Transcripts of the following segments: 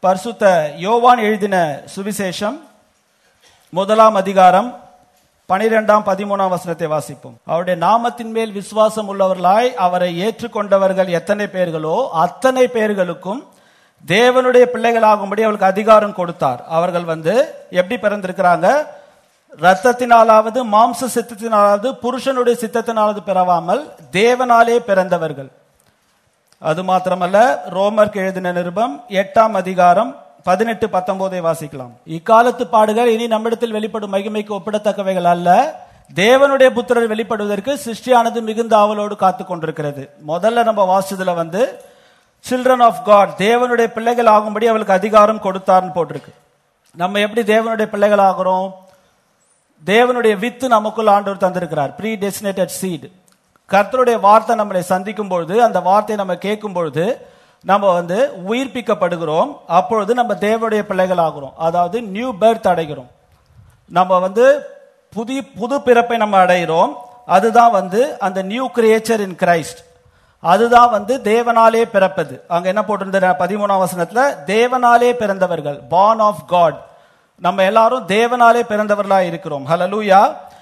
பரிசுத்த யோவான் எழுதின சுவிசேஷம் முதலாம் அதிகாரம் பனிரெண்டாம் பதிமூணாம் வசனத்தை வாசிப்போம் அவருடைய நாமத்தின் மேல் விசுவாசம் உள்ளவர்களாய் அவரை ஏற்றுக்கொண்டவர்கள் எத்தனை பேர்களோ அத்தனை பேர்களுக்கும் தேவனுடைய பிள்ளைகளாகும்படி அவர்களுக்கு அதிகாரம் கொடுத்தார் அவர்கள் வந்து எப்படி பிறந்திருக்கிறாங்க ரத்தத்தினாலாவது மாம்ச சித்தத்தினாலாவது புருஷனுடைய சித்தத்தினாலாவது பிறவாமல் தேவனாலே பிறந்தவர்கள் அது மாத்திரமல்ல ரோமர்க்கு எழுதின நிருபம் எட்டாம் அதிகாரம் பதினெட்டு பத்தொன்பதை வாசிக்கலாம் இக்காலத்து பாடுகள் இனி நம்மிடத்தில் வெளிப்படும் மகிமைக்கு ஒப்பிடத்தக்கவைகள் அல்ல தேவனுடைய புத்திரர் வெளிப்படுவதற்கு சிருஷ்டியானது மிகுந்த ஆவலோடு காத்து கொண்டிருக்கிறது முதல்ல நம்ம வாசிச்சதுல வந்து சில்ட்ரன் ஆஃப் காட் தேவனுடைய பிள்ளைகள் ஆகும்படி அவளுக்கு அதிகாரம் கொடுத்தார்னு போட்டிருக்கு நம்ம எப்படி தேவனுடைய பிள்ளைகள் ஆகிறோம் தேவனுடைய வித்து நமக்குள் ஆண்டவர் தந்திருக்கிறார் ப்ரீ டெஸ்டினேட்டட் சீட் கர்த்தருடைய வார்த்தை நம்மளை சந்திக்கும் பொழுது அந்த வார்த்தையை நம்ம கேட்கும் பொழுது நம்ம வந்து உயிர்ப்பிக்கப்படுகிறோம் அப்பொழுது நம்ம தேவனுடைய பிள்ளைகள் ஆகிறோம் அதாவது நியூ பர்த் அடைகிறோம் நம்ம வந்து புதிய புது பிறப்பை நம்ம அடைகிறோம் அதுதான் வந்து அந்த நியூ கிரியேச்சர் இன் கிரைஸ்ட் அதுதான் வந்து தேவனாலே பிறப்பது அங்க என்ன போட்டிருந்த பதிமூணாம் வசனத்துல தேவனாலே பிறந்தவர்கள் பார்ன் ஆஃப் காட் நம்ம எல்லாரும் தேவனாலே பிறந்தவர்களா இருக்கிறோம் ஹலலூயா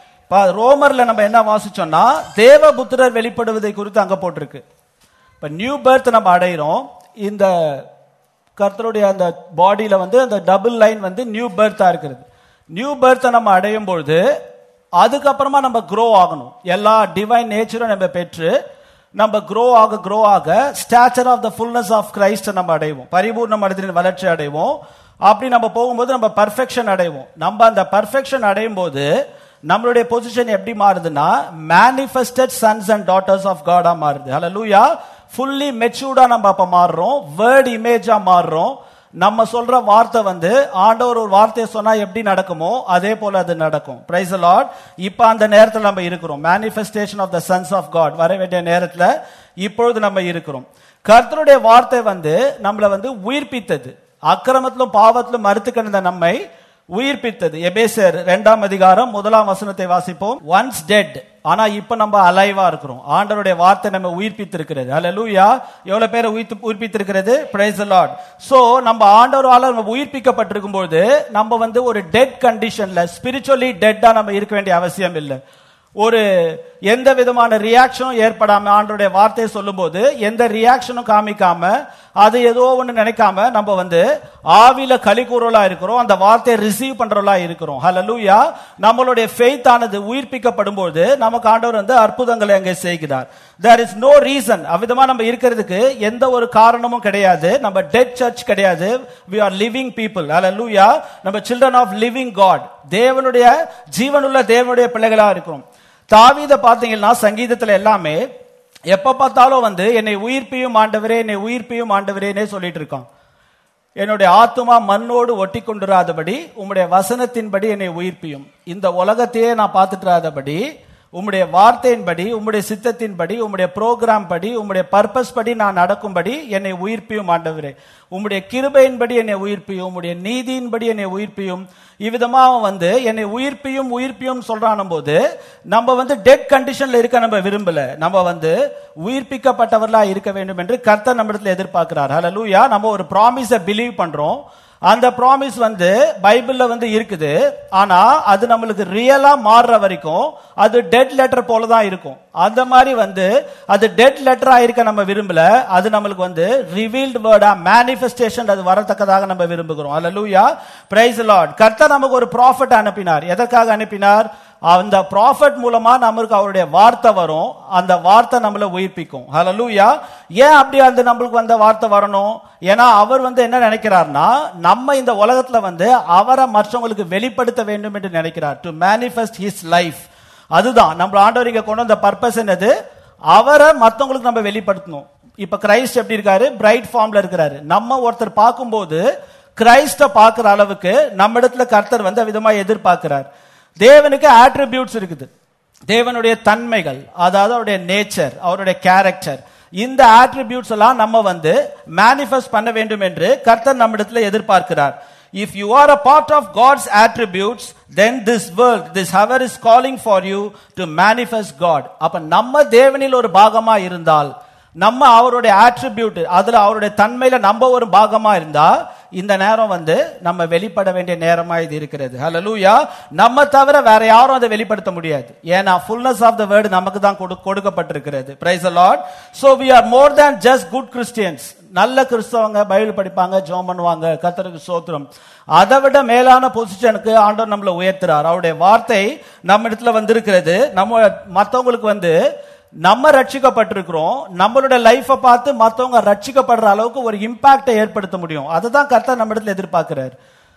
ரோமர்ல நம்ம என்ன வாசிச்சோம்னா தேவபுத்திரர் வெளிப்படுவதை குறித்து அங்க போட்டிருக்கு இப்ப நியூ பர்த் நம்ம அடைகிறோம் இந்த கர்த்தருடைய அந்த பாடியில வந்து அந்த டபுள் லைன் வந்து நியூ பர்த்தா இருக்கிறது நியூ பர்த்தை நம்ம அடையும் பொழுது அதுக்கப்புறமா நம்ம க்ரோ ஆகணும் எல்லா டிவைன் நேச்சரும் நம்ம பெற்று நம்ம க்ரோ ஆக க்ரோ ஆக stature of the fullness of Christ நம்ம அடைவோம் பரிபூர்ண மனதின் வளர்ச்சி அடைவோம் அப்படி நம்ம போகும்போது நம்ம பர்ஃபெக்ஷன் அடைவோம் நம்ம அந்த பர்ஃபெக்ஷன் அடையும் போது நம்மளுடைய பொசிஷன் எப்படி மாறுதுன்னா manifested sons and daughters of காடா மாறுது ஹalleluya ஃபுல்லி மெச்சூர்டா நம்ம அப்ப மாறுறோம் வேர்ட் இமேஜா மாறுறோம் நம்ம சொல்ற வார்த்தை வந்து ஆண்டவர் ஒரு வார்த்தையை சொன்னா எப்படி நடக்குமோ அதே போல அது நடக்கும் பிரைஸ் லார்ட் இப்ப அந்த நேரத்தில் நம்ம இருக்கிறோம் manifestation of the sons of God வர வேண்டிய நேரத்தில் இப்பொழுது நம்ம இருக்கிறோம் கர்த்தருடைய வார்த்தை வந்து நம்மளை வந்து உயிர்ப்பித்தது அக்கிரமத்திலும் பாவத்திலும் மறுத்து கிடந்த நம்மை உயிர்ப்பித்தது எபேசர் இரண்டாம் அதிகாரம் முதலாம் வசனத்தை வாசிப்போம் ஒன்ஸ் டெட் ஆனா இப்ப நம்ம அலைவா இருக்கிறோம் ஆண்டவருடைய வார்த்தை நம்ம உயிர்ப்பித்திருக்கிறது அல்லூயா எவ்வளவு பேரை உயிர்த்து உயிர்ப்பித்திருக்கிறது பிரைஸ் லார்ட் சோ நம்ம ஆண்டவரால நம்ம உயிர்ப்பிக்கப்பட்டிருக்கும் போது நம்ம வந்து ஒரு டெட் கண்டிஷன்ல ஸ்பிரிச்சுவலி டெட்டா நம்ம இருக்க வேண்டிய அவசியம் இல்லை ஒரு எந்த விதமான ரியாக்ஷனும் ஏற்படாம ஆண்டோடைய வார்த்தையை சொல்லும்போது எந்த ரியாக்ஷனும் காமிக்காம அது ஏதோ ஒன்று நினைக்காம நம்ம வந்து ஆவில கலிகூறலா இருக்கிறோம் அந்த வார்த்தையை ரிசீவ் பண்றவளா இருக்கிறோம் ஹலலூயா நம்மளுடைய ஃபெய்த் ஆனது உயிர்ப்பிக்கப்படும் போது நமக்கு ஆண்டவர் வந்து அற்புதங்களை அங்கே செய்கிறார் தேர் இஸ் நோ ரீசன் அவ்விதமா நம்ம இருக்கிறதுக்கு எந்த ஒரு காரணமும் கிடையாது நம்ம டெட் சர்ச் கிடையாது வி ஆர் லிவிங் பீப்புள் ஹalleluya நம்ம சில்ட்ரன் ஆஃப் லிவிங் காட் தேவனுடைய ஜீவனுள்ள தேவனுடைய பிள்ளைகளா இருக்கிறோம் தாவீத பாத்தீங்கன்னா சங்கீதத்துல எல்லாமே எப்ப பார்த்தாலும் வந்து என்னை உயிர்ப்பியும் ஆண்டவரே என்னை உயிர்ப்பியும் ஆண்டவரேனே சொல்லிட்டு இருக்கான் என்னுடைய ஆத்துமா மண்ணோடு ஒட்டி கொண்டிராதபடி உம்முடைய வசனத்தின்படி என்னை உயிர்ப்பியும் இந்த உலகத்தையே நான் பார்த்துட்டுறாதபடி உம்முடைய வார்த்தையின்படி உம்முடைய சித்தத்தின்படி உம்முடைய ப்ரோக்ராம் படி உம்முடைய பர்பஸ் படி நான் நடக்கும்படி என்னை உயிர்ப்பியும் ஆண்டவரே உம்முடைய கிருபையின்படி என்னை உயிர்ப்பியும் உம்முடைய நீதியின்படி என்னை உயிர்ப்பியும் இவ்விதமா அவன் வந்து என்னை உயிர்ப்பியும் உயிர்ப்பியும் சொல்றானும் போது நம்ம வந்து டெட் கண்டிஷன்ல இருக்க நம்ம விரும்பல நம்ம வந்து உயிர்ப்பிக்கப்பட்டவர்களா இருக்க வேண்டும் என்று கர்த்தர் நம்மிடத்துல எதிர்பார்க்கிறார் ஹalleluya நம்ம ஒரு ப்ராமிஸை பிலீவ் பண்றோம் அந்த ப்ராமிஸ் வந்து பைபிள்ல வந்து இருக்குது ஆனா அது நம்மளுக்கு ரியலா மாறுற வரைக்கும் அது டெட் லெட்டர் போல தான் இருக்கும் அந்த மாதிரி வந்து அது டெட் லெட்டரா இருக்க நம்ம விரும்பல அது நம்மளுக்கு வந்து ரிவீல்டு வேர்டா மேனிஃபெஸ்டேஷன் அது வரத்தக்கதாக நம்ம விரும்புகிறோம் அல்லூயா பிரைஸ் லார்ட் கர்த்தர் நமக்கு ஒரு ப்ராஃபிட் அனுப்பினார் எதற்காக அனுப்பினார் அந்த ப்ராஃபட் மூலமா நமக்கு அவருடைய வார்த்தை வரும் அந்த வார்த்தை நம்மள உயிர்ப்பிக்கும் ஹalleluya ஏன் அப்படி அந்த நம்மளுக்கு வந்த வார்த்தை வரணும் ஏன்னா அவர் வந்து என்ன நினைக்கிறார்னா நம்ம இந்த உலகத்துல வந்து அவரை மற்றவங்களுக்கு வெளிப்படுத்த வேண்டும் என்று நினைக்கிறார் டு மேனிஃபெஸ்ட் ஹிஸ் லைஃப் அதுதான் நம்ம ஆண்டவர் இங்க கொண்டு வந்த பர்பஸ் என்னது அவரை மற்றவங்களுக்கு நம்ம வெளிப்படுத்தணும் இப்ப கிரைஸ்ட் எப்படி இருக்காரு பிரைட் ஃபார்ம்ல இருக்கிறாரு நம்ம ஒருத்தர் பார்க்கும்போது கிரைஸ்ட பார்க்கிற அளவுக்கு நம்ம இடத்துல கர்த்தர் வந்து விதமா எதிர்பார்க்கிறார் தேவனுக்கு ஆட்ரிபியூட்ஸ் இருக்குது தேவனுடைய தன்மைகள் அதாவது அவருடைய நேச்சர் அவருடைய கேரக்டர் இந்த ஆட்ரிபியூட்ஸ் எல்லாம் நம்ம வந்து மேனிஃபெஸ்ட் பண்ண வேண்டும் என்று கர்த்தர் நம்மிடத்துல எதிர்பார்க்கிறார் If you are a part of God's attributes, then this world, this hour is calling for you to manifest God. அப்ப நம்ம தேவனில் ஒரு பாகமா இருந்தால் நம்ம அவருடைய ஆட்ரிபியூட் அதுல அவருடைய தன்மையில நம்ம ஒரு பாகமா இருந்தா இந்த நேரம் வந்து நம்ம வெளிப்பட வேண்டிய நேரமா இது இருக்கிறது ஹalleluya நம்ம தவிர வேற யாரும் அதை வெளிப்படுத்த முடியாது ஏன்னா ஃபுல்னஸ் ஆஃப் த வேர்டு நமக்கு தான் கொடு- கொடுக்கப்பட்டிருக்கிறது praise the Lord so we are more than just good christians நல்ல கிறிஸ்தவங்க பைபிள் படிப்பாங்க ஜெபம் பண்ணுவாங்க கர்த்தருக்கு சோத்திரம் அதை விட மேலான பொசிஷனுக்கு ஆண்டவர் நம்மளை உயர்த்துறார் அவருடைய வார்த்தை நம்ம இடத்துல வந்திருக்கிறது நம்ம மத்தவங்களுக்கு வந்து நம்ம ரட்சிக்கப்பட்டிருக்கிறோம் நம்மளோட லைஃபை பார்த்து மத்தவங்க ரட்சிக்கப்படுற அளவுக்கு ஒரு இம்பாக்டை ஏற்படுத்த முடியும் அதுதான் கர்த்தர் நம்ம இடத்துல எதிர்பார்க்கிறார்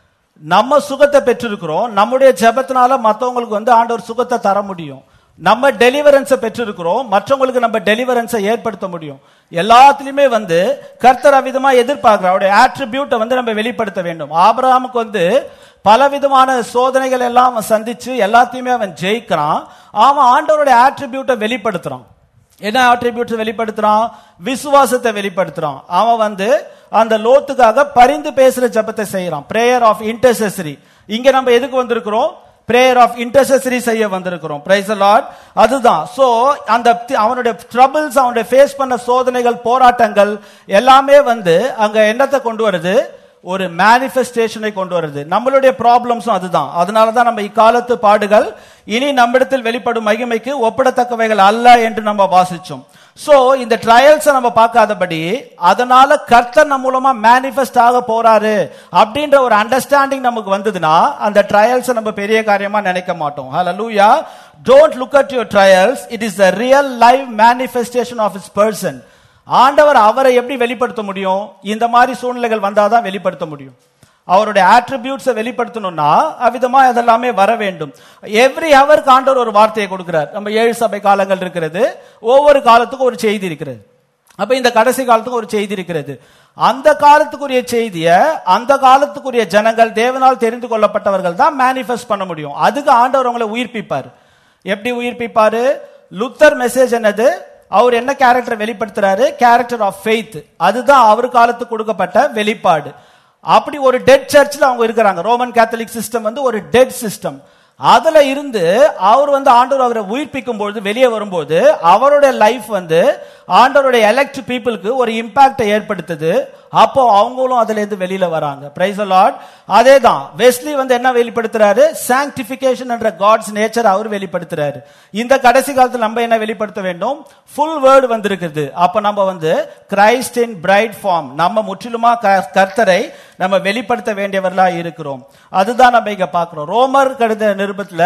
நம்ம சுகத்தை பெற்றிருக்கிறோம் நம்முடைய ஜெபத்தினால மத்தவங்களுக்கு வந்து ஆண்டவர் சுகத்தை தர முடியும் நம்ம டெலிவரன்ஸை பெற்றிருக்கிறோம் மற்றவங்களுக்கு நம்ம டெலிவரன்ஸை ஏற்படுத்த முடியும் எல்லாத்துலயுமே வந்து கர்த்தர் அவ்விதமா எதிர்பார்க்கிறார் அவருடைய ஆட்ரிபியூட்டை வந்து நம்ம வெளிப்படுத்த வேண்டும் ஆபிரகாமுக்கு வந்து பலவிதமான சோதனைகள் எல்லாம் அவன் சந்திச்சு எல்லாத்தையுமே அவன் ஜெயிக்கிறான் அவன் ஆண்டவருடைய ஆட்ரிபியூட்டை வெளிப்படுத்துறான் என்ன ஆட்ரிபியூட்ஸ் வெளிப்படுத்துறான் விசுவாசத்தை வெளிப்படுத்துறான் அவன் வந்து அந்த லோத்துக்காக பரிந்து பேசுற ஜெபத்தை செய்யறான் பிரேயர் ஆஃப் இன்டர்செசரி இங்க நம்ம எதுக்கு வந்திருக்கிறோம் பிரேயர் ஆஃப் இன்டர்செசரி செய்ய வந்திருக்கிறோம் பிரைஸ் லார்ட் அதுதான் சோ அந்த தி- அவனுடைய ட்ரபிள்ஸ் அவனுடைய ஃபேஸ் பண்ண சோதனைகள் போராட்டங்கள் எல்லாமே வந்து அங்க என்னத்தை கொண்டு வருது ஒரு மேனிஃபெஸ்டேஷனை கொண்டு வருது நம்மளுடைய ப்ராப்ளம்ஸும் அதுதான் அதனால தான் நம்ம இக்காலத்து பாடுகள் இனி நம்மிடத்தில் வெளிப்படும் மகிமைக்கு ஒப்பிடத்தக்கவைகள் அல்ல என்று நம்ம வாசிச்சோம் சோ இந்த ட்ரையல்ஸை நம்ம பார்க்காதபடி அதனால கர்த்தர் நம்ம மூலமா மேனிஃபெஸ்ட் ஆக போறாரு அப்படின்ற ஒரு அண்டர்ஸ்டாண்டிங் நமக்கு வந்ததுன்னா அந்த ட்ரையல்ஸை நம்ம பெரிய காரியமா நினைக்க மாட்டோம் ஹalleluya don't look at your trials it is the real live manifestation of is person ஆண்டவர் அவரை எப்படி வெளிப்படுத்த முடியும் இந்த மாதிரி சூழ்நிலைகள் வந்தாதான் வெளிப்படுத்த முடியும் அவருடைய ஆட்ரிபியூட்ஸை வெளிப்படுத்தணும்னா அவ்விதமா அதெல்லாமே வர வேண்டும் எவ்ரி ஹவருக்கு ஆண்டவர் ஒரு வார்த்தையை கொடுக்கிறார் நம்ம ஏழு சபை காலங்கள் இருக்கிறது ஒவ்வொரு காலத்துக்கும் ஒரு செய்தி இருக்கிறது அப்ப இந்த கடைசி காலத்துக்கு ஒரு செய்தி இருக்கிறது அந்த காலத்துக்குரிய செய்தியை அந்த காலத்துக்குரிய ஜனங்கள் தேவனால் தெரிந்து கொள்ளப்பட்டவர்கள் தான் மேனிஃபெஸ்ட் பண்ண முடியும் அதுக்கு ஆண்டவர் அவங்களை உயிர்ப்பிப்பார் எப்படி உயிர்ப்பிப்பாரு லுத்தர் மெசேஜ் என்னது அவர் என்ன கேரக்டர் வெளிப்படுத்துறாரு கேரக்டர் ஆஃப் ஃபெய்த் அதுதான் அவர் காலத்துக்கு கொடுக்கப்பட்ட வெளிப்பாடு அப்படி ஒரு டெட் சர்ச்சில் அவங்க இருக்கிறாங்க ரோமன் கேத்தலிக் சிஸ்டம் வந்து ஒரு டெட் சிஸ்டம் அதுல இருந்து அவர் வந்து ஆண்டவர் அவரை உயிர்ப்பிக்கும் பொழுது வெளியே வரும்போது அவருடைய லைஃப் வந்து ஆண்டவருடைய எலெக்ட் பீப்புளுக்கு ஒரு இம்பாக்டை ஏற்படுத்துது அப்போ அவங்களும் அதுல இருந்து வெளியில வராங்க பிரைஸ் லார்ட் அதே தான் வெஸ்லி வந்து என்ன வெளிப்படுத்துறாரு சாங்டிபிகேஷன் என்ற காட்ஸ் நேச்சர் அவர் வெளிப்படுத்துறாரு இந்த கடைசி காலத்துல நம்ம என்ன வெளிப்படுத்த வேண்டும் ஃபுல் வேர்டு வந்திருக்குது அப்ப நம்ம வந்து கிரைஸ்ட் இன் பிரைட் ஃபார்ம் நம்ம முற்றிலுமா க- கர்த்தரை நம்ம வெளிப்படுத்த வேண்டியவர்களா இருக்கிறோம் அதுதான் நம்ம இங்க பார்க்கிறோம் ரோமர் கடித நிருபத்துல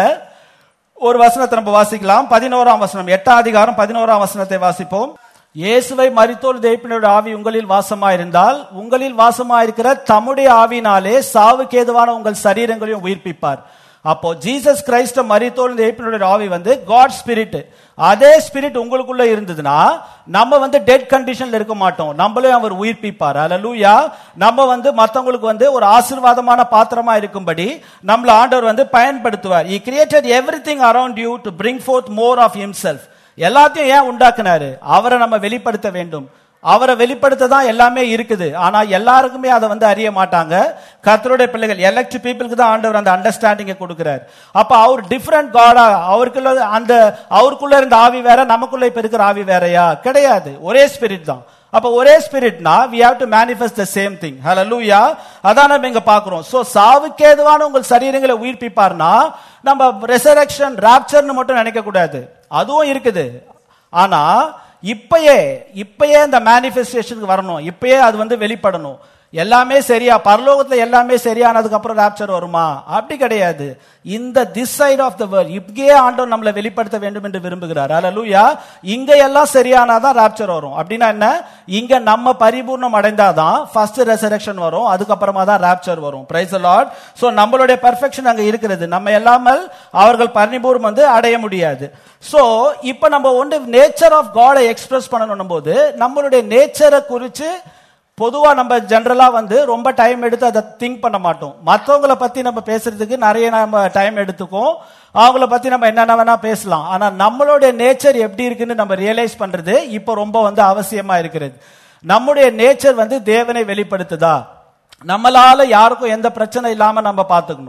ஒரு வசனத்தை நம்ம வாசிக்கலாம் பதினோராம் வசனம் எட்டாம் அதிகாரம் பதினோராம் வசனத்தை வாசிப்போம் இயேசுவை மரித்தோல் தேய்ப்பினுடைய ஆவி உங்களில் வாசமாயிருந்தால் உங்களில் வாசமாயிருக்கிற தம்முடைய ஆவினாலே சாவுக்கேதுவான உங்கள் சரீரங்களையும் உயிர்ப்பிப்பார் அப்போ ஜீசஸ் கிரைஸ்ட மரித்தோல் தேய்ப்பினுடைய ஆவி வந்து காட் ஸ்பிரிட் அதே ஸ்பிரிட் உங்களுக்குள்ள இருந்ததுன்னா நம்ம வந்து டெட் கண்டிஷன்ல இருக்க மாட்டோம் நம்மளையும் அவர் உயிர்ப்பிப்பார் அல்லூயா நம்ம வந்து மத்தவங்களுக்கு வந்து ஒரு ஆசீர்வாதமான பாத்திரமா இருக்கும்படி நம்மள ஆண்டவர் வந்து பயன்படுத்துவார் he created everything around you to bring forth more of himself எல்லாத்தையும் ஏன் உண்டாக்குனாரு அவரை நம்ம வெளிப்படுத்த வேண்டும் அவரை வெளிப்படுத்த தான் எல்லாமே இருக்குது ஆனா எல்லாருக்குமே அதை வந்து அறிய மாட்டாங்க கர்த்தருடைய பிள்ளைகள் எலெக்ட் பீப்புளுக்கு தான் ஆண்டவர் அந்த அண்டர்ஸ்டாண்டிங்கை கொடுக்கிறார் அப்ப அவர் டிஃபரெண்ட் காடா அவருக்குள்ள அந்த அவருக்குள்ள இருந்த ஆவி வேற நமக்குள்ள இப்ப இருக்கிற ஆவி வேறயா கிடையாது ஒரே ஸ்பிரிட் தான் அப்ப ஒரே ஸ்பிரிட்னா we have to manifest the same thing hallelujah அதான் நம்ம இங்க பாக்குறோம் சோ சாவுக்கு ஏதுவான உங்கள் சரீரங்களை உயிர்ப்பிப்பார்னா நம்ம ரெசரக்ஷன் ராப்சர்னு மட்டும் நினைக்க கூடாது அதுவும் இருக்குது ஆனா இப்பயே இப்பயே இந்த மேனிஃபெஸ்டேஷனுக்கு வரணும் இப்பயே அது வந்து வெளிப்படணும் எல்லாமே சரியா பரலோகத்துல எல்லாமே சரியானதுக்கு அப்புறம் ராப்சர் வருமா அப்படி கிடையாது இந்த this side of the world இப்படியே ஆண்டவர் நம்மளை வெளிப்படுத்த வேண்டும் என்று விரும்புகிறார் அல்லூயா இங்க எல்லாம் சரியானாதான் ராப்சர் வரும் அப்படின்னா என்ன இங்க நம்ம பரிபூர்ணம் அடைந்தாதான் ஃபர்ஸ்ட் ரெசரக்ஷன் வரும் அதுக்கப்புறமா தான் ராப்சர் வரும் பிரைஸ் லார்ட் சோ நம்மளுடைய பெர்ஃபெக்ஷன் அங்க இருக்கிறது நம்ம இல்லாமல் அவர்கள் பரிபூர்ணம் வந்து அடைய முடியாது சோ இப்ப நம்ம ஒன்று நேச்சர் ஆஃப் காடை எக்ஸ்பிரஸ் பண்ணணும் போது நம்மளுடைய நேச்சரை குறிச்சு பொதுவா நம்ம ஜெனரலா வந்து ரொம்ப டைம் எடுத்து அதை திங்க் பண்ண மாட்டோம் மற்றவங்கள பத்தி நம்ம பேசுறதுக்கு நிறைய நம்ம டைம் எடுத்துக்கும் அவங்கள பத்தி நம்ம என்னென்ன வேணா பேசலாம் ஆனா நம்மளுடைய நேச்சர் எப்படி இருக்குன்னு நம்ம ரியலைஸ் பண்றது இப்போ ரொம்ப வந்து அவசியமா இருக்கிறது நம்முடைய நேச்சர் வந்து தேவனை வெளிப்படுத்துதா நம்மளால யாருக்கும் எந்த பிரச்சனை இல்லாம நம்ம பார்த்துக்கணும்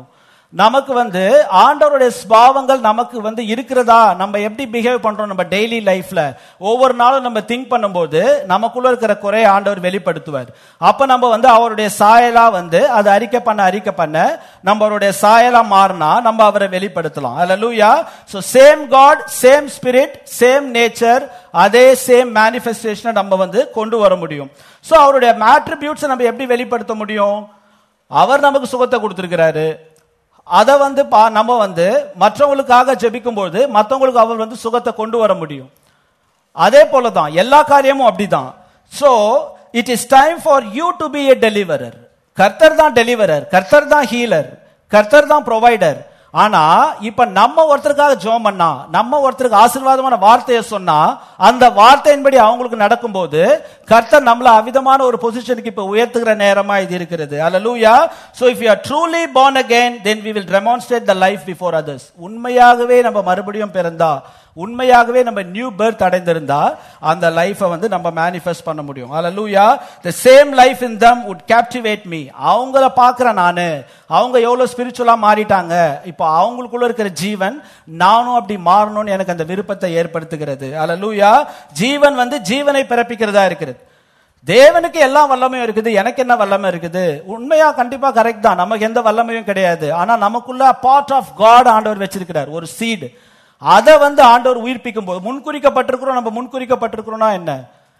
நமக்கு வந்து ஆண்டவருடைய ஸ்பாவங்கள் நமக்கு வந்து இருக்கிறதா நம்ம எப்படி பிஹேவ் பண்றோம் நம்ம டெய்லி லைஃப்ல ஒவ்வொரு நாளும் நம்ம திங்க் பண்ணும்போது நமக்குள்ள இருக்கிற குறைய ஆண்டவர் வெளிப்படுத்துவார் அப்ப நம்ம வந்து அவருடைய சாயலா வந்து அதை அறிக்கை பண்ண அறிக்கை பண்ண நம்மளுடைய சாயலா மாறினா நம்ம அவரை வெளிப்படுத்தலாம் hallelujah so same God same spirit same nature அதே சேம் மேனிஃபெஸ்டேஷனை நம்ம வந்து கொண்டு வர முடியும் சோ அவருடைய மேட்ரிபியூட்ஸ் நம்ம எப்படி வெளிப்படுத்த முடியும் அவர் நமக்கு சுகத்தை கொடுத்திருக்கிறாரு அதை வந்து பா- நம்ம வந்து மற்றவங்களுக்காக ஜெபிக்கும்போது மற்றவங்களுக்கு அவர் வந்து சுகத்தை கொண்டு வர முடியும் அதே போல தான் எல்லா காரியமும் அப்படிதான் so it is time for you to be a deliverer கர்த்தர் தான் டெலிவரர் கர்த்தர் தான் ஹீலர் கர்த்தர் தான் ப்ரொவைடர் ஆனா இப்ப நம்ம ஒருத்தருக்காக ஜெபம் பண்ணா நம்ம ஒருத்தருக்கு ஆசீர்வாதமான வார்த்தையை சொன்னா அந்த வார்த்தையின்படி அவங்களுக்கு நடக்கும்போது கர்த்தர் நம்மள அவிதமான ஒரு பொசிஷனுக்கு இப்ப உயர்த்துகிற நேரமா இது இருக்கிறது hallelujah so if you are truly born again then we will demonstrate the life before others உண்மையாகவே நம்ம மறுபடியும் பிறந்தா உண்மையாகவே நம்ம நியூ பர்த் அடைந்திருந்தா அந்த லைஃபை வந்து நம்ம மேனிஃபெஸ்ட் பண்ண முடியும் hallelujah the same life in them would captivate me அவங்கள பார்க்கிறேன் நானு அவங்க எவ்வளவு ஸ்பிரிச்சுவலா மாறிட்டாங்க இப்போ அவங்களுக்குள்ள இருக்கிற ஜீவன் நானும் அப்படி மாறணும்னு எனக்கு அந்த விருப்பத்தை ஏற்படுத்துகிறது அல்லூயா ஜீவன் வந்து ஜீவனை பிறப்பிக்கிறதா இருக்கிறது தேவனுக்கு எல்லா வல்லமையும் இருக்குது எனக்கு என்ன வல்லமை இருக்குது உண்மையா கண்டிப்பா கரெக்ட் தான் நமக்கு எந்த வல்லமையும் கிடையாது ஆனா நமக்குள்ள பார்ட் ஆஃப் காட் ஆண்டவர் வச்சிருக்கிறார் ஒரு சீடு அதை வந்து ஆண்டவர் உயிர்ப்பிக்கும் போது முன்குறிக்கப்பட்டிருக்கிறோம் நம்ம முன்குறிக்கப்பட்டிருக்கிறோம்னா என்ன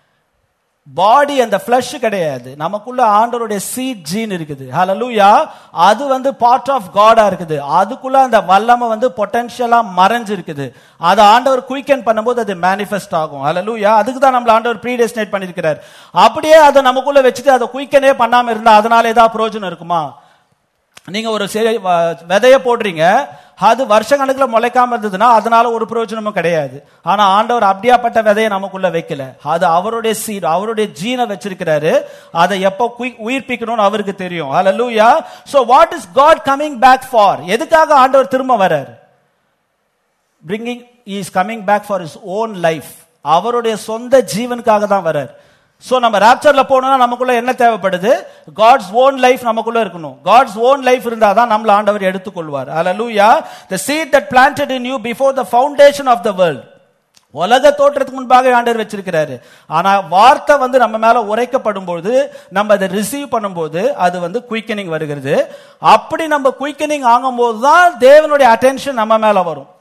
பாடி அந்த ஃபிளஷ் கிடையாது நமக்குள்ள ஆண்டவருடைய சீட் ஜீன் இருக்குது ஹalleluya அது வந்து பார்ட் ஆஃப் காடா இருக்குது அதுக்குள்ள அந்த வல்லமை வந்து பொட்டன்ஷியலா மறைஞ்சு இருக்குது அதை ஆண்டவர் குயிக்கன் பண்ணும்போது அது மேனிஃபெஸ்ட் ஆகும் ஹalleluya அதுக்கு தான் நம்மள ஆண்டவர் ப்ரீடெஸ்டினேட் பண்ணிருக்கிறார் அப்படியே அதை நமக்குள்ள வச்சுட்டு அதை குயிக்கனே பண்ணாம இருந்தா அதனால ஏதாவது பிரயோஜனம் இருக்குமா நீங்க ஒரு செ- வ- விதைய போடுறீங்க அது வருஷ கணக்குல முளைக்காம இருந்ததுன்னா அதனால ஒரு பிரயோஜனமும் கிடையாது ஆனா ஆண்டவர் அப்படியாப்பட்ட விதையை நமக்குள்ள வைக்கல அது அவருடைய சீட் அவருடைய ஜீனை வச்சிருக்கிறாரு அதை எப்போ குய்- உயிர்ப்பிக்கணும்னு அவருக்கு தெரியும் hallelujah so what is God coming back for எதுக்காக ஆண்டவர் திரும்ப வரார் bringing is coming back for his own life அவருடைய சொந்த ஜீவனுக்காக தான் வரார் சோ நம்ம ராப்சர்ல போனோம்னா நமக்குள்ள என்ன தேவைப்படுது காட்ஸ் ஓன் லைஃப் நமக்குள்ள இருக்கணும் காட்ஸ் ஓன் லைஃப் இருந்தா தான் நம்மள ஆண்டவர் எடுத்துக்கொள்வார் அல்லூயா the seed that planted in you before the foundation of the world உலக தோற்றத்துக்கு முன்பாக ஆண்டவர் வச்சிருக்கிறாரு ஆனா வார்த்தை வந்து நம்ம மேல உரைக்கப்படும் பொழுது நம்ம அதை ரிசீவ் பண்ணும்போது அது வந்து குயிக்கனிங் வருகிறது அப்படி நம்ம குயிக்கனிங் ஆகும்போது தான் தேவனுடைய அட்டென்ஷன் நம்ம மேல வரும்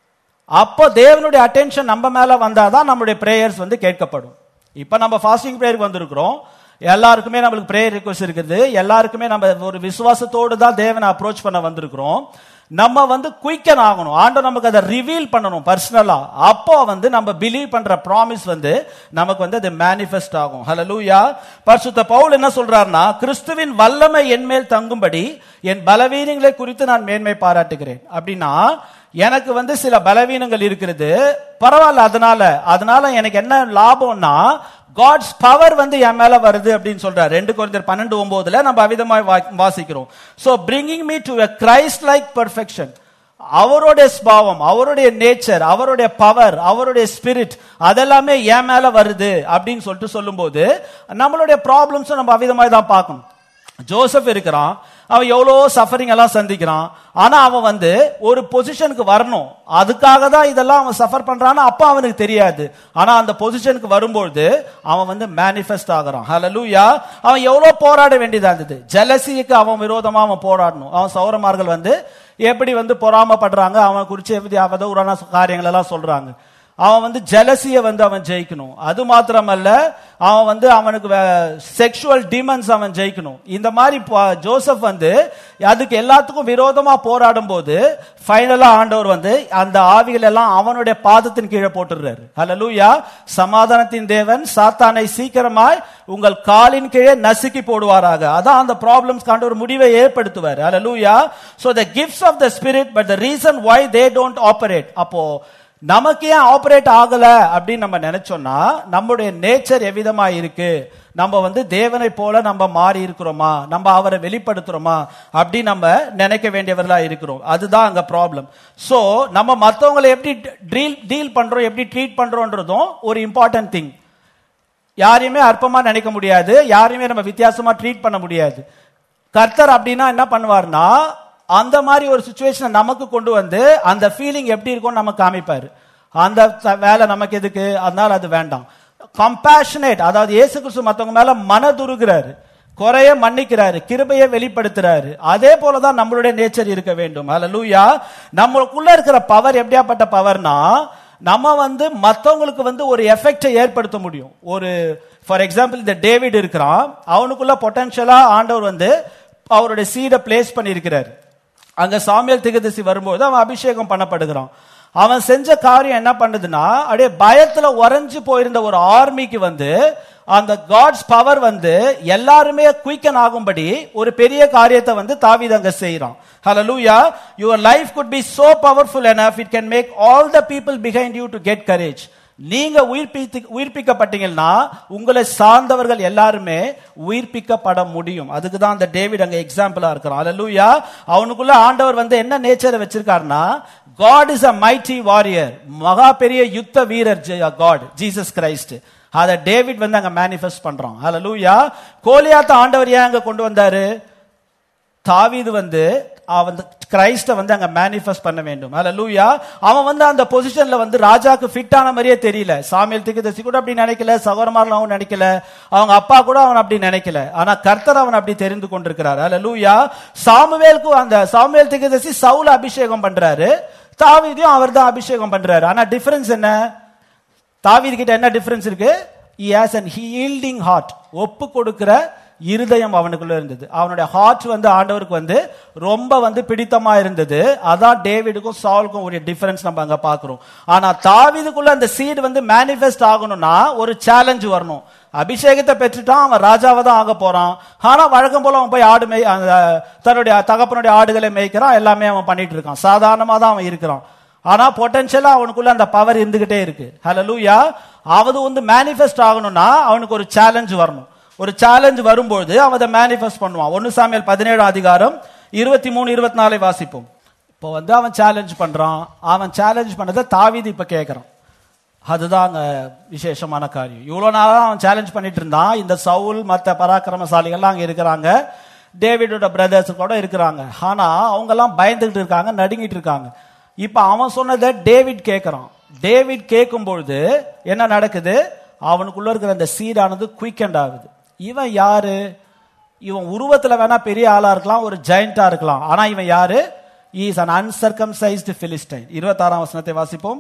அப்போ தேவனுடைய அட்டென்ஷன் நம்ம மேல வந்தாதான் நம்மளுடைய பிரேயர்ஸ் வந்து கேட்கப்படும் இப்ப நம்ம ஃபாஸ்டிங் பிரேயருக்கு வந்திருக்கிறோம் எல்லாருக்குமே நம்மளுக்கு பிரேயர் ரிக்வஸ்ட் இருக்குது எல்லாருக்குமே நம்ம ஒரு விசுவாசத்தோடு தான் தேவனை அப்ரோச் பண்ண வந்திருக்கிறோம் நம்ம வந்து குயிக்கன் ஆகணும் ஆண்டவர் நமக்கு அதை ரிவீல் பண்ணணும் பர்சனலா அப்போ வந்து நம்ம பிலீவ் பண்ற ப்ராமிஸ் வந்து நமக்கு வந்து அது மேனிஃபெஸ்ட் ஆகும் ஹalleluya பரிசுத்த பவுல் என்ன சொல்றாருன்னா கிறிஸ்துவின் வல்லமை என் மேல் தங்கும்படி என் பலவீனங்களை குறித்து நான் மேன்மை பாராட்டுகிறேன் அப்படின்னா எனக்கு வந்து சில பலவீனங்கள் இருக்கிறது பரவாயில்ல அதனால அதனால எனக்கு என்ன லாபம்னா காட்ஸ் பவர் வந்து என் மேல வருது அப்படின்னு சொல்றாரு ரெண்டு குழந்தையர் பன்னெண்டு ஒன்பதுல நம்ம அவிதமாய் வா- வாசிக்கிறோம் so bringing me to a Christ like perfection அவருடைய ஸ்பாவம் அவருடைய நேச்சர் அவருடைய பவர் அவருடைய ஸ்பிரிட் அதெல்லாமே என் மேல வருது அப்படின்னு சொல்லிட்டு சொல்லும்போது நம்மளுடைய ப்ராப்ளம்ஸும் நம்ம அவிதமாய் தான் பார்க்கணும் ஜோசப் இருக்கிறான் அவன் எவ்வளோ சஃபரிங் எல்லாம் சந்திக்கிறான் ஆனா அவன் வந்து ஒரு பொசிஷனுக்கு வரணும் அதுக்காக தான் இதெல்லாம் அவன் சஃபர் பண்றான்னு அப்ப அவனுக்கு தெரியாது ஆனா அந்த பொசிஷனுக்கு வரும்பொழுது அவன் வந்து மேனிஃபெஸ்ட் ஆகுறான் ஹalleluya அவன் எவ்வளவு போராட வேண்டியதா இருந்தது ஜெலசிக்கு அவன் விரோதமா அவன் போராடணும் அவன் சௌரமார்கள் வந்து எப்படி வந்து பொறாமப்படுறாங்க அவன் குறிச்சு எப்படி அவதூறான காரியங்கள் எல்லாம் சொல்றாங்க அவன் வந்து ஜெலசிய வந்து அவன் ஜெயிக்கணும் அது மாத்திரமல்ல அவன் வந்து அவனுக்கு செக்ஷுவல் டிமன்ஸ் அவன் ஜெயிக்கணும் இந்த மாதிரி ப- ஜோசப் வந்து அதுக்கு எல்லாத்துக்கும் விரோதமா போராடும் போது ஃபைனலா ஆண்டவர் வந்து அந்த ஆவிகள் எல்லாம் அவனுடைய பாதத்தின் கீழே போட்டுடுறாரு ஹalleluya சமாதானத்தின் தேவன் சாத்தானை சீக்கிரமாய் உங்கள் காலின் கீழே நசுக்கி போடுவாராக அதான் அந்த ப்ராப்ளம்ஸ் காண்ட ஒரு முடிவை ஏற்படுத்துவார் ஹalleluya so the gifts of the spirit but the reason why they don't operate அப்போ நமக்கு ஏன் ஆபரேட் ஆகல அப்படின்னு நம்ம நினைச்சோம்னா நம்முடைய நேச்சர் எவ்விதமா இருக்கு நம்ம வந்து தேவனை போல நம்ம மாறி இருக்கிறோமா நம்ம அவரை வெளிப்படுத்துறோமா அப்படி நம்ம நினைக்க வேண்டியவர்களா இருக்கிறோம் அதுதான் அங்க ப்ராப்ளம் சோ நம்ம மத்தவங்களை எப்படி டீல் டீல் பண்றோம் எப்படி ட்ரீட் பண்றோம்ன்றதும் ஒரு இம்பார்ட்டன்ட் திங் யாரையுமே அற்பமா நினைக்க முடியாது யாரையுமே நம்ம வித்தியாசமா ட்ரீட் பண்ண முடியாது கர்த்தர் அப்படின்னா என்ன பண்ணுவார்னா அந்த மாதிரி ஒரு சுச்சுவேஷனை நமக்கு கொண்டு வந்து அந்த ஃபீலிங் எப்படி இருக்கும்னு நமக்கு காமிப்பாரு அந்த த- வேலை நமக்கு எதுக்கு அதனால அது வேண்டாம் கம்பேஷனேட் அதாவது இயேசு கிறிஸ்து மத்தவங்க மேல மனதுருகிறாரு குறைய மன்னிக்கிறாரு கிருபையை வெளிப்படுத்துறாரு அதே போலதான் நம்மளுடைய நேச்சர் இருக்க வேண்டும் அல்லூயா நம்மளுக்குள்ள இருக்கிற பவர் எப்படியாப்பட்ட பவர்னா நம்ம வந்து மத்தவங்களுக்கு வந்து ஒரு எஃபெக்டை ஏற்படுத்த முடியும் ஒரு ஃபார் எக்ஸாம்பிள் இந்த டேவிட் இருக்கிறான் அவனுக்குள்ள பொட்டன்ஷியலா ஆண்டவர் வந்து அவருடைய சீடை பிளேஸ் பண்ணியிருக்கிறாரு அங்க சாமியல் திகதசி வரும்போது அவன் அபிஷேகம் பண்ணப்படுகிறான் அவன் செஞ்ச காரியம் என்ன பண்ணுதுன்னா அப்படியே பயத்துல உறைஞ்சு போயிருந்த ஒரு ஆர்மிக்கு வந்து அந்த காட்ஸ் பவர் வந்து எல்லாருமே குயிக்கன் ஆகும்படி ஒரு பெரிய காரியத்தை வந்து தாவீது அங்க செய்யறான் ஹalleluya your life could be so powerful enough it can make all the people behind you to get courage நீங்க உயிர்ப்பித்து உயிர்ப்பிக்கப்பட்டீங்கன்னா உங்களை சார்ந்தவர்கள் எல்லாருமே உயிர்ப்பிக்கப்பட முடியும் அதுக்கு தான் அந்த டேவிட் அங்க எக்ஸாம்பிளா இருக்கிறான் அல்லூயா அவனுக்குள்ள ஆண்டவர் வந்து என்ன நேச்சரை வச்சிருக்காருன்னா God is a mighty warrior மகா பெரிய யுத்த வீரர் காட் ஜீசஸ் கிரைஸ்ட் அதை டேவிட் வந்து அங்க மேனிஃபெஸ்ட் பண்றான் அல்லூயா கோலியாத்த ஆண்டவர் ஏன் அங்க கொண்டு வந்தாரு தாவீது வந்து அவன் கிரைஸ்ட வந்து அங்க மேனிஃபெஸ்ட் பண்ண வேண்டும் அல்லூயா அவன் வந்து அந்த பொசிஷன்ல வந்து ராஜாக்கு ஃபிட் ஆன மாதிரியே தெரியல சாமியல் திக்குதசி கூட அப்படி நினைக்கல சகோதரமாரில் அவன் நினைக்கல அவங்க அப்பா கூட அவன் அப்படி நினைக்கல ஆனா கர்த்தர் அவன் அப்படி தெரிந்து கொண்டிருக்கிறார் அல்லூயா சாமுவேலுக்கு அந்த சாமுவேல் திக்குதசி சவுல அபிஷேகம் பண்றாரு தாவீதையும் அவர் தான் அபிஷேகம் பண்றாரு ஆனா டிஃபரன்ஸ் என்ன தாவீது கிட்ட என்ன டிஃபரன்ஸ் இருக்கு he has an yielding heart ஒப்பு கொடுக்கிற இருதயம் அவனுக்குள்ள இருந்தது அவனுடைய ஹார்ட் வந்து ஆண்டவருக்கு வந்து ரொம்ப வந்து பிடித்தமா இருந்தது அதான் டேவிடுக்கும் சால்க்கும் ஒரு டிஃபரன்ஸ் நம்ம அங்க பாக்குறோம் ஆனா தாவீதுக்குள்ள அந்த சீடு வந்து மேனிஃபெஸ்ட் ஆகணும்னா ஒரு சேலஞ்ச் வரணும் அபிஷேகத்தை பெற்றுட்டான் அவன் ராஜாவை தான் ஆக போறான் ஆனா வழக்கம் போல அவன் போய் ஆடு மேய் அந்த தன்னுடைய தகப்பனுடைய ஆடுகளை மேய்க்கிறான் எல்லாமே அவன் பண்ணிட்டு இருக்கான் சாதாரணமா தான் அவன் இருக்கிறான் ஆனா பொட்டன்ஷியலா அவனுக்குள்ள அந்த பவர் இருந்துகிட்டே இருக்கு ஹalleluya அது வந்து மேனிஃபெஸ்ட் ஆகணும்னா அவனுக்கு ஒரு சேலஞ்ச் வரணும் ஒரு சேலஞ்ச் வரும்போது அவன் அதை மேனிஃபெஸ்ட் பண்ணுவான் ஒன்னு சாமியல் பதினேழு அதிகாரம் இருபத்தி மூணு இருபத்தி நாலை வாசிப்போம் இப்போ வந்து அவன் சேலஞ்ச் பண்றான் அவன் சேலஞ்ச் பண்ணதை தாவீது இப்ப கேட்கறான் அதுதான் அங்க விசேஷமான காரியம் இவ்வளவு நாளா அவன் சேலஞ்ச் பண்ணிட்டு இருந்தான் இந்த சவுல் மத்த பராக்கிரமசாலிகள்லாம் அங்க இருக்கிறாங்க டேவிடோட பிரதர்ஸ் கூட இருக்கிறாங்க ஆனா அவங்க எல்லாம் பயந்துகிட்டு இருக்காங்க நடுங்கிட்டு இருக்காங்க இப்ப அவன் சொன்னதை டேவிட் கேட்கறான் டேவிட் கேட்கும் பொழுது என்ன நடக்குது அவனுக்குள்ள இருக்கிற அந்த சீடானது குயிக்கண்ட் ஆகுது இவன் யாரு இவன் உருவத்துல வேணா பெரிய ஆளா இருக்கலாம் ஒரு ஜெயண்டா இருக்கலாம் ஆனா இவன் யாரு இஸ் அன் அன்சர்கம்சைஸ்டு பிலிஸ்டைன் இருபத்தாறாம் வசனத்தை வாசிப்போம்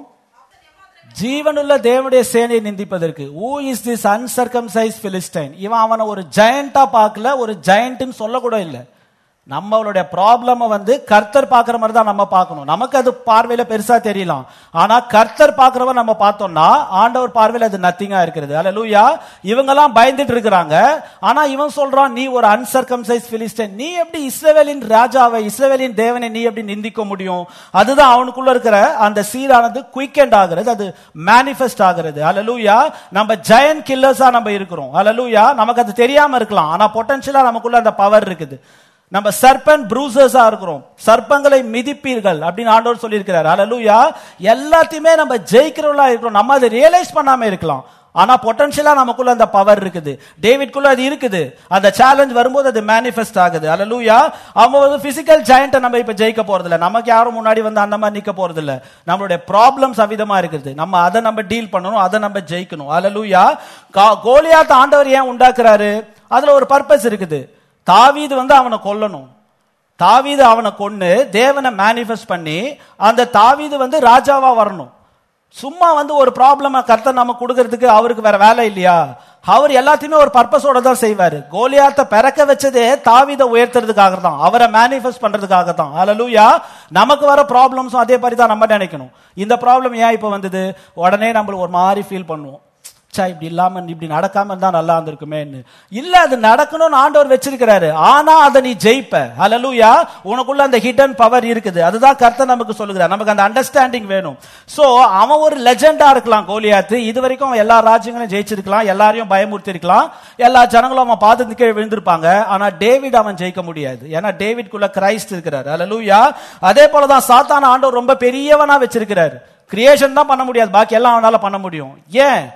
ஜீவனுள்ள தேவனுடைய சேனையை நிந்திப்பதற்கு who is this uncircumcised Philistine இவன் அவனை ஒரு ஜெயண்டா பார்க்கல ஒரு ஜெயண்ட்னு சொல்லக்கூட இல்லை நம்மளுடைய ப்ராப்ளம் வந்து கர்த்தர் பார்க்குற மாதிரி தான் நம்ம பார்க்கணும் நமக்கு அது பார்வையில பெருசா தெரியலாம் ஆனா கர்த்தர் பார்க்கிறவ நம்ம பார்த்தோம்னா ஆண்டவர் பார்வையில அது நத்திங்கா இருக்கிறது அல்ல லூயா இவங்கெல்லாம் பயந்துட்டு இருக்கிறாங்க ஆனா இவன் சொல்றான் நீ ஒரு அன்சர்கம்சைஸ் பிலிஸ்டைன் நீ எப்படி இஸ்ரவேலின் ராஜாவை இஸ்ரவேலின் தேவனை நீ எப்படி நிந்திக்க முடியும் அதுதான் அவனுக்குள்ள இருக்கிற அந்த சீரானது குயிக்கெண்ட் ஆகிறது அது மேனிஃபெஸ்ட் ஆகிறது அல்லலூயா நம்ம ஜெயன் கில்லர்ஸா நம்ம இருக்கிறோம் அல்லலூயா நமக்கு அது தெரியாம இருக்கலாம் ஆனா பொட்டன்ஷியலா நமக்குள்ள அந்த பவர் இருக்குது நம்ம சர்பன் ப்ரூசர்ஸா இருக்கிறோம் சர்ப்பங்களை மிதிப்பீர்கள் அப்படின்னு ஆண்டவர் சொல்லியிருக்கிறார் அல்லலூயா எல்லாத்தையுமே நம்ம ஜெயிக்கிறவங்களா இருக்கிறோம் நம்ம அதை ரியலைஸ் பண்ணாம இருக்கலாம் ஆனா பொட்டன்ஷியலா நமக்குள்ள அந்த பவர் இருக்குது டேவிட்குள்ள அது இருக்குது அந்த சேலஞ்ச் வரும்போது அது மேனிஃபெஸ்ட் ஆகுது அல்லலூயா அவங்க வந்து பிசிக்கல் ஜெயண்ட்டை நம்ம இப்ப ஜெயிக்க போறது இல்ல நமக்கு யாரும் முன்னாடி வந்து அந்த மாதிரி நிக்க போறது இல்ல நம்மளுடைய ப்ராப்ளம்ஸ் அவிதமா இருக்குது நம்ம அதை நம்ம டீல் பண்ணணும் அதை நம்ம ஜெயிக்கணும் அல்லலூயா கோலியாத்த ஆண்டவர் ஏன் உண்டாக்குறாரு அதுல ஒரு பர்பஸ் இருக்குது தாவீது வந்து அவனை கொல்லணும் தாவீது அவனை கொன்னு தேவனை மேனிஃபெஸ்ட் பண்ணி அந்த தாவீது வந்து ராஜாவா வரணும் சும்மா வந்து ஒரு ப்ராப்ளம கர்த்தர் நம்ம கொடுக்கறதுக்கு அவருக்கு வேற வேலை இல்லையா அவர் எல்லாத்தையுமே ஒரு பர்பஸோட தான் செய்வாரு கோலியாத்த பிறக்க வச்சதே தாவீத உயர்த்துறதுக்காக தான் அவரை மேனிஃபெஸ்ட் பண்றதுக்காக தான் அலலூயா நமக்கு வர ப்ராப்ளம்ஸும் அதே மாதிரி தான் நம்ம நினைக்கணும் இந்த ப்ராப்ளம் ஏன் இப்ப வந்தது உடனே நம்மளுக்கு ஒரு மாதிரி ஃபீல் பண்ணுவோம் ச்சா இப்படி இல்லாம இப்படி நடக்காம இருந்தா நல்லா இருந்திருக்குமேன்னு இல்ல அது நடக்கணும்னு ஆண்டவர் வச்சிருக்கிறாரு ஆனா அதை நீ ஜெயிப்ப ஹalleluya உனக்குள்ள அந்த ஹிடன் பவர் இருக்குது அதுதான் கர்த்தர் நமக்கு சொல்லுகிறார் நமக்கு அந்த அண்டர்ஸ்டாண்டிங் வேணும் சோ அவன் ஒரு லெஜெண்டா இருக்கலாம் கோலியாத்து இது வரைக்கும் அவன் எல்லா ராஜ்யங்களையும் ஜெயிச்சிருக்கலாம் எல்லாரையும் பயமுறுத்தி இருக்கலாம் எல்லா ஜனங்களும் அவன் பாதத்து கீழே விழுந்திருப்பாங்க ஆனா டேவிட் அவன் ஜெயிக்க முடியாது ஏன்னா டேவிட்குள்ள கிரைஸ்ட் இருக்கிறார் ஹalleluya அதே போலதான் சாத்தான ஆண்டவர் ரொம்ப பெரியவனா வச்சிருக்கிறார் கிரியேஷன் தான் பண்ண முடியாது பாக்கி எல்லாம் அவனால பண்ண முடியும் ஏன்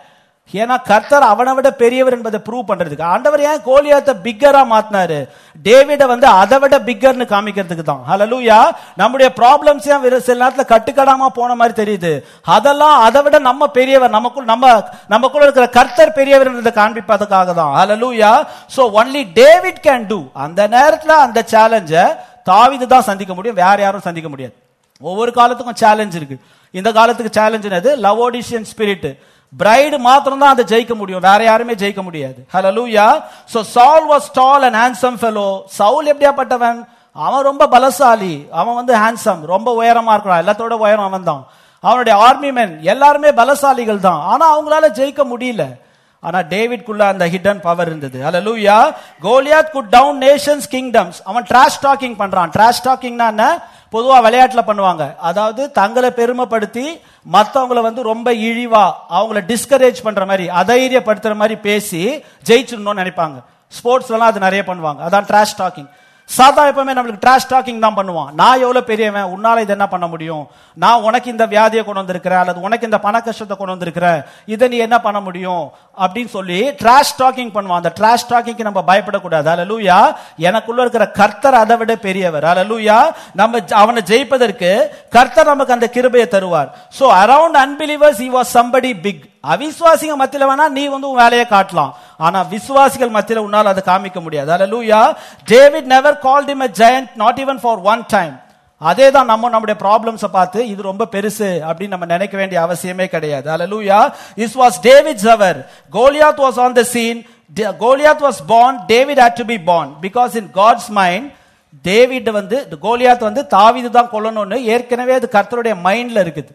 ஏன்னா கர்த்தர் அவனை விட பெரியவர் என்பதை ப்ரூவ் பண்றதுக்கு ஆண்டவர் ஏன் கோலியாத்த பிக்கரா மாத்தினாரு டேவிட வந்து அதை விட பிக்கர்னு காமிக்கிறதுக்கு தான் ஹalleluya நம்முடைய ப்ராப்ளம்ஸ் ஏன் வெறும் சில நேரத்துல கட்டுக்கடாம போன மாதிரி தெரியுது அதெல்லாம் அதை விட நம்ம பெரியவர் நமக்குள் நம்ம நமக்குள்ள இருக்கிற கர்த்தர் பெரியவர் என்பதை காண்பிப்பதற்காக தான் hallelujah so only David can do அந்த நேரத்துல அந்த சேலஞ்ச தாவீது தான் சந்திக்க முடியும் வேற யாரும் சந்திக்க முடியாது ஒவ்வொரு காலத்துக்கும் சேலஞ்ச் இருக்கு இந்த காலத்துக்கு சேலஞ்ச் என்னது லவோடிஷியன் ஸ்பிரிட் பிரைடு மாத்திரம் தான் அதை ஜெயிக்க முடியும் வேற யாருமே ஜெயிக்க முடியாது hallelujah so Saul was tall and handsome fellow சவுல் எப்படியாப்பட்டவன் அவன் ரொம்ப பலசாலி அவன் வந்து ஹேண்ட்சம் ரொம்ப உயரமா இருக்கிறான் எல்லாத்தோட உயரம் அவன் தான் அவனுடைய ஆர்மி மென் எல்லாருமே பலசாலிகள் தான் ஆனா அவங்களால ஜெயிக்க முடியல ஆனா டேவிட்குள்ள அந்த ஹிடன் பவர் இருந்தது hallelujah Goliath cut down nations kingdoms அவன் ட்ராஷ் டாக்கிங் பண்றான் ட்ராஷ் டாக்கிங்னா என்ன பொதுவா விளையாட்டுல பண்ணுவாங்க அதாவது தங்களை பெருமைப்படுத்தி மத்தவங்கள வந்து ரொம்ப இழிவா அவங்கள டிஸ்கரேஜ் பண்ற மாதிரி அதைரியப்படுத்துற மாதிரி பேசி ஜெயிச்சிடணும்னு நினைப்பாங்க ஸ்போர்ட்ஸ்லாம் அது நிறைய பண்ணுவாங்க அதான் ட்ராஷ் டாக்கிங் சாதா எப்பவுமே நம்மளுக்கு ட்ராஷ் டாக்கிங் தான் பண்ணுவான் நான் எவ்வளவு பெரியவன் உன்னால இது என்ன பண்ண முடியும் நான் உனக்கு இந்த வியாதியை கொண்டு வந்திருக்கிறேன் அல்லது உனக்கு இந்த பண கஷ்டத்தை கொண்டு வந்திருக்கிறேன் இதை நீ என்ன பண்ண முடியும் அப்படின்னு சொல்லி ட்ராஷ் டாக்கிங் பண்ணுவான் அந்த ட்ராஷ் டாக்கிங்க்கு நம்ம பயப்படக்கூடாது அலலூயா எனக்குள்ள இருக்கிற கர்த்தர் அதை விட பெரியவர் அலலூயா நம்ம ஜ- அவனை ஜெயிப்பதற்கு கர்த்தர் நமக்கு அந்த கிருபையை தருவார் so around unbelievers he was somebody big அவிசுவாசிங்க மத்தியில வேணா நீ வந்து உன் வேலையை காட்டலாம் ஆனா விசுவாசிகள் மத்தியில உன்னால அதை காமிக்க முடியாது hallelujah David never called him a giant not even for one time அதே தான் நம்ம நம்முடைய ப்ராப்ளம்ஸை பார்த்து இது ரொம்ப பெருசு அப்படின்னு நம்ம நினைக்க வேண்டிய அவசியமே கிடையாது அல்லூயா இஸ் வாஸ் டேவிட் ஜவர் Goliath was on the scene Goliath was born David had to be born because in god's mind David வந்து கோலியாத் வந்து தாவீது தான் கொல்லணும்னு ஏற்கனவே அது கர்த்தருடைய மைண்ட்ல இருக்குது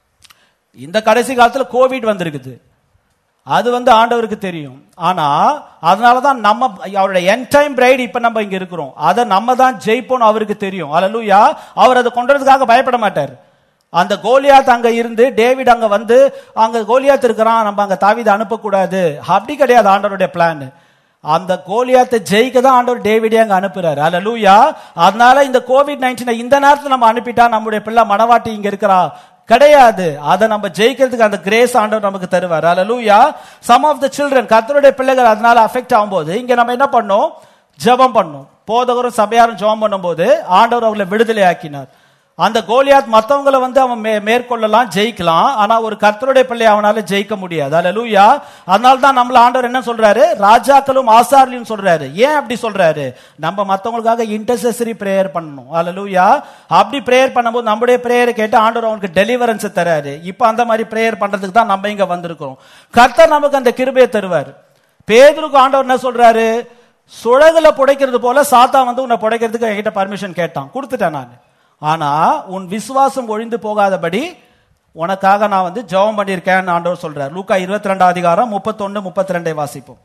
இந்த கடைசி காலத்துல கோவிட் வந்திருக்குது அது வந்து ஆண்டவருக்கு தெரியும் ஆனா அதனாலதான் நம்ம அவருடைய என் டைம் பிரைட் இப்ப நம்ம இங்க இருக்கிறோம் அதை நம்ம தான் ஜெயிப்போம் அவருக்கு தெரியும் அல்லூயா அவர் அதை கொண்டதுக்காக பயப்பட மாட்டார் அந்த கோலியாத் அங்க இருந்து டேவிட் அங்க வந்து அங்க கோலியாத் இருக்கிறான் நம்ம அங்க தாவீதை அனுப்பக்கூடாது அப்படி கிடையாது ஆண்டவருடைய பிளான் அந்த கோலியாத்தை ஜெயிக்க தான் ஆண்டவர் டேவிடே அங்க அனுப்புறாரு அல்லூயா அதனால இந்த கோவிட் நைன்டீனை இந்த நேரத்துல நம்ம அனுப்பிட்டா நம்முடைய பிள்ளை மனவாட்டி இங்க இருக்கிறா கிடையாது அதை நம்ம ஜெயிக்கிறதுக்கு அந்த கிரேஸ் ஆண்டவர் நமக்கு தருவார் அல்லூயா சம் ஆஃப் த சில்ட்ரன் கர்த்தருடைய பிள்ளைகள் அதனால அஃபெக்ட் ஆகும்போது இங்க நம்ம என்ன பண்ணோம் ஜெபம் பண்ணோம் போதகரும் சபையாரும் ஜெபம் பண்ணும்போது ஆண்டவர் அவர்களை விடுதலை ஆக்கினார் அந்த கோலியாத் மத்தவங்களை வந்து அவன் மே- மேற்கொள்ளலாம் ஜெயிக்கலாம் ஆனா ஒரு கர்த்தருடைய பிள்ளை அவனால ஜெயிக்க முடியாது அல்லூயா அதனால தான் நம்மள ஆண்டவர் என்ன சொல்றாரு ராஜாக்களும் ஆசாரியும் சொல்றாரு ஏன் அப்படி சொல்றாரு நம்ம மத்தவங்களுக்காக இன்டர்செசரி பிரேயர் பண்ணணும் அல்லூயா அப்படி பிரேயர் பண்ணும்போது நம்முடைய பிரேயரை கேட்டு ஆண்டவர் அவனுக்கு டெலிவரன்ஸ் தராரு இப்ப அந்த மாதிரி பிரேயர் பண்றதுக்கு தான் நம்ம இங்க வந்திருக்கிறோம் கர்த்தர் நமக்கு அந்த கிருபையை தருவார் பேதுருக்கு ஆண்டவர் என்ன சொல்றாரு சுழகுல புடைக்கிறது போல சாத்தா வந்து உன்னை புடைக்கிறதுக்கு என்கிட்ட பர்மிஷன் கேட்டான் கொடுத்துட்டேன் நான் ஆனா உன் விசுவாசம் ஒழிந்து போகாதபடி உனக்காக நான் வந்து ஜெபம் பண்ணியிருக்கேன்னு ஆண்டவர் சொல்றார் லூக்கா இருபத்தி ரெண்டாம் அதிகாரம் முப்பத்தொன்னு முப்பத்தி ரெண்டை வாசிப்போம்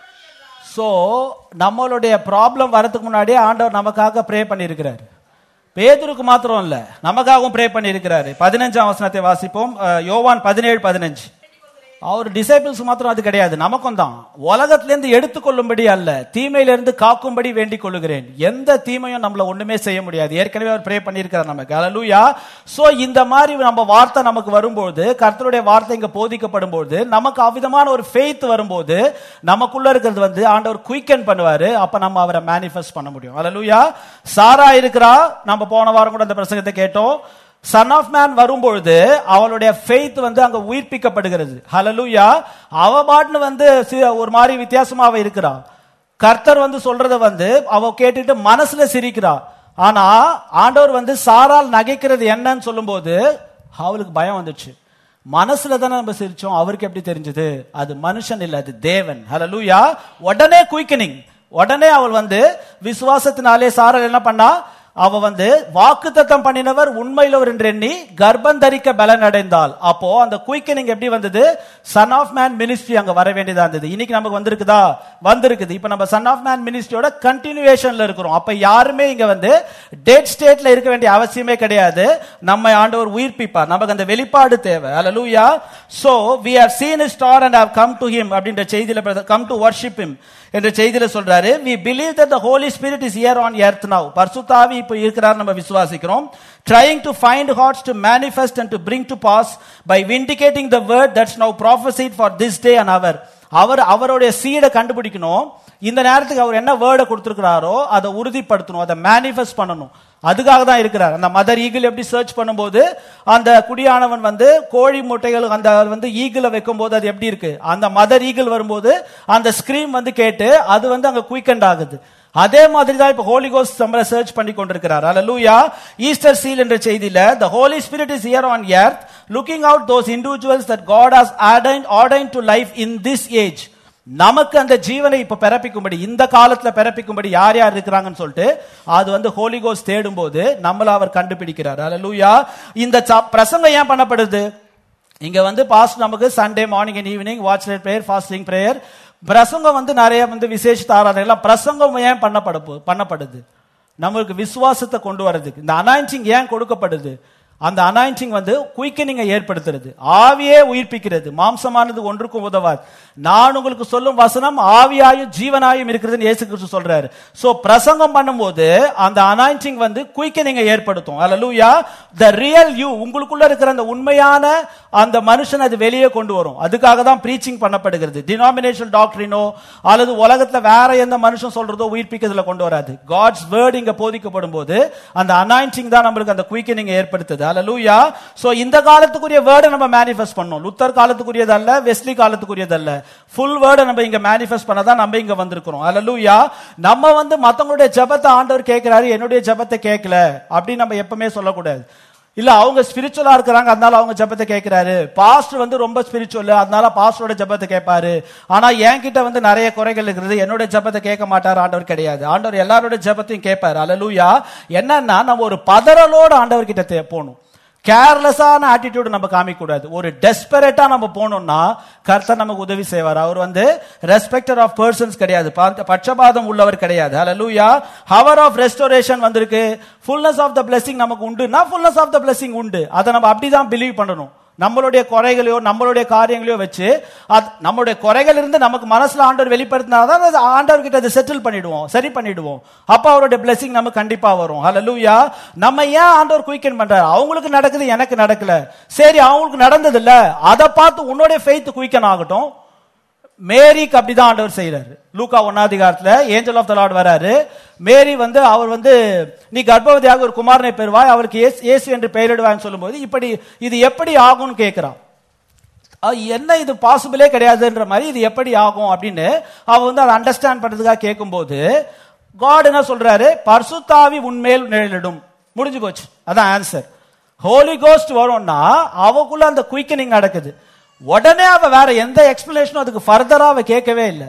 சோ நம்மளுடைய ப்ராப்ளம் வரதுக்கு முன்னாடியே ஆண்டவர் நமக்காக ப்ரே பண்ணியிருக்கிறார் பேதுருக்கு மாத்திரம் இல்ல நமக்காகவும் ப்ரே பண்ணியிருக்கிறாரு பதினஞ்சாம் வசனத்தை வாசிப்போம் அஹ், யோவான் பதினேழு பதினஞ்சு அவர் டிசைபிள்ஸ் மாத்திரம் அது கிடையாது நமக்கும் தான் உலகத்திலிருந்து எடுத்துக்கொள்ளும்படி அல்ல தீமையிலிருந்து காக்கும்படி வேண்டிக் கொள்ளுகிறேன் எந்த தீமையும் நம்மள ஒண்ணுமே செய்ய முடியாது ஏற்கனவே அவர் ப்ரே பண்ணியிருக்கிறார் நமக்கு அலலூயா சோ இந்த மாதிரி நம்ம வார்த்தை நமக்கு வரும்போது கர்த்தருடைய வார்த்தை இங்க போதிக்கப்படும் போது நமக்கு அவ்விதமான ஒரு ஃபெய்த் வரும்போது நமக்குள்ள இருக்கிறது வந்து ஆண்டவர் குயிக்கன் பண்ணுவாரு அப்ப நம்ம அவரை மேனிஃபெஸ்ட் பண்ண முடியும் அலலூயா சாரா இருக்கிறா நம்ம போன வாரம் கூட அந்த பிரசங்கத்தை கேட்டோம் சன் ஆஃப் மேன் வரும்பொழுது அவளுடைய ஃபெய்த் வந்து அங்க உயிர்ப்பிக்கப்படுகிறது ஹalleluya அவ பாட்டுன்னு வந்து சி- ஒரு மாதிரி வித்தியாசமா அவ இருக்கிறா கர்த்தர் வந்து சொல்றத வந்து அவ கேட்டுட்டு மனசுல சிரிக்கிறா ஆனா ஆண்டவர் வந்து சாரால் நகைக்கிறது என்னன்னு சொல்லும்போது அவளுக்கு பயம் வந்துச்சு மனசுல தானே நம்ம சிரிச்சோம் அவருக்கு எப்படி தெரிஞ்சது அது மனுஷன் இல்ல அது தேவன் ஹalleluya உடனே குயிக்கனிங் உடனே அவள் வந்து விசுவாசத்தினாலே சாரால் என்ன பண்ணா அவ வந்து வாக்குத்தத்தம் பண்ணினவர் உண்மையிலவர் என்று எண்ணி கர்ப்பம் தரிக்க பலன் அடைந்தாள் அப்போ அந்த குயிக்கனிங் எப்படி வந்தது சன் ஆஃப் மேன் மினிஸ்ட்ரி அங்க வர வேண்டியதா இருந்தது இன்னைக்கு நமக்கு வந்திருக்குதா வந்திருக்குது இப்ப நம்ம சன் ஆஃப் மேன் மினிஸ்ட்ரியோட கண்டினியூவேஷன்ல இருக்கிறோம் அப்ப யாருமே இங்க வந்து டெட் ஸ்டேட்ல இருக்க வேண்டிய அவசியமே கிடையாது நம்ம ஆண்டவர் உயிர்ப்பிப்பார் நமக்கு அந்த வெளிப்பாடு தேவை hallelujah so we have seen his star and have come to him அப்படின்ற செய்தியில கம் டு worship him என்ற செய்தியில சொல்றாரு we believe that the holy spirit is here on earth now பரிசுத்தாவி இப்போ இருக்கிறார் நம்ம விசுவாசிக்கிறோம் trying to find hearts to manifest and to bring to pass by vindicating the word that's now prophesied for this day and hour அவர் அவருடைய சீடை கண்டுபிடிக்கணும் இந்த நேரத்துக்கு அவர் என்ன வேர்டை கொடுத்திருக்கிறாரோ அதை உறுதிப்படுத்தணும் அதை மேனிஃபெஸ்ட் பண்ணணும் அதுக்காக தான் இருக்கிறார் அந்த மதர் ஈகிள் எப்படி சர்ச் பண்ணும்போது அந்த குடியானவன் வந்து கோழி முட்டைகள் அந்த வந்து ஈகிளை வைக்கும்போது அது எப்படி இருக்கு அந்த மதர் ஈகிள் வரும்போது அந்த ஸ்கிரீம் வந்து கேட்டு அது வந்து அங்க குயிக்கண்ட் ஆகுது அதே மாதிரி தான் இப்ப ஹோலி கோஸ்ட் நம்மள சர்ச் பண்ணி கொண்டிருக்கிறார் அல்லூயா ஈஸ்டர் சீல் என்ற செய்தியில the holy spirit is here on earth looking out those individuals that god has ordained ordained to life in this age நமக்கு அந்த ஜீவனை இப்ப பிறப்பிக்கும்படி இந்த காலத்துல பிறப்பிக்கும்படி யார் யார் இருக்கிறாங்கன்னு சொல்லிட்டு அது வந்து ஹோலி கோஸ் தேடும்போது நம்மள அவர் கண்டுபிடிக்கிறார் அல்லூயா இந்த ச- பிரசங்கம் ஏன் பண்ணப்படுது இங்க வந்து பாஸ்ட் நமக்கு Sunday morning and evening watch prayer fasting prayer பிரசங்கம் வந்து நிறைய வந்து விசேஷ ஆராதனை பிரசங்கம் ஏன் பண்ணப்பட பண்ணப்படுது நம்மளுக்கு விசுவாசத்தை கொண்டு வர்றதுக்கு இந்த அனாயிண்டிங் ஏன் கொடுக்கப்படுது அந்த அனாயிண்டிங் வந்து குயிக்கனிங்கை ஏற்படுத்துறது ஆவியே உயிர்ப்பிக்கிறது மாம்சமானது ஒன்றுக்கும் உதவாது நான் உங்களுக்கு சொல்லும் வசனம் ஆவியாயும் ஜீவனாயும் இருக்கிறதுன்னு இயேசு கிறிஸ்து சொல்றாரு சோ பிரசங்கம் பண்ணும்போது அந்த அனாயிண்டிங் வந்து குயிக்கனிங்கை ஏற்படுத்தும் அல்லூயா த ரியல் யூ உங்களுக்குள்ள இருக்கிற அந்த உண்மையான அந்த மனுஷன் அது வெளியே கொண்டு வரும் அதுக்காக தான் ப்ரீச்சிங் பண்ணப்படுகிறது டினாமினேஷன் டாக்டரினோ அல்லது உலகத்துல வேற எந்த மனுஷன் சொல்றதோ உயிர்ப்பிக்கிறதுல கொண்டு வராது காட்ஸ் வேர்ட் இங்க போதிக்கப்படும் போது அந்த அனாயிண்டிங் தான் நம்மளுக்கு அந்த குயிக்கனிங் ஏற்படுத்துது அல்லூயா சோ இந்த காலத்துக்குரிய வேர்டை நம்ம மேனிஃபெஸ்ட் பண்ணோம் லுத்தர் காலத்துக்குரியது அல்ல வெஸ்லி காலத்துக்குரியது அல்ல ஃபுல் வேர்டை நம்ம இங்க மேனிஃபெஸ்ட் பண்ணதான் நம்ம இங்க வந்திருக்கிறோம் அல்லூயா நம்ம வந்து மத்தவங்களுடைய ஜெபத்தை ஆண்டவர் கேட்கிறாரு என்னுடைய ஜெபத்தை கேட்கல அப்படின்னு நம்ம எப்பவுமே சொல்லக்கூடாது இல்ல அவங்க ஸ்பிரிச்சுவலா இருக்கிறாங்க அதனால அவங்க ஜெபத்தை கேட்கிறாரு பாஸ்டர் வந்து ரொம்ப ஸ்பிரிச்சுவல் அதனால பாஸ்டரோட ஜெபத்தை கேட்பாரு ஆனா என்கிட்ட வந்து நிறைய குறைகள் இருக்கிறது என்னோட ஜெபத்தை கேட்க மாட்டார் ஆண்டவர் கிடையாது ஆண்டவர் எல்லாரோட ஜெபத்தையும் கேட்பாரு அல்லூயா என்னன்னா நம்ம ஒரு பதறலோட ஆண்டவர் கிட்ட தே- போகணும் கேர்லெஸ்ஸான ஆட்டிடியூட் நம்ம காமிக்க கூடாது ஒரு டெஸ்பரேட்டா நம்ம போனோம்னா கர்த்தர் நமக்கு உதவி செய்வார் அவர் வந்து ரெஸ்பெக்டர் ஆஃப் பர்சன்ஸ் கிடையாது பா- பட்சபாதம் உள்ளவர் கிடையாது ஹalleluya ஹவர் ஆஃப் ரெஸ்டோரேஷன் வந்திருக்கு ஃபுல்னஸ் ஆஃப் த blessing நமக்கு உண்டுனா ஃபுல்னஸ் ஆஃப் த blessing உண்டு அதை நம்ம அப்படிதான் பிலீவ் பண்ணணும் நம்மளுடைய குறைகளையோ நம்மளுடைய காரியங்களையோ வச்சு அது நம்மளுடைய குறைகள் இருந்து நமக்கு மனசுல ஆண்டவர் வெளிப்படுத்தினாதான் அது ஆண்டவர் கிட்ட அதை செட்டில் பண்ணிடுவோம் சரி பண்ணிடுவோம் அப்ப அவருடைய blessing நமக்கு கண்டிப்பா வரும் ஹalleluya நம்ம ஏன் ஆண்டவர் குயிக்கன் பண்றாரு அவங்களுக்கு நடக்குது எனக்கு நடக்கல சரி அவங்களுக்கு நடந்தது இல்ல அதை பார்த்து உன்னுடைய ஃபெய்த் குயிக்கன் ஆகட்டும் மேரிக்கு அப்படிதான் ஆண்டவர் செய்யறாரு லூக்கா ஒன்னாதிகாரத்துல ஏஞ்சல் ஆஃப் த லார்ட் வராரு மேரி வந்து அவர் வந்து நீ கர்ப்பவதியாக ஒரு குமாரனை பெறுவாய் அவருக்கு இயேசு இயேசு என்று பெயரிடுவான்னு சொல்லும்போது இப்படி இது எப்படி ஆகும்னு கேட்கிறான் அஹ் என்ன இது பாசிபிளே கிடையாதுன்ற மாதிரி இது எப்படி ஆகும் அப்படின்னு அவ வந்து அதை அண்டர்ஸ்டாண்ட் பண்றதுக்காக கேட்கும்போது காட் என்ன சொல்றாரு பர்சுத்தாவி உண்மையில் நிழலிடும் முடிஞ்சு போச்சு அதான் ஆன்சர் ஹோலி கோஸ்ட் வரும்னா அவக்குள்ள அந்த குயிக்கனிங் நடக்குது உடனே அவ வேற எந்த எக்ஸ்பிளனேஷனும் அதுக்கு ஃபர்தரா அவ கேட்கவே இல்லை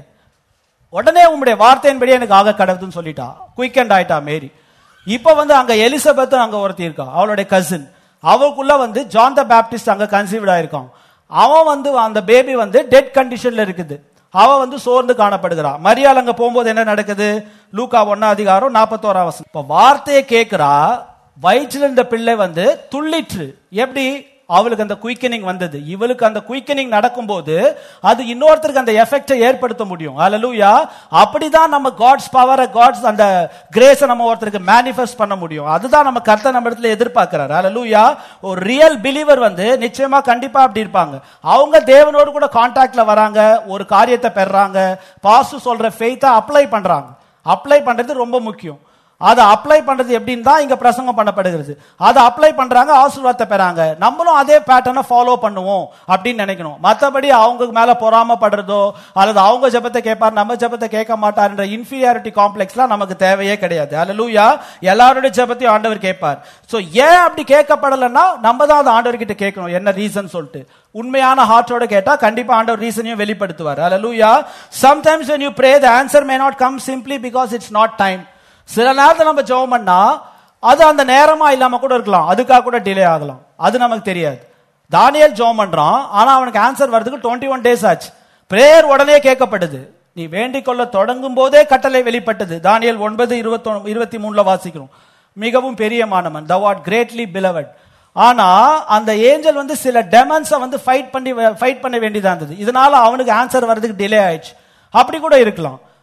உடனே உங்களுடைய வார்த்தையின்படி எனக்கு ஆக கடவுதுன்னு சொல்லிட்டா குயிக்கண்ட் ஆயிட்டா மேரி இப்ப வந்து அங்க எலிசபெத் அங்க ஒருத்தி இருக்கா அவளுடைய கசின் அவளுக்குள்ள வந்து ஜான் த பேப்டிஸ்ட் அங்க கன்சீவ்ட் ஆயிருக்கான் அவன் வந்து அந்த பேபி வந்து டெட் கண்டிஷன்ல இருக்குது அவ வந்து சோர்ந்து காணப்படுகிறான் மரியாள் அங்க போகும்போது என்ன நடக்குது லூக்கா ஒன்னா அதிகாரம் நாற்பத்தோராம் வசனம் இப்ப வார்த்தையை கேட்கிறா வயிற்றில் இருந்த பிள்ளை வந்து துள்ளிற்று எப்படி அவளுக்கு அந்த குயிக்கனிங் வந்தது இவளுக்கு அந்த குயிக்கனிங் நடக்கும்போது அது இன்னொருத்தருக்கு அந்த எஃபெக்டை ஏற்படுத்த முடியும் அல்லூயா அப்படிதான் நம்ம காட்ஸ் பவர் காட்ஸ் அந்த கிரேஸை நம்ம ஒருத்தருக்கு மேனிஃபெஸ்ட் பண்ண முடியும் அதுதான் நம்ம கர்த்தர் நம்ம இடத்துல எதிர்பார்க்கிறார் அல்லூயா ஒரு ரியல் பிலீவர் வந்து நிச்சயமா கண்டிப்பா அப்படி இருப்பாங்க அவங்க தேவனோடு கூட கான்டாக்ட்ல வராங்க ஒரு காரியத்தை பெறாங்க பாசு சொல்ற ஃபெய்த்தை அப்ளை பண்றாங்க அப்ளை பண்றது ரொம்ப முக்கியம் அதை அப்ளை பண்றது எப்படின்னு தான் இங்க பிரசங்கம் பண்ணப்படுகிறது அதை அப்ளை பண்றாங்க ஆசீர்வாதத்தை பெறாங்க நம்மளும் அதே பேட்டர்னை ஃபாலோ பண்ணுவோம் அப்படின்னு நினைக்கணும் மற்றபடி அவங்க மேல பொறாமப்படுறதோ அல்லது அவங்க ஜெபத்தை கேட்பார் நம்ம ஜெபத்தை கேட்க மாட்டார்ன்ற இன்ஃபீரியாரிட்டி காம்ப்ளெக்ஸ்லாம் நமக்கு தேவையே கிடையாது அல்லூயா எல்லாருடைய ஜெபத்தையும் ஆண்டவர் கேட்பார் சோ ஏன் அப்படி கேட்கப்படலைன்னா நம்ம தான் அதை ஆண்டவர் கிட்ட கேட்கணும் என்ன ரீசன் சொல்லிட்டு உண்மையான ஹார்ட்டோட கேட்டா கண்டிப்பா ஆண்டவர் ரீசனையும் வெளிப்படுத்துவார் hallelujah sometimes when you pray the answer may not come simply because it's not time சில நேரத்துல நம்ம ஜெபம் பண்ணா அது அந்த நேரமா இல்லாம கூட இருக்கலாம் அதுக்காக கூட டிலே ஆகலாம் அது நமக்கு தெரியாது தானியல் ஜெபம் பண்றான் ஆனா அவனுக்கு ஆன்சர் வர்றதுக்கு டுவெண்ட்டி ஒன் டேஸ் ஆச்சு பிரேயர் உடனே கேட்கப்படுது நீ வேண்டிக் கொள்ள தொடங்கும் போதே கட்டளை வெளிப்பட்டது தானியல் ஒன்பது இருபத்தி இருபத்தி மூணுல வாசிக்கிறோம் மிகவும் பெரியமானவன் thou art greatly beloved ஆனா அந்த ஏஞ்சல் வந்து சில டெமன்ஸை வந்து ஃபைட் பண்ணி ஃபைட் பண்ண வேண்டியதா இருந்தது இதனால அவனுக்கு ஆன்சர் வர்றதுக்கு டிலே ஆயிடுச்சு அப்படி கூட இருக்கலாம்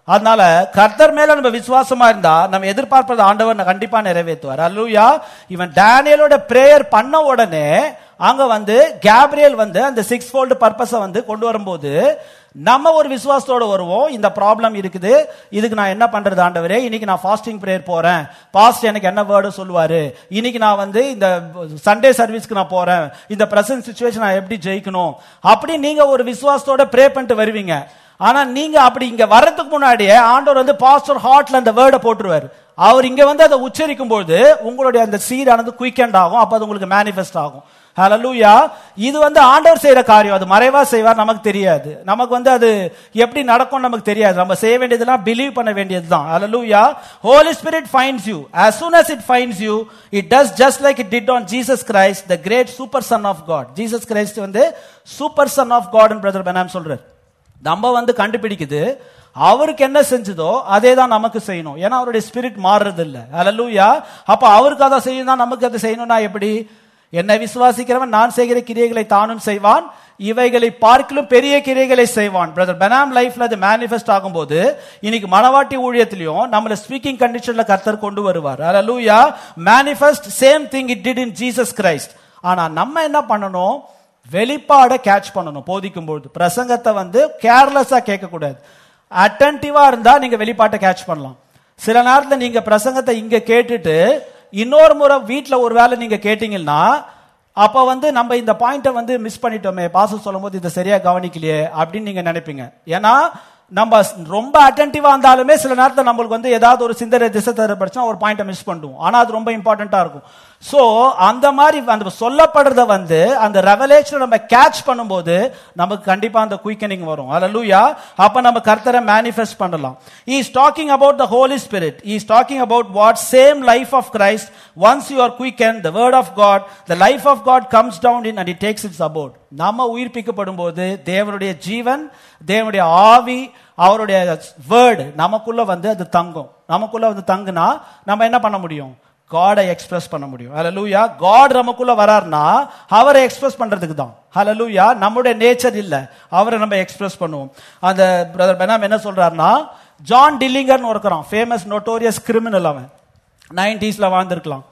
அதனால கர்த்தர் மேல நம்ம விசுவாசமா இருந்தா நம்ம எதிர்பார்ப்பது ஆண்டவர் கண்டிப்பா நிறைவேற்றுவார் அல்லூயா இவன் டேனியலோட பிரேயர் பண்ண உடனே அங்க வந்து கேப்ரியல் வந்து அந்த சிக்ஸ் ஃபோல்டு பர்பஸை வந்து கொண்டு வரும்போது நம்ம ஒரு விசுவாசத்தோட வருவோம் இந்த ப்ராப்ளம் இருக்குது இதுக்கு நான் என்ன பண்றது ஆண்டவரே இன்னைக்கு நான் ஃபாஸ்டிங் பிரேயர் போறேன் பாஸ்ட் எனக்கு என்ன வேர்டு சொல்லுவாரு இன்னைக்கு நான் வந்து இந்த சண்டே சர்வீஸ்க்கு நான் போறேன் இந்த பிரசன்ட் சுச்சுவேஷன் நான் எப்படி ஜெயிக்கணும் அப்படி நீங்க ஒரு விசுவாசத்தோட ப்ரே பண்ணிட்டு வருவீங்க ஆனா நீங்க அப்படி இங்க வர்றதுக்கு முன்னாடியே ஆண்டவர் வந்து பாஸ்டர் ஹார்ட்ல அந்த வேர்டை போட்டுருவாரு அவர் இங்க வந்து அதை உச்சரிக்கும் போது உங்களுடைய அந்த சீடானது குயிக்கண்ட் ஆகும் அப்ப அது உங்களுக்கு மேனிஃபெஸ்ட் ஆகும் ஹalleluya இது வந்து ஆண்டவர் செய்யற காரியம் அது மறைவா செய்வார் நமக்கு தெரியாது நமக்கு வந்து அது எப்படி நடக்கும் நமக்கு தெரியாது நம்ம செய்ய வேண்டியதெல்லாம் பிலீவ் பண்ண வேண்டியதுதான் hallelujah holy spirit finds you as soon as it finds you it does just like it did on jesus christ the great super son of god jesus christ வந்து super son of God brother Branham சொல்றார் நம்ம வந்து கண்டுபிடிக்குது அவருக்கு என்ன செஞ்சதோ அதே தான் நமக்கு செய்யணும் ஏன்னா அவருடைய ஸ்பிரிட் மாறுறது இல்ல அல்லூயா அப்ப அவருக்கு அதை செய்யணும் தான் நமக்கு அதை செய்யணும்னா எப்படி என்னை விசுவாசிக்கிறவன் நான் செய்கிற கிரியைகளை தானும் செய்வான் இவைகளை பார்க்கிலும் பெரிய கிரியைகளை செய்வான் பிரதர் பெனாம் லைஃப்ல அது மேனிஃபெஸ்ட் ஆகும்போது இன்னைக்கு மனவாட்டி ஊழியத்திலையும் நம்மள ஸ்பீக்கிங் கண்டிஷன்ல கர்த்தர் கொண்டு வருவார் hallelujah manifest same thing it did in Jesus Christ ஆனா நம்ம என்ன பண்ணணும் வெளிப்பாட கேட்ச் பண்ணணும் போதிக்கும் பொழுது பிரசங்கத்தை வந்து கேர்லெஸ்ஸா கேட்க கூடாது அட்டன்டிவா இருந்தா நீங்க வெளிப்பாட்டை கேட்ச் பண்ணலாம் சில நேரத்துல நீங்க பிரசங்கத்தை இங்க கேட்டுட்டு இன்னொரு முறை வீட்ல ஒரு வேளை நீங்க கேட்டீங்கன்னா அப்ப வந்து நம்ம இந்த பாயிண்ட்டை வந்து மிஸ் பண்ணிட்டோமே பாச சொல்லும்போது இதை சரியா கவனிக்கலையே அப்படின்னு நீங்க நினைப்பீங்க ஏன்னா நம்ம ரொம்ப அட்டன்டிவா இருந்தாலுமே சில நேரத்தில் நம்மளுக்கு வந்து ஏதாவது ஒரு சிந்தனை திசை தரப்படுச்சுன்னா ஒரு பாயிண்ட்டை மிஸ் பண்ணுவோம் ஆனா அது ரொம்ப இம்பார்ட்டண்டா இருக்கும் சோ அந்த மாதிரி அந்த சொல்லப்படுறத வந்து அந்த ரெவலேஷன் நம்ம கேட்ச் பண்ணும்போது நமக்கு கண்டிப்பா அந்த குயிக்கனிங் வரும் அல்லூயா அப்ப நம்ம கர்த்தரை மேனிஃபெஸ்ட் பண்ணலாம் is talking about the Holy Spirit is talking about what same life of Christ once you are quicken the word of God the life of God comes down in and it takes its about நம்ம உயிர்ப்பிக்கப்படும் போது தேவனுடைய ஜீவன் தேவனுடைய ஆவி அவருடைய word நமக்குள்ள வந்து அது தங்கும் நமக்குள்ள வந்து தங்குனா நம்ம என்ன பண்ண முடியும் காடை எக்ஸ்பிரஸ் பண்ண முடியும் ஹalleluya காட் நமக்குள்ள வரார்னா அவரை எக்ஸ்பிரஸ் பண்றதுக்கு தான் ஹalleluya நம்முடைய நேச்சர் இல்ல அவரை நம்ம எக்ஸ்பிரஸ் பண்ணுவோம் அந்த பிரதர் பெனாம் என்ன சொல்றாருன்னா ஜான் டில்லிங்கர்னு ஒருக்கிறான் ஃபேமஸ் நோட்டோரியஸ் கிரிமினல் அவன் நைன்டிஸ்ல வாழ்ந்திருக்கலாம்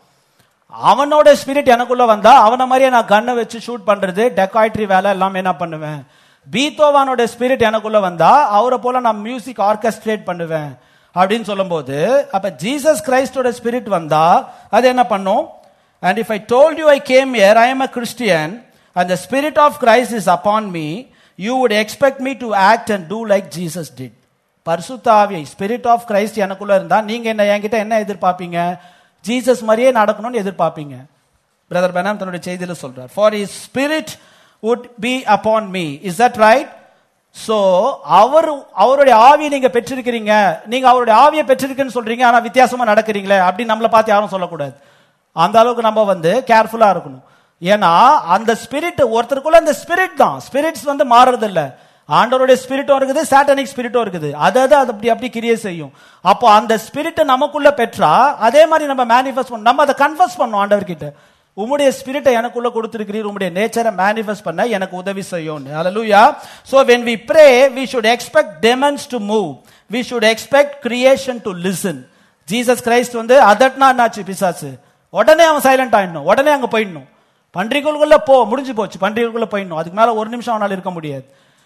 அவனோட ஸ்பிரிட் எனக்குள்ள வந்தா அவன மாதிரியே நான் கண்ணை வச்சு ஷூட் பண்றது டெக்காய்ட்ரி வேலை எல்லாமே என்ன பண்ணுவேன் பீத்தோவானோட ஸ்பிரிட் எனக்குள்ள வந்தா அவரை போல நான் மியூசிக் ஆர்கெஸ்ட்ரேட் பண்ணுவேன் அப்படின்னு சொல்லும்போது அப்ப ஜீசஸ் கிரைஸ்டோட ஸ்பிரிட் வந்தா அது என்ன பண்ணும் and if I told you I came here I am a Christian and the spirit of Christ is upon me you would expect me to act and do like Jesus did பரிசுத்தாவியை spirit of Christ எனக்குள்ள இருந்தா நீங்க என்ன என்கிட்ட என்ன எதிர்பார்ப்பீங்க Jesus மாதிரியே நடக்கணும்னு எதிர்பார்ப்பீங்க brother பெனாம் தன்னுடைய செய்தியில சொல்றார் for his spirit would be upon me is that right so அவர் அவருடைய ஆவியை நீங்க பெற்றிருக்கிறீங்க நீங்க அவருடைய ஆவியை பெற்றிருக்குன்னு சொல்றீங்க ஆனா வித்தியாசமா நடக்கிறீங்களே அப்படின்னு நம்மளை பார்த்து யாரும் சொல்லக்கூடாது அந்த அளவுக்கு நம்ம வந்து கேர்ஃபுல்லா இருக்கணும் ஏன்னா அந்த ஸ்பிரிட் ஒருத்தருக்குள்ள அந்த ஸ்பிரிட் தான் ஸ்பிரிட்ஸ் வந்து மாறுறது இல்ல ஆண்டவருடைய ஸ்பிரிட்டும் இருக்குது சாட்டனிக் ஸ்பிரிட்டும் இருக்குது அது அது அது அப்படி அப்படி கிரியே செய்யும் அப்போ அந்த ஸ்பிரிட் நமக்குள்ள பெற்றா அதே மாதிரி நம்ம மேனிஃபெஸ்ட் பண்ணணும் நம்ம அதை கன்ஃபர்ஸ் பண்ணோம் ஆண்டவர்கிட்ட உம்முடைய ஸ்பிரிட்டை எனக்குள்ள கொடுத்திருக்கிறீர் உம்முடைய நேச்சரை மேனிஃபெஸ்ட் பண்ண எனக்கு உதவி செய்யும் hallelujah so when we pray we should expect demons to move we should expect creation to listen Jesus Christ வந்து அதட்னா என்னாச்சு பிசாசு உடனே அவன் சைலண்ட் ஆயிடணும் உடனே அங்க போயிடணும் பன்றிகளுக்குள்ள போ முடிஞ்சு போச்சு பன்றிகளுக்குள்ள போயிடணும் அதுக்கு மேல ஒரு நிமிஷம் அவனால இருக்க முடியாது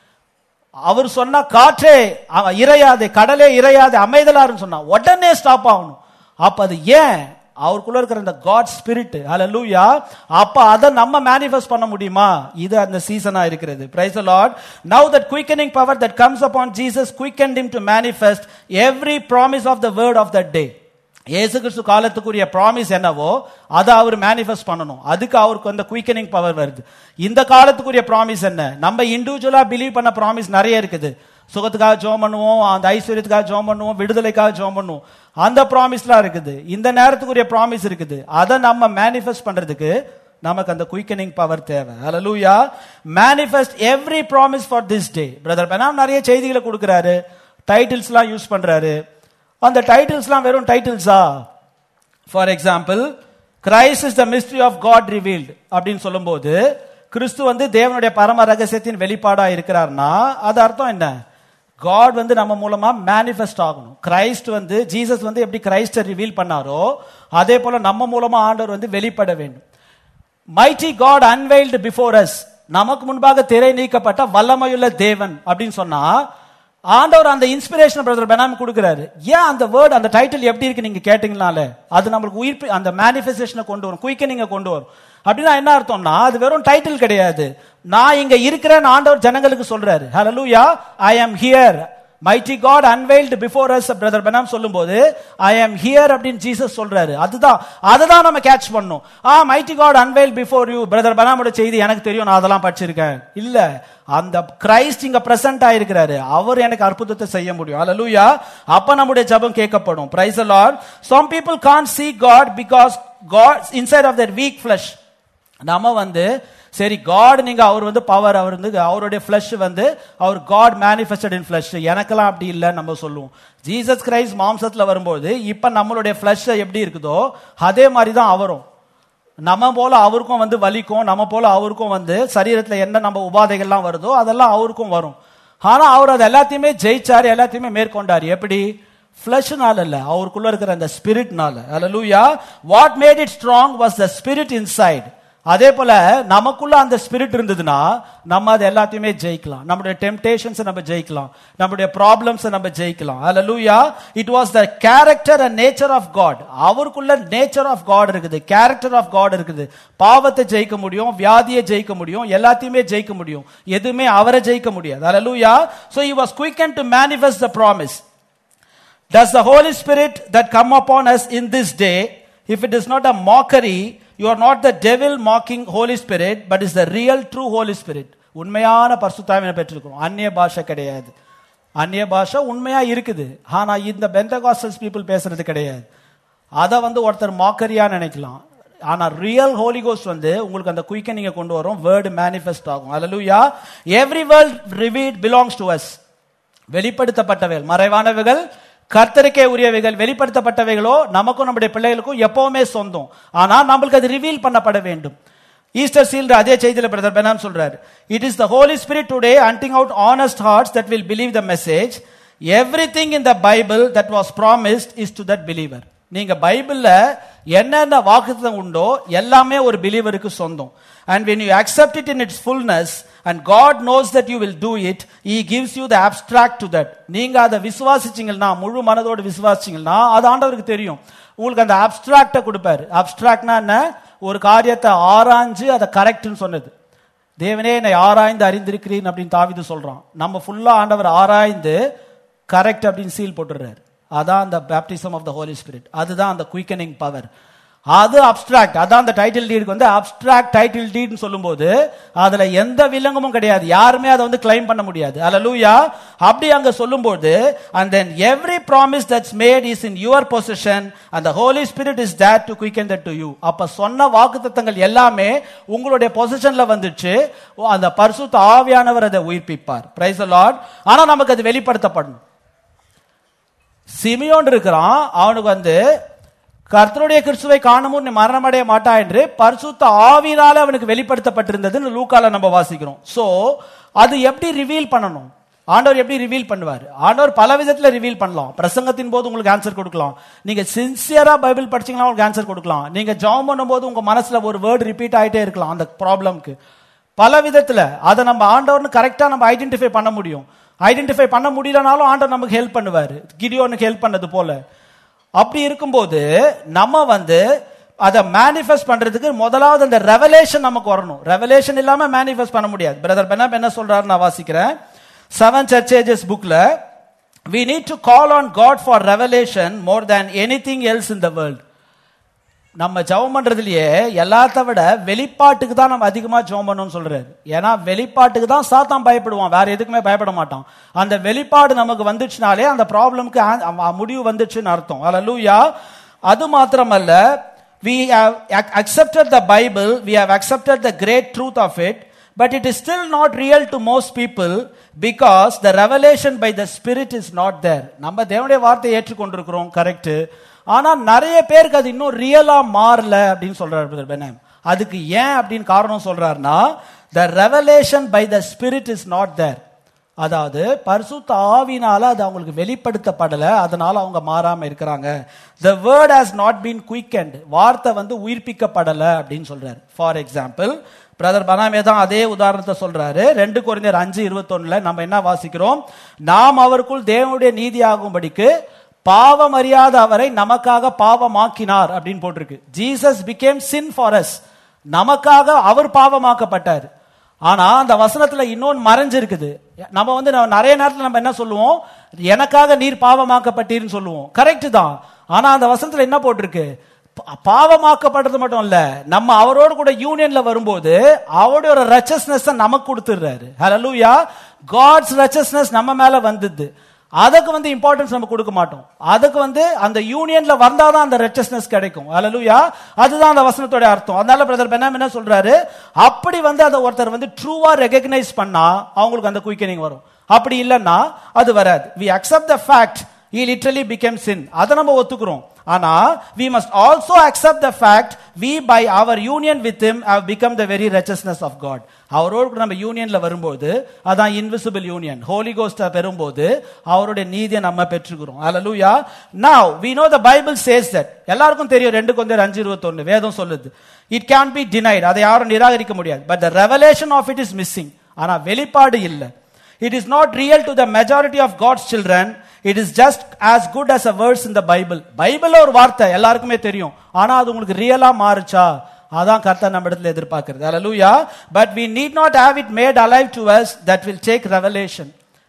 அவர் சொன்னா காற்றே அவன் இறையாதே கடலே இறையாதே அமைதலாருன்னு சொன்னா உடனே ஸ்டாப் ஆகணும் அப்ப அது ஏன் அவருக்குள்ள இருக்கிற அந்த காட் ஸ்பிரிட் ஹalleluya அப்ப அதை நம்ம மேனிஃபெஸ்ட் பண்ண முடியுமா இது அந்த சீசனா இருக்கிறது praise the lord now that quickening power that comes upon jesus quickened him to manifest every promise of the word of that day இயேசு கிறிஸ்து காலத்துக்குரிய ப்ராமிஸ் என்னவோ அதை அவர் மேனிஃபெஸ்ட் பண்ணணும் அதுக்கு அவருக்கு அந்த குயிக்கனிங் பவர் வருது இந்த காலத்துக்குரிய ப்ராமிஸ் என்ன நம்ம இண்டிவிஜுவலா பிலீவ் பண்ண ப்ராமிஸ் நிறைய இருக்குது சுகத்துக்காக ஜோம் பண்ணுவோம் அந்த ஐஸ்வர்யத்துக்காக ஜோம் பண்ணுவோம் விடுதலைக்காக ஜோம் பண்ணுவோம் அந்த ப்ராமிஸ்லாம் இருக்குது இந்த நேரத்துக்குரிய ப்ராமிஸ் இருக்குது அதை நம்ம மேனிஃபெஸ்ட் பண்றதுக்கு நமக்கு அந்த குயிக்கனிங் பவர் தேவை hallelujah manifest every promise for this day brother Branham நிறைய செய்திகளை கொடுக்குறாரு டைட்டில்ஸ்லாம் யூஸ் பண்றாரு அந்த டைட்டில்ஸ்லாம் வெறும் டைட்டில்ஸா for example Christ is the mystery of God revealed அப்படின்னு சொல்லும்போது கிறிஸ்து வந்து தேவனுடைய பரம ரகசியத்தின் வெளிப்பாடா இருக்கிறார்னா அது அர்த்தம் என்ன காட் வந்து நம்ம மூலமா மேனிஃபெஸ்ட் ஆகணும் கிரைஸ்ட் வந்து ஜீசஸ் வந்து எப்படி கிரைஸ்டை ரிவீல் பண்ணாரோ அதே போல நம்ம மூலமா ஆண்டவர் வந்து வெளிப்பட வேண்டும் mighty God unveiled before us நமக்கு முன்பாக திரை நீக்கப்பட்ட வல்லமையுள்ள தேவன் அப்படின்னு சொன்னா ஆண்டவர் அந்த இன்ஸ்பிரேஷன் பிரதர் பெனாம் கொடுக்குறாரு ஏன் அந்த வேர்ட் அந்த டைட்டில் எப்படி இருக்கு நீங்க கேட்டீங்கனால அது நம்மளுக்கு உயிர் அந்த மேனிஃபெஸ்டேஷனை கொண்டு வரும் குயிக்கனிங்க கொண்டு வரும் அப்படின்னா என்ன அர்த்தம்னா அது வெறும் டைட்டில் கிடையாது நான் இங்க இருக்கிறேன்னு ஆண்டவர் ஜனங்களுக்கு சொல்றாரு hallelujah I am here mighty God unveiled before us brother Branham சொல்லும்போது ஐ அம் ஹியர் அப்படின்னு ஜீசஸ் சொல்றாரு அதுதான் அதுதான் நம்ம கேட்ச் பண்ணோம் a mighty God unveil before you brother பெனாமோட செய்தி எனக்கு தெரியும் நான் அதெல்லாம் படிச்சிருக்கேன் இல்ல அந்த கிரைஸ்ட் இங்க பிரசன்ட் ஆயிருக்கிறாரு அவர் எனக்கு அற்புதத்தை செய்ய முடியும் அல்லூயா அப்ப நம்முடைய ஜெபம் கேட்கப்படும் praise Lord some people can't see god because god inside of their weak flesh நம்ம வந்து சரி காட் நீங்க அவர் வந்து பவர் அவர் வந்து அவருடைய ஃபிளஷ் வந்து அவர் காட் மேனிஃபெஸ்டட் இன் ஃபிளஷ் எனக்கெல்லாம் அப்படி இல்லை நம்ம சொல்லுவோம் ஜீசஸ் கிரைஸ்ட் மாம்சத்துல வரும்போது இப்ப நம்மளுடைய ஃபிளஷ் எப்படி இருக்குதோ அதே மாதிரி தான் அவரும் நம்ம போல அவருக்கும் வந்து வலிக்கும் நம்ம போல அவருக்கும் வந்து சரீரத்துல என்ன நம்ம உபாதைகள்லாம் வருதோ அதெல்லாம் அவருக்கும் வரும் ஆனா அவர் அது எல்லாத்தையுமே ஜெயிச்சாரு எல்லாத்தையுமே மேற்கொண்டாரு எப்படி ஃபிளஷ்னால இல்ல அவருக்குள்ள இருக்கிற அந்த ஸ்பிரிட்னால hallelujah what made it strong was the spirit inside அதே போல நமக்குள்ள அந்த ஸ்பிரிட் இருந்ததுன்னா நம்ம அது எல்லாத்தையுமே ஜெயிக்கலாம் நம்முடைய டெம்டேஷன்ஸ் நம்ம ஜெயிக்கலாம் நம்முடைய ப்ராப்ளம்ஸ் நம்ம ஜெயிக்கலாம் hallelujah it was the character and nature of God அவருக்குள்ள நேச்சர் ஆஃப் காட் இருக்குது கேரக்டர் ஆஃப் காட் இருக்குது பாவத்தை ஜெயிக்க முடியும் வியாதியை ஜெயிக்க முடியும் எல்லாத்தையுமே ஜெயிக்க முடியும் எதுவுமே அவரை ஜெயிக்க முடியாது அல்லூயா so he was quickened to manifest the promise Does the Holy Spirit that come upon us in this day, if it is not a mockery, you are not the devil mocking Holy Spirit, but is the real true Holy Spirit. உண்மையான பரிசுத்தாவினை பெற்றிருக்கிறோம் அந்நிய பாஷை கிடையாது அந்நிய பாஷை உண்மையா இருக்குது ஆனா இந்த பெந்தகாஸ்டல்ஸ் பீப்புள் பேசுறது கிடையாது அதை வந்து ஒருத்தர் மாக்கரியா நினைக்கலாம் ஆனா ரியல் ஹோலி கோஸ்ட் வந்து உங்களுக்கு அந்த குயிக்க நீங்க கொண்டு வரும் வேர்டு மேனிஃபெஸ்ட் ஆகும் hallelujah every world revealed belongs to us வெளிப்படுத்தப்பட்டவைகள் மறைவானவைகள் கர்த்தருக்கே உரியவைகள் வெளிப்படுத்தப்பட்டவைகளோ நமக்கும் நம்முடைய பிள்ளைகளுக்கும் எப்பவுமே சொந்தம் ஆனா நம்மளுக்கு அது ரிவீல் பண்ணப்பட வேண்டும் ஈஸ்டர் சீல்டு அதே செய்தியில பிரதர் பெனாம் சொல்றாரு it is the Holy Spirit today hunting out honest hearts that will believe the message everything in the Bible that was promised is to that believer நீங்க பைபிள்ல என்னென்ன வாக்குத்தம் உண்டோ எல்லாமே ஒரு பிலீவருக்கு சொந்தம் and when you accept it in its fullness and god knows that you will do it he gives you the abstract to that நீங்க அதை விசுவாசிச்சீங்கன்னா முழு மனதோடு விசுவாசிச்சீங்கன்னா அது ஆண்டவருக்கு தெரியும் உங்களுக்கு அந்த அப்டிராக்ட கொடுப்பாரு அப்டிராக்ட்னா என்ன ஒரு காரியத்தை ஆராய்ஞ்சு அதை கரெக்ட்னு சொன்னது தேவனே என்னை ஆராய்ந்து அறிந்திருக்கிறீன் அப்படின்னு தாவிது சொல்றான் நம்ம ஃபுல்லா ஆண்டவர் ஆராய்ந்து கரெக்ட் அப்படின்னு சீல் போட்டுறாரு அதான் அந்த baptism of the Holy Spirit அதுதான் அந்த குயிக்கனிங் பவர் அது அப்டிராக்ட் அதான் அந்த டைட்டில் டீடுக்கு வந்து அப்டிராக்ட் டைட்டில் டீட்னு சொல்லும்போது அதுல எந்த வில்லங்கமும் கிடையாது யாருமே அதை வந்து கிளைம் பண்ண முடியாது அல்லூயா அப்படி அங்க சொல்லும்போது and then every promise that's made is in your possession and the holy spirit is there to quicken that to you அப்ப சொன்ன வாக்குத்தத்தங்கள் எல்லாமே உங்களுடைய பொசிஷன்ல வந்துச்சு அந்த பரிசுத்த ஆவியானவர் அதை உயிர்ப்பிப்பார் பிரைஸ் லார்ட் ஆனா நமக்கு அது வெளிப்படுத்தப்படணும் சிமியோன் இருக்கிறான் அவனுக்கு வந்து கர்த்தருடைய கிறிஸ்துவை காணமும் நீ மரணமடைய மாட்டா என்று பரிசுத்த ஆவினால அவனுக்கு வெளிப்படுத்தப்பட்டிருந்ததுன்னு லூக்கால நம்ம வாசிக்கிறோம் சோ அது எப்படி ரிவீல் பண்ணணும் ஆண்டவர் எப்படி ரிவீல் பண்ணுவார் ஆண்டவர் பல விதத்துல ரிவீல் பண்ணலாம் பிரசங்கத்தின் போது உங்களுக்கு ஆன்சர் கொடுக்கலாம் நீங்க சின்சியரா பைபிள் படிச்சீங்கன்னா உங்களுக்கு ஆன்சர் கொடுக்கலாம் நீங்க ஜாம் பண்ணும்போது உங்க மனசுல ஒரு வேர்டு ரிப்பீட் ஆயிட்டே இருக்கலாம் அந்த ப்ராப்ளம்க்கு பல விதத்துல அதை நம்ம ஆண்டவர்னு கரெக்டா நம்ம ஐடென்டிஃபை பண்ண முடியும் ஐடென்டிஃபை பண்ண முடியலனாலும் ஆண்டவர் நமக்கு ஹெல்ப் பண்ணுவார் கிடியோனுக்கு ஹெல்ப் பண்ணது போல அப்படி இருக்கும்போது நம்ம வந்து அதை மேனிஃபெஸ்ட் பண்றதுக்கு முதலாவது அந்த ரெவலேஷன் நமக்கு வரணும் ரெவலேஷன் இல்லாம மேனிஃபெஸ்ட் பண்ண முடியாது பிரதர் பெனாப் என்ன சொல்றாரு நான் வாசிக்கிறேன் செவன் சர்ச்சேஜஸ் புக்ல we need to call on god for revelation more than anything else in the world நம்ம ஜெபம் பண்றதுலயே எல்லாத்த விட வெளிப்பாட்டுக்கு தான் நம்ம அதிகமா ஜெபம் பண்ணணும்னு சொல்றாரு ஏன்னா வெளிப்பாட்டுக்கு தான் சாத்தான் பயப்படுவான் வேற எதுக்குமே பயப்பட மாட்டான் அந்த வெளிப்பாடு நமக்கு வந்துச்சுனாலே அந்த ப்ராப்ளம்க்கு முடிவு வந்துச்சுன்னு அர்த்தம் அல்லூயா அது மாத்திரமல்ல we have ac- accepted the bible we have accepted the great truth of it but it is still not real to most people because the revelation by the spirit is not there நம்ம தேவனுடைய வார்த்தையை ஏற்றுக்கொண்டிருக்கிறோம் correct ஆனா நிறைய பேருக்கு அது இன்னும் ரியலா மாறல அப்படின்னு சொல்றாரு brother பெனாம் அதுக்கு ஏன் அப்படின்னு காரணம் சொல்றாருன்னா the revelation by the spirit is not there அதாவது பரிசுத்த ஆவினால அது அவங்களுக்கு வெளிப்படுத்தப்படல அதனால அவங்க மாறாம இருக்கிறாங்க the word has not been quickened வார்த்தை வந்து உயிர்ப்பிக்கப்படல அப்படின்னு சொல்றாரு ஃபார் எக்ஸாம்பிள் பிரதர் பனாமே தான் அதே உதாரணத்தை சொல்றாரு ரெண்டு குறைந்தர் அஞ்சு இருபத்தொன்னுல நம்ம என்ன வாசிக்கிறோம் நாம் அவருக்குள் தேவனுடைய நீதியாகும்படிக்கு பாவம் அறியாத அவரை நமக்காக பாவமாக்கினார் அப்படின்னு போட்டிருக்கு Jesus became sin for us நமக்காக அவர் பாவமாக்கப்பட்டார் ஆனா அந்த வசனத்துல இன்னொன்னு மறைஞ்சிருக்குது நம்ம வந்து நம்ம நிறைய நேரத்துல நம்ம என்ன சொல்லுவோம் எனக்காக நீர் பாவமாக்கப்பட்டீர்னு சொல்லுவோம் கரெக்ட் தான் ஆனா அந்த வசனத்துல என்ன போட்டிருக்கு பா- பாவமாக்கப்படுறது மட்டும் இல்ல நம்ம அவரோடு கூட யூனியன்ல வரும்போது அவருடைய ஒரு ரச்சஸ்னஸ் நமக்கு கொடுத்துடுறாரு ஹalleluya காட்ஸ் ரச்சஸ்னஸ் நம்ம மேல வந்தது அதுக்கு வந்து இம்பார்ட்டன்ஸ் நம்ம கொடுக்க மாட்டோம் அதுக்கு வந்து அந்த யூனியன்ல வந்தாதான் அந்த ரெச்சஸ்னஸ் கிடைக்கும் ஹalleluya அதுதான் அந்த வசனத்தோட அர்த்தம் அதனால பிரதர் பெனாம் என்ன சொல்றாரு அப்படி வந்து அதை ஒருத்தர் வந்து ட்ரூவா ரெகக்னைஸ் பண்ணா அவங்களுக்கு அந்த குயிக்கனிங் வரும் அப்படி இல்லைன்னா அது வராது we accept the fact he literally became sin அதை நம்ம ஒத்துக்கிறோம் ஆனா we must also accept the fact we by our union with him have become the very righteousness of god அவரோடு கூட நம்ம யூனியன்ல வரும்போது அதான் இன்விசிபிள் யூனியன் ஹோலி கோஸ்டா பெறும்போது அவருடைய நீதியை நம்ம பெற்றுக்கிறோம் ஹalleluya now we know the bible says that எல்லாருக்கும் தெரியும் ரெண்டு கொஞ்சம் அஞ்சு இருபத்தொன்னு வேதம் சொல்லுது இட் கேன் பி டினைட் அதை யாரும் நிராகரிக்க முடியாது but the revelation of it is missing ஆனா வெளிப்பாடு இல்லை It is not real to the majority of God's children. It is just as good as a verse in the Bible. பைபிள்ல ஒரு வார்த்தை எல்லாருக்குமே தெரியும் ஆனா அது உங்களுக்கு ரியலா மாறுச்சா அதான் கர்த்தர் நம்ம இடத்துல எதிர்பார்க்கிறது hallelujah but we need not have it made alive to us that will take revelation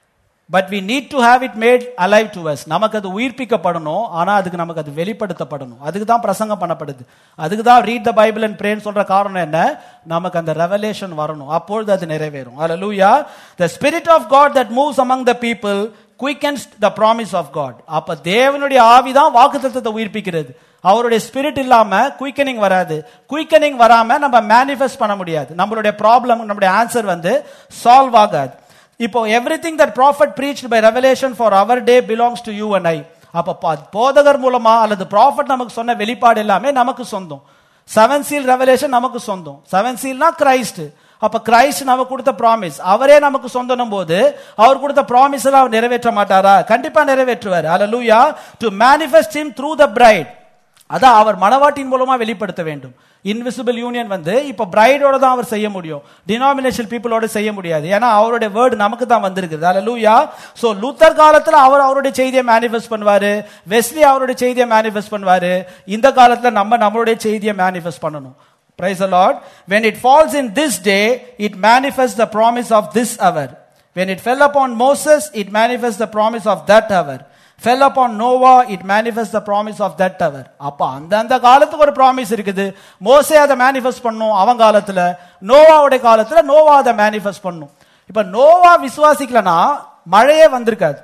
but we need to have it made alive to us நமக்கு அது உயிர்ப்பிக்கப்படணும் ஆனா அதுக்கு நமக்கு அது வெளிப்படுத்தப்படணும் அதுக்கு தான் பிரசங்கம் பண்ணப்படுது அதுக்கு தான் ரீட் த பைபிள் அண்ட் பிரேன்னு சொல்ற காரணம் என்ன நமக்கு அந்த ரெவலேஷன் வரணும் அப்பொழுது அது நிறைவேறும் ஹalleluya the spirit of god that moves among the people quickens the promise of god அப்ப தேவனுடைய ஆவி தான் வாக்குத்தத்தத்தை உயிர்ப்பிக்கிறது அவருடைய ஸ்பிரிட் இல்லாம குயிக்கனிங் வராது குயிக்கனிங் வராம நம்ம மேனிஃபெஸ்ட் பண்ண முடியாது நம்மளுடைய ப்ராப்ளம் நம்மளுடைய ஆன்சர் வந்து சால்வ் ஆகாது இப்போ everything that prophet preach by revelation for our day belongs to you and I அப்ப ப- போதகர் மூலமா அல்லது ப்ராஃபட் நமக்கு சொன்ன வெளிப்பாடு எல்லாமே நமக்கு சொந்தம் செவன் சீல் ரெவலேஷன் நமக்கு சொந்தம் செவன் சீல்னா கிரைஸ்ட் அப்ப கிரைஸ்ட் நமக்கு கொடுத்த ப்ராமிஸ் அவரே நமக்கு சொந்தம் போது அவர் கொடுத்த ப்ராமிஸ் எல்லாம் அவர் நிறைவேற்ற மாட்டாரா கண்டிப்பா நிறைவேற்றுவார் hallelujah to manifest him through the bride அதான் அவர் மனவாட்டின் மூலமா வெளிப்படுத்த வேண்டும் இன்விசிபிள் யூனியன் வந்து இப்ப பிரைடோட தான் அவர் செய்ய முடியும் டினாமினேஷன் பீப்புளோட செய்ய முடியாது ஏன்னா அவருடைய வேர்டு நமக்கு தான் வந்திருக்குது அல்ல லூயா சோ லூத்தர் காலத்துல அவர் அவருடைய செய்தியை மேனிஃபெஸ்ட் பண்ணுவாரு வெஸ்லி அவருடைய செய்தியை மேனிஃபெஸ்ட் பண்ணுவாரு இந்த காலத்துல நம்ம நம்மளுடைய செய்தியை மேனிஃபெஸ்ட் பண்ணணும் praise the lord when it falls in this day it manifests the promise of this hour when it fell upon moses it manifests the promise of that hour fell upon Noah it manifests the promise of that hour அப்ப அந்த அந்த காலத்துக்கு ஒரு promise இருக்குது மோசே அதை manifest பண்ணும் அவன் காலத்துல நோவாவுடைய காலத்துல நோவா அதை மேனிஃபெஸ்ட் பண்ணும் இப்ப நோவா விசுவாசிக்கலனா மழையே வந்திருக்காது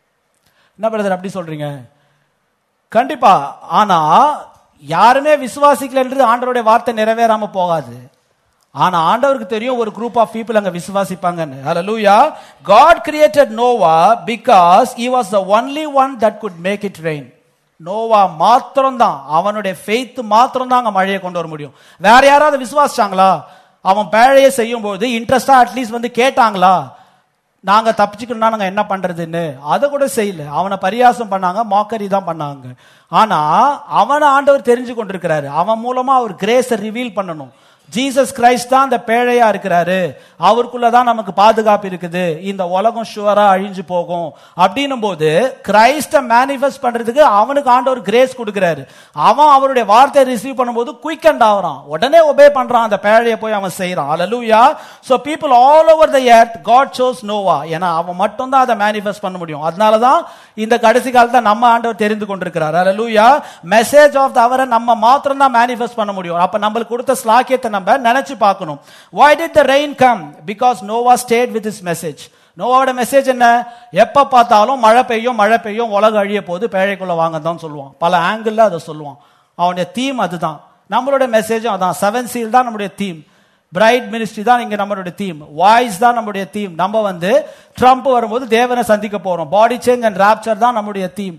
என்ன பிரதர் அப்படி சொல்றீங்க கண்டிப்பா ஆனா யாருமே விசுவாசிக்கலன்றது ஆண்டவருடைய வார்த்தை நிறைவேறாம போகாது ஆனா ஆண்டவருக்கு தெரியும் ஒரு குரூப் ஆஃப் பீப்புள் அங்க விசுவாசிப்பாங்கன்னு ஹalleluya God created Noah because he was the only one that could make it rain Noah மாத்திரம் தான் அவனுடைய ஃபெய்த் மாத்திரம் தான் அங்க மழையை கொண்டு வர முடியும் வேற யாராவது விசுவாசிச்சாங்களா அவன் பேழையை செய்யும் போது இன்ட்ரெஸ்டா அட்லீஸ்ட் வந்து கேட்டாங்களா நாங்க தப்பிச்சுக்கணும்னா நாங்க என்ன பண்றதுன்னு அதை கூட செய்யல அவனை பரியாசம் பண்ணாங்க மாக்கரி தான் பண்ணாங்க ஆனா அவனை ஆண்டவர் தெரிஞ்சு கொண்டிருக்கிறாரு அவன் மூலமா அவர் கிரேஸை ரிவீல் பண்ணணும் ஜீசஸ் கிரைஸ்ட் தான் அந்த பேழையா இருக்கிறாரு அவருக்குள்ள தான் நமக்கு பாதுகாப்பு இருக்குது இந்த உலகம் ஷுவரா அழிஞ்சு போகும் அப்படின்னும் போது கிரைஸ்ட மேனிஃபெஸ்ட் பண்றதுக்கு அவனுக்கு ஆண்டவர் கிரேஸ் கொடுக்கிறாரு அவன் அவருடைய வார்த்தையை ரிசீவ் பண்ணும்போது குயிக் அண்ட் ஆகுறான் உடனே ஒபே பண்றான் அந்த பேழையை போய் அவன் செய்யறான் hallelujah so people all over the earth God chose Noah ஏன்னா அவன் மட்டும் தான் அதை மேனிஃபெஸ்ட் பண்ண முடியும் அதனால தான் இந்த கடைசி காலத்துல நம்ம ஆண்டவர் தெரிந்து கொண்டிருக்கிறார் அலலூயா மெசேஜ் ஆஃப் த அவரை நம்ம மாத்திரம் தான் மேனிஃபெஸ்ட் பண்ண முடியும் அப்ப நம்மளுக்கு கொடுத்த ஸ்லாக்கியத்தை நம்ம நினைச்சு பார்க்கணும் why did the rain come because noah stayed with his message நோவாவோட மெசேஜ் என்ன எப்ப பார்த்தாலும் மழை பெய்யும் மழை பெய்யும் உலகம் அழிய போது பேழைக்குள்ள வாங்க தான் சொல்லுவான் பல ஆங்கிள் அதை சொல்லுவான் அவனுடைய தீம் அதுதான் நம்மளோட மெசேஜும் அதான் செவன் சீல் தான் நம்முடைய தீம் பிரைட் மினிஸ்ட்ரி தான் இங்க நம்மளுடைய தீம் வாய்ஸ் தான் நம்முடைய தீம் நம்ம வந்து ட்ரம்ப் வரும்போது தேவனை சந்திக்க போறோம் பாடி சேஞ்ச் அண்ட் ராப்சர் தான் நம்முடைய தீம்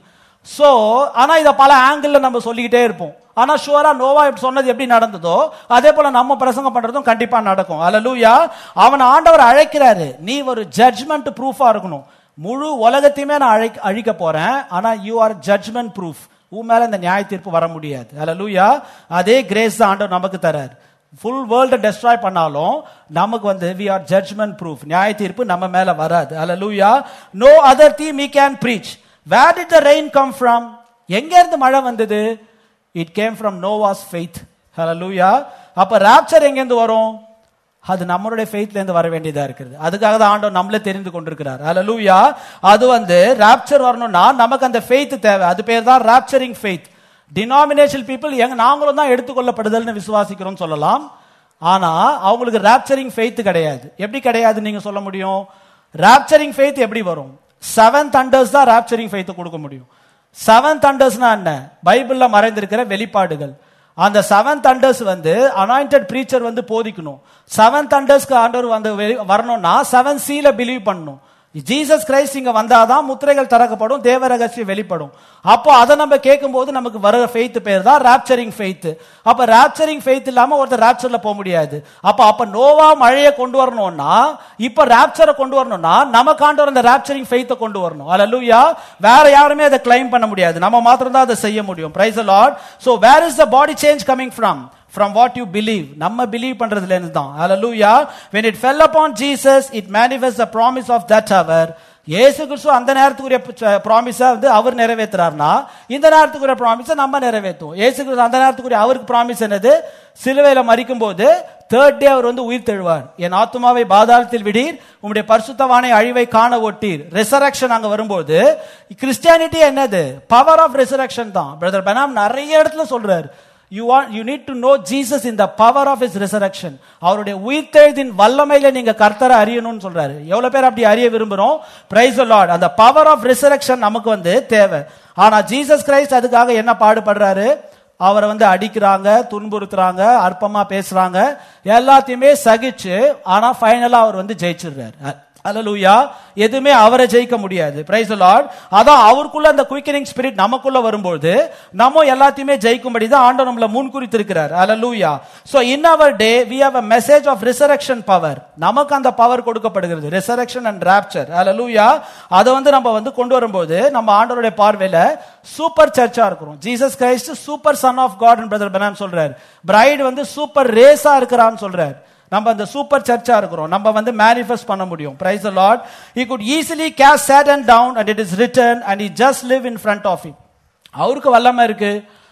சோ ஆனா இத பல ஆங்கிள் நம்ம சொல்லிக்கிட்டே இருப்போம் ஆனா ஷுவரா நோவா இப்படி சொன்னது எப்படி நடந்ததோ அதே போல நம்ம பிரசங்கம் பண்றதும் கண்டிப்பா நடக்கும் அல்லேலூயா அவன் ஆண்டவர் அழைக்கிறாரு நீ ஒரு ஜட்ஜ்மெண்ட் ப்ரூஃபா இருக்கணும் முழு உலகத்தையுமே நான் அழை அழிக்க போறேன் ஆனா யூ ஆர் ஜட்ஜ்மெண்ட் ப்ரூஃப் உன் மேல இந்த நியாய தீர்ப்பு வர முடியாது அல்லேலூயா அதே கிரேஸ் தான் ஆண்டவர் நமக்கு தரார் ஃபுல் வேர்ல்ட டெஸ்ட்ராய் பண்ணாலும் நமக்கு வந்து வி ஆர் ஜட்ஜ்மெண்ட் ப்ரூஃப் நியாய தீர்ப்பு நம்ம மேல வராது அல்லேலூயா no other theme we can preach where did the rain come from எங்க இருந்து மழை வந்தது it came from Noah's faith ஹalleluya அப்ப ராப்சர் எங்க இருந்து வரும் அது நம்மளுடைய ஃபெய்த்ல இருந்து வர வேண்டியதா இருக்குது அதுக்காக தான் ஆண்டவர் நம்மளே தெரிந்து கொண்டிருக்கிறார் ஹalleluya அது வந்து ராப்சர் வரணும்னா நமக்கு அந்த ஃபெய்த் தேவை அது பேர் தான் ராப்சரிங் ஃபெய்த் டினாமினேஷன் பீப்புள் எங்க நாங்களும் தான் எடுத்துக்கொள்ளப்படுதல்னு விசுவாசிக்கிறோம் சொல்லலாம் ஆனா அவங்களுக்கு ராப்சரிங் ஃபெய்த் கிடையாது எப்படி கிடையாது நீங்க சொல்ல முடியும் ராப்சரிங் ஃபெய்த் எப்படி வரும் செவன்த் அண்டர்ஸ் தான் ராப்சரிங் ஃபெய்த் கொடுக்க முடியும் செவன்த் அண்டர்ஸ்னா என்ன பைபிள்ல மறைந்திருக்கிற வெளிப்பாடுகள் அந்த செவன்த் அண்டர்ஸ் வந்து அனாயிண்டட் ப்ரீச்சர் வந்து போதிக்கணும் செவன்த் அண்டர்ஸ்க்கு ஆண்டவர் வந்து வெளி- வரணும்னா செவன் சீல பிலீவ் பண்ணணும் ஜீசஸ் கிரைஸ்ட் இங்க வந்தாதான் முத்திரைகள் திறக்கப்படும் தேவ ரகசியம் வெளிப்படும் அப்போ அதை நம்ம கேட்கும்போது நமக்கு வர ஃபெய்த் பேர் தான் ராப்சரிங் ஃபெய்த் அப்ப ராப்சரிங் ஃபெய்த் இல்லாம ஒருத்தர் ராப்சர்ல போக முடியாது அப்ப அப்ப நோவா மழையை கொண்டு வரணும்னா இப்ப ராப்சரை கொண்டு வரணும்னா நமக்கு ஆண்டவர் அந்த ராப்சரிங் ஃபெய்த்தை கொண்டு வரணும் அல்லேலூயா வேற யாருமே அதை கிளைம் பண்ண முடியாது நம்ம மாத்திரம் தான் அதை செய்ய முடியும் praise Lord so where is the body change coming from from what you believe நம்ம believe பண்றதுல இருந்து தான் hallelujah when it fell upon jesus it manifests the promise of that hour இயேசு கிறிஸ்து அந்த நேரத்துக்குரிய ப்ராமிஸை வந்து அவர் நிறைவேற்றுறாருனா இந்த நேரத்துக்குரிய ப்ராமிஸை நம்ம நிறைவேற்றுவோம் இயேசு கிறிஸ்து அந்த நேரத்துக்குரிய அவருக்கு ப்ராமிஸ் என்னது சிலுவையில மறிக்கும் போது தேர்ட் டே அவர் வந்து உயிர் தெழுவார் என் ஆத்துமாவை பாதாளத்தில் விடீர் உம்முடைய பரிசுத்தவானை அழிவை காண ஒட்டீர் ரெசரக்ஷன் அங்க வரும்போது கிறிஸ்டியானிட்டி என்னது பவர் ஆஃப் ரெசரக்ஷன் தான் பிரதர் பெனாம் நிறைய இடத்துல சொல்றாரு you want you need to know Jesus in the power of is resurrection அவருடைய உயிர்த்தெழுதின் வல்லமையில நீங்க கர்த்தரை அறியணும்னு சொல்றாரு எவ்வளவு பேர் அப்படி அறிய விரும்புறோம் பிரைஸ் லார்ட் அந்த பவர் ஆஃப் ரிசரக்ஷன் நமக்கு வந்து தேவை ஆனா ஜீசஸ் கிரைஸ்ட் அதுக்காக என்ன பாடுபடுறாரு அவரை வந்து அடிக்கிறாங்க துன்புறுத்துறாங்க அற்பமா பேசுறாங்க எல்லாத்தையுமே சகிச்சு ஆனா ஃபைனலா அவர் வந்து ஜெயிச்சிடுறாரு அல்லேலூயா எதுவுமே அவரை ஜெயிக்க முடியாது பிரைஸ் லார்ட் அதான் அவருக்குள்ள அந்த குயிக்கனிங் ஸ்பிரிட் நமக்குள்ள வரும்போது நம்ம எல்லாத்தையுமே ஜெயிக்கும்படி தான் ஆண்டவர் நம்மள முன்குறித்திருக்கிறார் அல்லேலூயா so in our day we have a message of resurrection power நமக்கு அந்த பவர் கொடுக்கப்படுகிறது ரிசரக்ஷன் அண்ட் ராப்சர் அல்லேலூயா அதை வந்து நம்ம வந்து கொண்டு வரும்போது நம்ம ஆண்டவருடைய பார்வையில சூப்பர் சர்ச்சா இருக்கிறோம் Jesus Christ super son of God brother Branham சொல்றாரு பிரைட் வந்து சூப்பர் ரேஸா இருக்கிறான்னு சொல்றாரு நம்ம அந்த சூப்பர் சர்ச்சா இருக்கிறோம் நம்ம வந்து மேனிஃபெஸ்ட் பண்ண முடியும் praise the Lord he could easily cast satan down and it is written and he just live in front of him அவருக்கு வல்லமை இருக்கு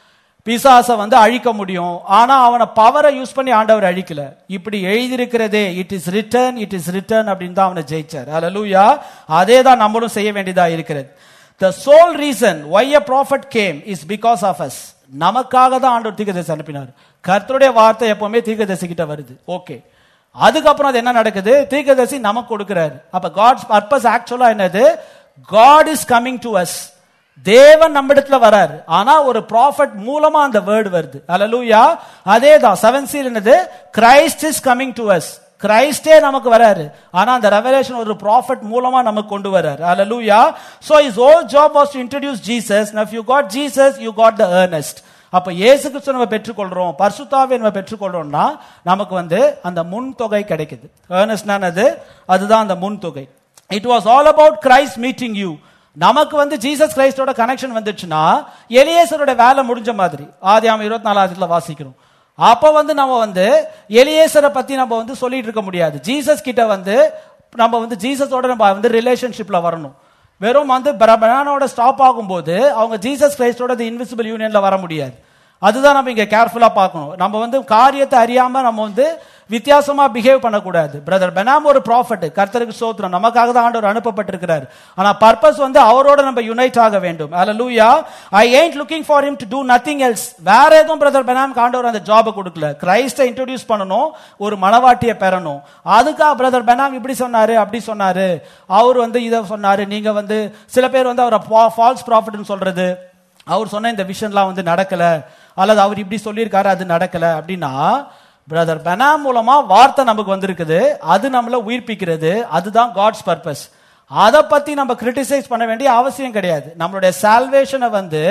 பிசாசை வந்து அழிக்க முடியும் ஆனா அவனை பவரை யூஸ் பண்ணி ஆண்டவர் அழிக்கல இப்படி எழுதியிருக்கிறதே it is written it is written அப்படின்னு தான் அவனை ஜெயிச்சார் அல்லேலூயா அதே தான் நம்மளும் செய்ய வேண்டியதா இருக்கிறது the sole reason why a prophet came is because of us நமக்காக தான் ஆண்டவர் தீர்க்கதரிசி அனுப்பினார் கர்த்தருடைய வார்த்தை எப்பவுமே தீர்க்கதரிசி கிட்ட வருது ஓகே அதுக்கப்புறம் அது என்ன நடக்குது தீர்க்கதரிசி நமக்கு கொடுக்கிறாரு அப்ப காட்ஸ் பர்பஸ் ஆக்சுவலா என்னது God is coming to us தேவன் நம்மிடத்துல வராரு ஆனா ஒரு ப்ராஃபட் மூலமா அந்த வேர்டு வருது அல்லேலூயா அதே தான் செவன் சீல் என்னது Christ is coming to us கிரைஸ்டே நமக்கு வராரு ஆனா அந்த ரெவலேஷன் ஒரு ப்ராஃபட் மூலமா நமக்கு கொண்டு வராரு அல்லேலூயா so his whole job was to introduce Jesus now you got Jesus you got the earnest அப்ப இயேசு கிறிஸ்து நம்ம பெற்றுக்கொள்றோம் பரிசுத்தாவை நம்ம பெற்றுக்கொள்றோம்னா நமக்கு வந்து அந்த முன் தொகை கிடைக்குது ஏர்னஸ்ட்னானது அதுதான் அந்த முன் தொகை it was all about Christ meeting you நமக்கு வந்து ஜீசஸ் கிரைஸ்டோட கனெக்ஷன் வந்துச்சுன்னா எலியேசரோட வேலை முடிஞ்ச மாதிரி ஆதியாம இருபத்தி நாலாவதுல வாசிக்கிறோம் அப்ப வந்து நம்ம வந்து எலியேசரை பத்தி நம்ம வந்து சொல்லிட்டு இருக்க முடியாது ஜீசஸ் கிட்ட வந்து நம்ம வந்து ஜீசஸோட நம்ம வந்து ரிலேஷன்ஷிப்ல வரணும் வெறும் வந்து பனானோட ஸ்டாப் ஆகும்போது அவங்க ஜீசஸ் கிரைஸ்டோட இன்விசிபிள் யூனியன்ல வர முடியாது அதுதான் நம்ம இங்க கேர்ஃபுல்லா பார்க்கணும் நம்ம வந்து காரியத்தை அறியாம நம்ம வந்து வித்தியாசமா பிஹேவ் பண்ணக்கூடாது பிரதர் பெனாம் ஒரு ப்ராஃபட் கர்த்தருக்கு சோத்திரம் நமக்காக தான் ஆண்டவர் அனுப்பப்பட்டிருக்கிறார் ஆனா பர்பஸ் வந்து அவரோட நம்ம யுனைட் ஆக வேண்டும் அல்லூயா I ain't looking for him to do nothing else வேற எதுவும் பிரதர் பெனாம் ஆண்டவர் அந்த ஜாபை கொடுக்கல கிரைஸ்டை இன்ட்ரோடியூஸ் பண்ணணும் ஒரு மனவாட்டியை பெறணும் அதுக்காக பிரதர் பெனாம் இப்படி சொன்னாரு அப்படி சொன்னாரு அவர் வந்து இதை சொன்னாரு நீங்க வந்து சில பேர் வந்து அவரை ஃபால்ஸ் ப்ராஃபிட்னு சொல்றது அவர் சொன்ன இந்த விஷயம்லாம் வந்து நடக்கல அல்லது அவர் இப்படி சொல்லியிருக்காரு அது நடக்கல அப்படின்னா பிரதர் பெனா மூலமா வார்த்தை நமக்கு வந்திருக்குது அது நம்மள உயிர்ப்பிக்கிறது அதுதான் காட்ஸ் பர்பஸ் அதை பத்தி நம்ம கிரிட்டிசைஸ் பண்ண வேண்டிய அவசியம் கிடையாது நம்மளுடைய சால்வேஷனை வந்து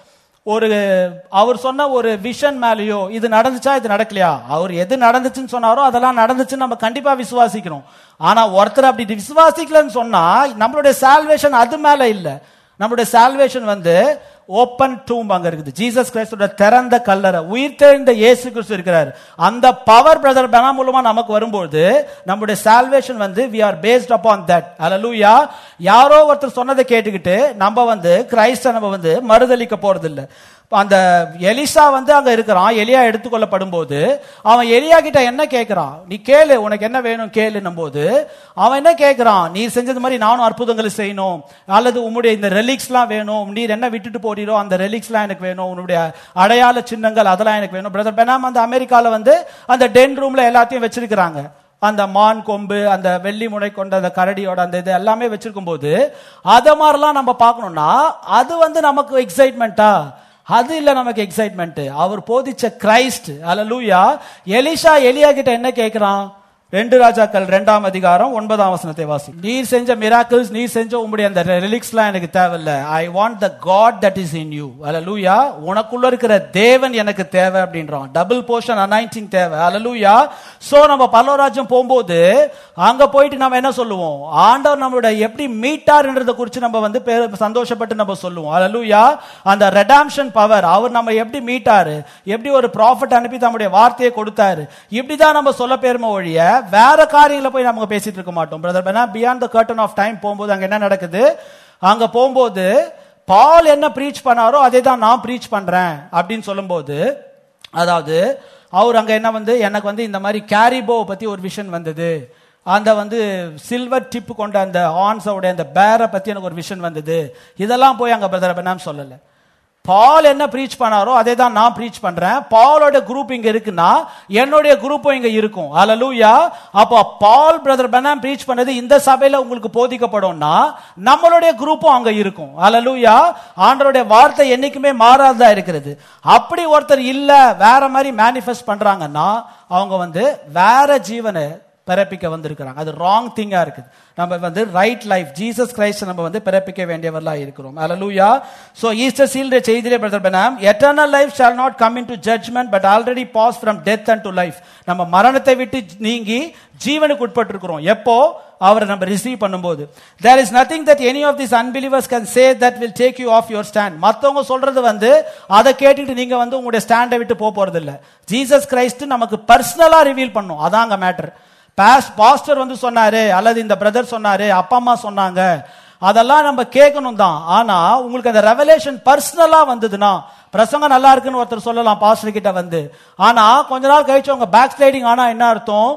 ஒரு அவர் சொன்ன ஒரு விஷன் மேலேயோ இது நடந்துச்சா இது நடக்கலையா அவர் எது நடந்துச்சுன்னு சொன்னாரோ அதெல்லாம் நடந்துச்சுன்னு நம்ம கண்டிப்பா விசுவாசிக்கிறோம் ஆனா ஒருத்தர் அப்படி விசுவாசிக்கலன்னு சொன்னா நம்மளுடைய சால்வேஷன் அது மேல இல்ல நம்மளுடைய சால்வேஷன் வந்து ஓப்பன் டூம் அங்க இருக்குது ஜீசஸ் கிறிஸ்துவோட திறந்த கல்லறை உயிர் தெழுந்த இயேசு கிறிஸ்து இருக்கிறார் அந்த பவர் பிரதர் பெனா மூலமா நமக்கு வரும்போது நம்முடைய சால்வேஷன் வந்து we are based upon that அல்லூயா யாரோ ஒருத்தர் சொன்னதை கேட்டுக்கிட்டு நம்ம வந்து கிரைஸ்ட நம்ம வந்து மறுதளிக்க போறது இல்ல அந்த எலிசா வந்து அங்க இருக்கிறான் எலியா எடுத்துக்கொள்ளப்படும் போது அவன் எலியா கிட்ட என்ன கேட்கிறான் நீ கேளு உனக்கு என்ன வேணும் கேளுன்னும் போது அவன் என்ன கேட்கிறான் நீ செஞ்சது மாதிரி நானும் அற்புதங்களை செய்யணும் அல்லது உம்முடைய இந்த ரெலிக்ஸ்லாம் வேணும் நீர் என்ன விட்டுட்டு போறீரோ அந்த ரெலிக்ஸ்லாம் எனக்கு வேணும் உன்னுடைய அடையாள சின்னங்கள் அதெல்லாம் எனக்கு வேணும் பிரதர் பெனாம் அந்த அமெரிக்கால வந்து அந்த டென் ரூம்ல எல்லாத்தையும் வச்சிருக்கிறாங்க அந்த மான் கொம்பு அந்த வெள்ளி முனை கொண்ட அந்த கரடியோட அந்த இது எல்லாமே வச்சிருக்கும் போது அத மாதிரிலாம் நம்ம பார்க்கணும்னா அது வந்து நமக்கு எக்ஸைட்மெண்ட்டா அது இல்ல நமக்கு எக்ஸைட்மெண்ட் அவர் போதிச்ச கிரைஸ்ட் அல்லூயா எலிஷா எலியா கிட்ட என்ன கேட்கிறான் ரெண்டு ராஜாக்கள் ரெண்டாம் அதிகாரம் ஒன்பதாம் வசனத்தை வாசி நீர் செஞ்ச மிராக்கிள்ஸ் நீர் செஞ்ச உங்களுடைய அந்த ரிலிக்ஸ்லாம் எனக்கு தேவையில்ல I want the God that is in you அல்லூயா உனக்குள்ள இருக்கிற தேவன் எனக்கு தேவை அப்படின்றான் டபுள் போர்ஷன் அனாயிண்டிங் தேவை அல்லூயா சோ நம்ம பல்லவராஜ்யம் போகும்போது அங்க போயிட்டு நம்ம என்ன சொல்லுவோம் ஆண்டவர் நம்மளோட எப்படி மீட்டார்ன்றத குறித்து நம்ம வந்து பேரு- சந்தோஷப்பட்டு நம்ம சொல்லுவோம் அல்லூயா அந்த ரெடாம்ஷன் பவர் அவர் நம்ம எப்படி மீட்டாரு எப்படி ஒரு ப்ராஃபிட் அனுப்பி தம்முடைய வார்த்தையை கொடுத்தாரு இப்படிதான் நம்ம சொல்ல பேருமோ ஒழிய வேற காரியங்களை போய் நம்ம பேசிட்டு இருக்க மாட்டோம் பிரதர் ஏன்னா beyond the curtain of time போகும்போது அங்க என்ன நடக்குது அங்க போகும்போது பால் என்ன ப்ரீச் பண்ணாரோ அதே தான் நான் ப்ரீச் பண்றேன் அப்படின்னு சொல்லும்போது அதாவது அவர் அங்க என்ன வந்து எனக்கு வந்து இந்த மாதிரி கேரிபோ பத்தி ஒரு விஷன் வந்தது அந்த வந்து சில்வர் டிப் கொண்ட அந்த ஆன்ஸோட அந்த பேரை பத்தி எனக்கு ஒரு விஷன் வந்தது இதெல்லாம் போய் அங்க பிரதர் பெனாம் சொல்லல பால் என்ன ப்ரீச் பண்ணாரோ அதே தான் நான் ப்ரீச் பண்றேன் பாலோட குரூப் இங்க இருக்குன்னா என்னுடைய குரூப்பும் இங்க இருக்கும் அல்லூயா அப்போ பால் பிரதர் பெனாம் ப்ரீச் பண்ணது இந்த சபையில உங்களுக்கு போதிக்கப்படும்னா நம்மளுடைய குரூப்பும் அங்க இருக்கும் அல்லூயா ஆண்டருடைய வார்த்தை என்னைக்குமே மாறாததா இருக்கிறது அப்படி ஒருத்தர் இல்ல வேற மாதிரி மேனிஃபெஸ்ட் பண்றாங்கன்னா அவங்க வந்து வேற ஜீவனை பிறப்பிக்க வந்திருக்கிறாங்க அது ராங் திங்கா இருக்குது நம்ம வந்து ரைட் லைஃப் ஜீசஸ் கிரைஸ்ட் நம்ம வந்து பிறப்பிக்க வேண்டியவர்களா இருக்கிறோம் அல்லூயா சோ ஈஸ்டர் சீல்ட செய்தியிலே brother Branham eternal life shall not come in to judgement but already pass from death and to life நம்ம மரணத்தை விட்டு நீங்கி ஜீவனுக்கு உட்பட்டிருக்கிறோம் எப்போ அவரை நம்ம ரிசீவ் பண்ணும்போது there is nothing that any of this unbelievers can say that will take you off your stand மத்தவங்க சொல்றது வந்து அதை கேட்டுட்டு நீங்க வந்து உங்களுடைய ஸ்டாண்டை விட்டு போக போறது இல்ல ஜீசஸ் கிரைஸ்ட் நமக்கு பர்சனலா ரிவீல் பண்ணும் அதாங்க மேட்டர் பாஸ் பாஸ்டர் வந்து சொன்னாரு அல்லது இந்த பிரதர் சொன்னாரு அப்பா அம்மா சொன்னாங்க அதெல்லாம் நம்ம கேட்கணும் தான் ஆனா உங்களுக்கு அந்த ரெவலேஷன் பர்சனலா வந்ததுன்னா பிரசங்கம் நல்லா இருக்குன்னு ஒருத்தர் சொல்லலாம் பாஸ்டர் கிட்ட வந்து ஆனா கொஞ்ச நாள் கழிச்சு அவங்க பேக் ஸ்லைடிங் ஆனா என்ன அர்த்தம்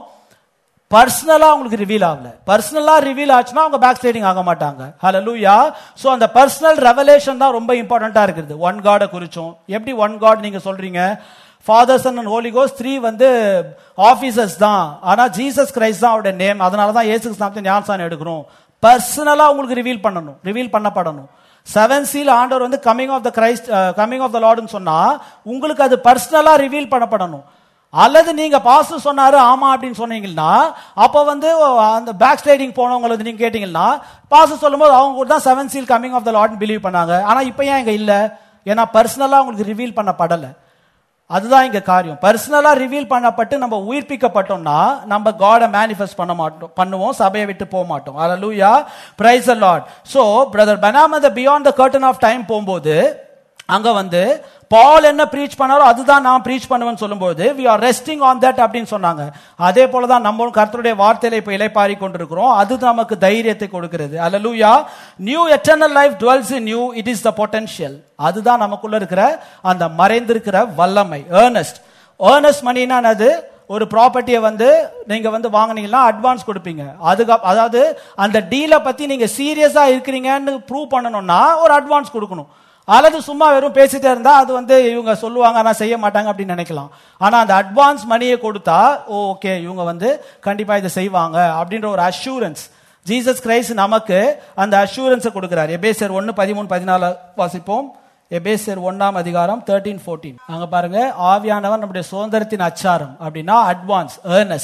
பர்சனலா உங்களுக்கு ரிவீல் ஆகல பர்சனலா ரிவீல் ஆச்சுன்னா அவங்க பேக் ஸ்லைடிங் ஆக மாட்டாங்க ஹalleluya சோ அந்த பர்சனல் ரெவலேஷன் தான் ரொம்ப இம்பார்ட்டண்டா இருக்குது ஒன் காட குறிச்சும் எப்படி ஒன் காட் நீங்க சொல்றீங்க ஃபாதர் சன் அண்ட் ஹோலி கோஸ் த்ரீ வந்து ஆபீசர்ஸ் தான் ஆனா ஜீசஸ் கிரைஸ்ட் தான் அவருடைய நேம் அதனால தான் இயேசு கிறிஸ்து ஞானசானம் எடுக்கிறோம் பர்சனலா உங்களுக்கு ரிவீல் பண்ணணும் ரிவீல் பண்ணப்படணும் செவன் சீல் ஆண்டவர் வந்து coming of the Christ coming of the லார்ட்னு சொன்னா உங்களுக்கு அது பர்சனலா ரிவீல் பண்ணப்படணும் அல்லது நீங்க பாஸ் சொன்னாரு ஆமா அப்படின்னு சொன்னீங்கன்னா அப்ப வந்து அந்த பேக் ஸ்லைடிங் போனவங்களை வந்து நீங்க கேட்டீங்கன்னா பாஸ் சொல்லும்போது அவங்க கூட தான் seven seal coming of the Lord believe பண்ணாங்க ஆனா இப்ப ஏன் இங்க இல்ல ஏன்னா பர்சனலா உங்களுக்கு ரிவீல் பண்ணப்படல அதுதான் இங்க காரியம் பர்சனலா ரிவீல் பண்ணப்பட்டு நம்ம உயிர்ப்பிக்கப்பட்டோம்னா நம்ம காட மேனிஃபெஸ்ட் பண்ண மாட்டோம் பண்ணுவோம் சபையை விட்டு போக மாட்டோம் அல்லூயா praise Lord so brother Branham அந்த beyond the curtain of time போகும்போது அங்க வந்து பால் என்ன ப்ரீச் பண்ணாரோ அதுதான் நான் ப்ரீச் பண்ணுவேன்னு சொல்லும்போது we are resting on that அப்படின்னு சொன்னாங்க அதே போல தான் நம்மளும் கர்த்தருடைய வார்த்தையில இப்ப இலைப்பாரி கொண்டிருக்கிறோம் அது நமக்கு தைரியத்தை கொடுக்கிறது அல்லூயா new eternal life dwells in new it is the potential அதுதான் நமக்குள்ள இருக்கிற அந்த மறைந்திருக்கிற வல்லமை ஏர்னஸ்ட் ஏர்னஸ்ட் மணினா அது ஒரு ப்ராப்பர்ட்டியை வந்து நீங்க வந்து வாங்குனீங்கன்னா அட்வான்ஸ் கொடுப்பீங்க அதுக்கு அதாவது அந்த டீலை பத்தி நீங்க சீரியஸா இருக்கிறீங்கன்னு ப்ரூவ் பண்ணணும்னா ஒரு அட்வான்ஸ் கொடுக்கணும் அல்லது சும்மா வெறும் பேசிட்டே இருந்தா அது வந்து இவங்க சொல்லுவாங்க ஆனா செய்ய மாட்டாங்க அப்படின்னு நினைக்கலாம் ஆனா அந்த அட்வான்ஸ் மணியை கொடுத்தா ஓகே இவங்க வந்து கண்டிப்பா இதை செய்வாங்க அப்படின்ற ஒரு அஷூரன்ஸ் ஜீசஸ் கிரைஸ்ட் நமக்கு அந்த அஷூரன்ஸை கொடுக்கிறார் எபேசர் ஒன்னு பதிமூணு பதினாலு வாசிப்போம் எபேசர் ஒன்னாம் அதிகாரம் தேர்ட்டீன் ஃபோர்டீன் அங்க பாருங்க ஆவியானவர் நம்முடைய சுதந்திரத்தின் அச்சாரம் அப்படின்னா அட்வான்ஸ் ஏர்னஸ்ட்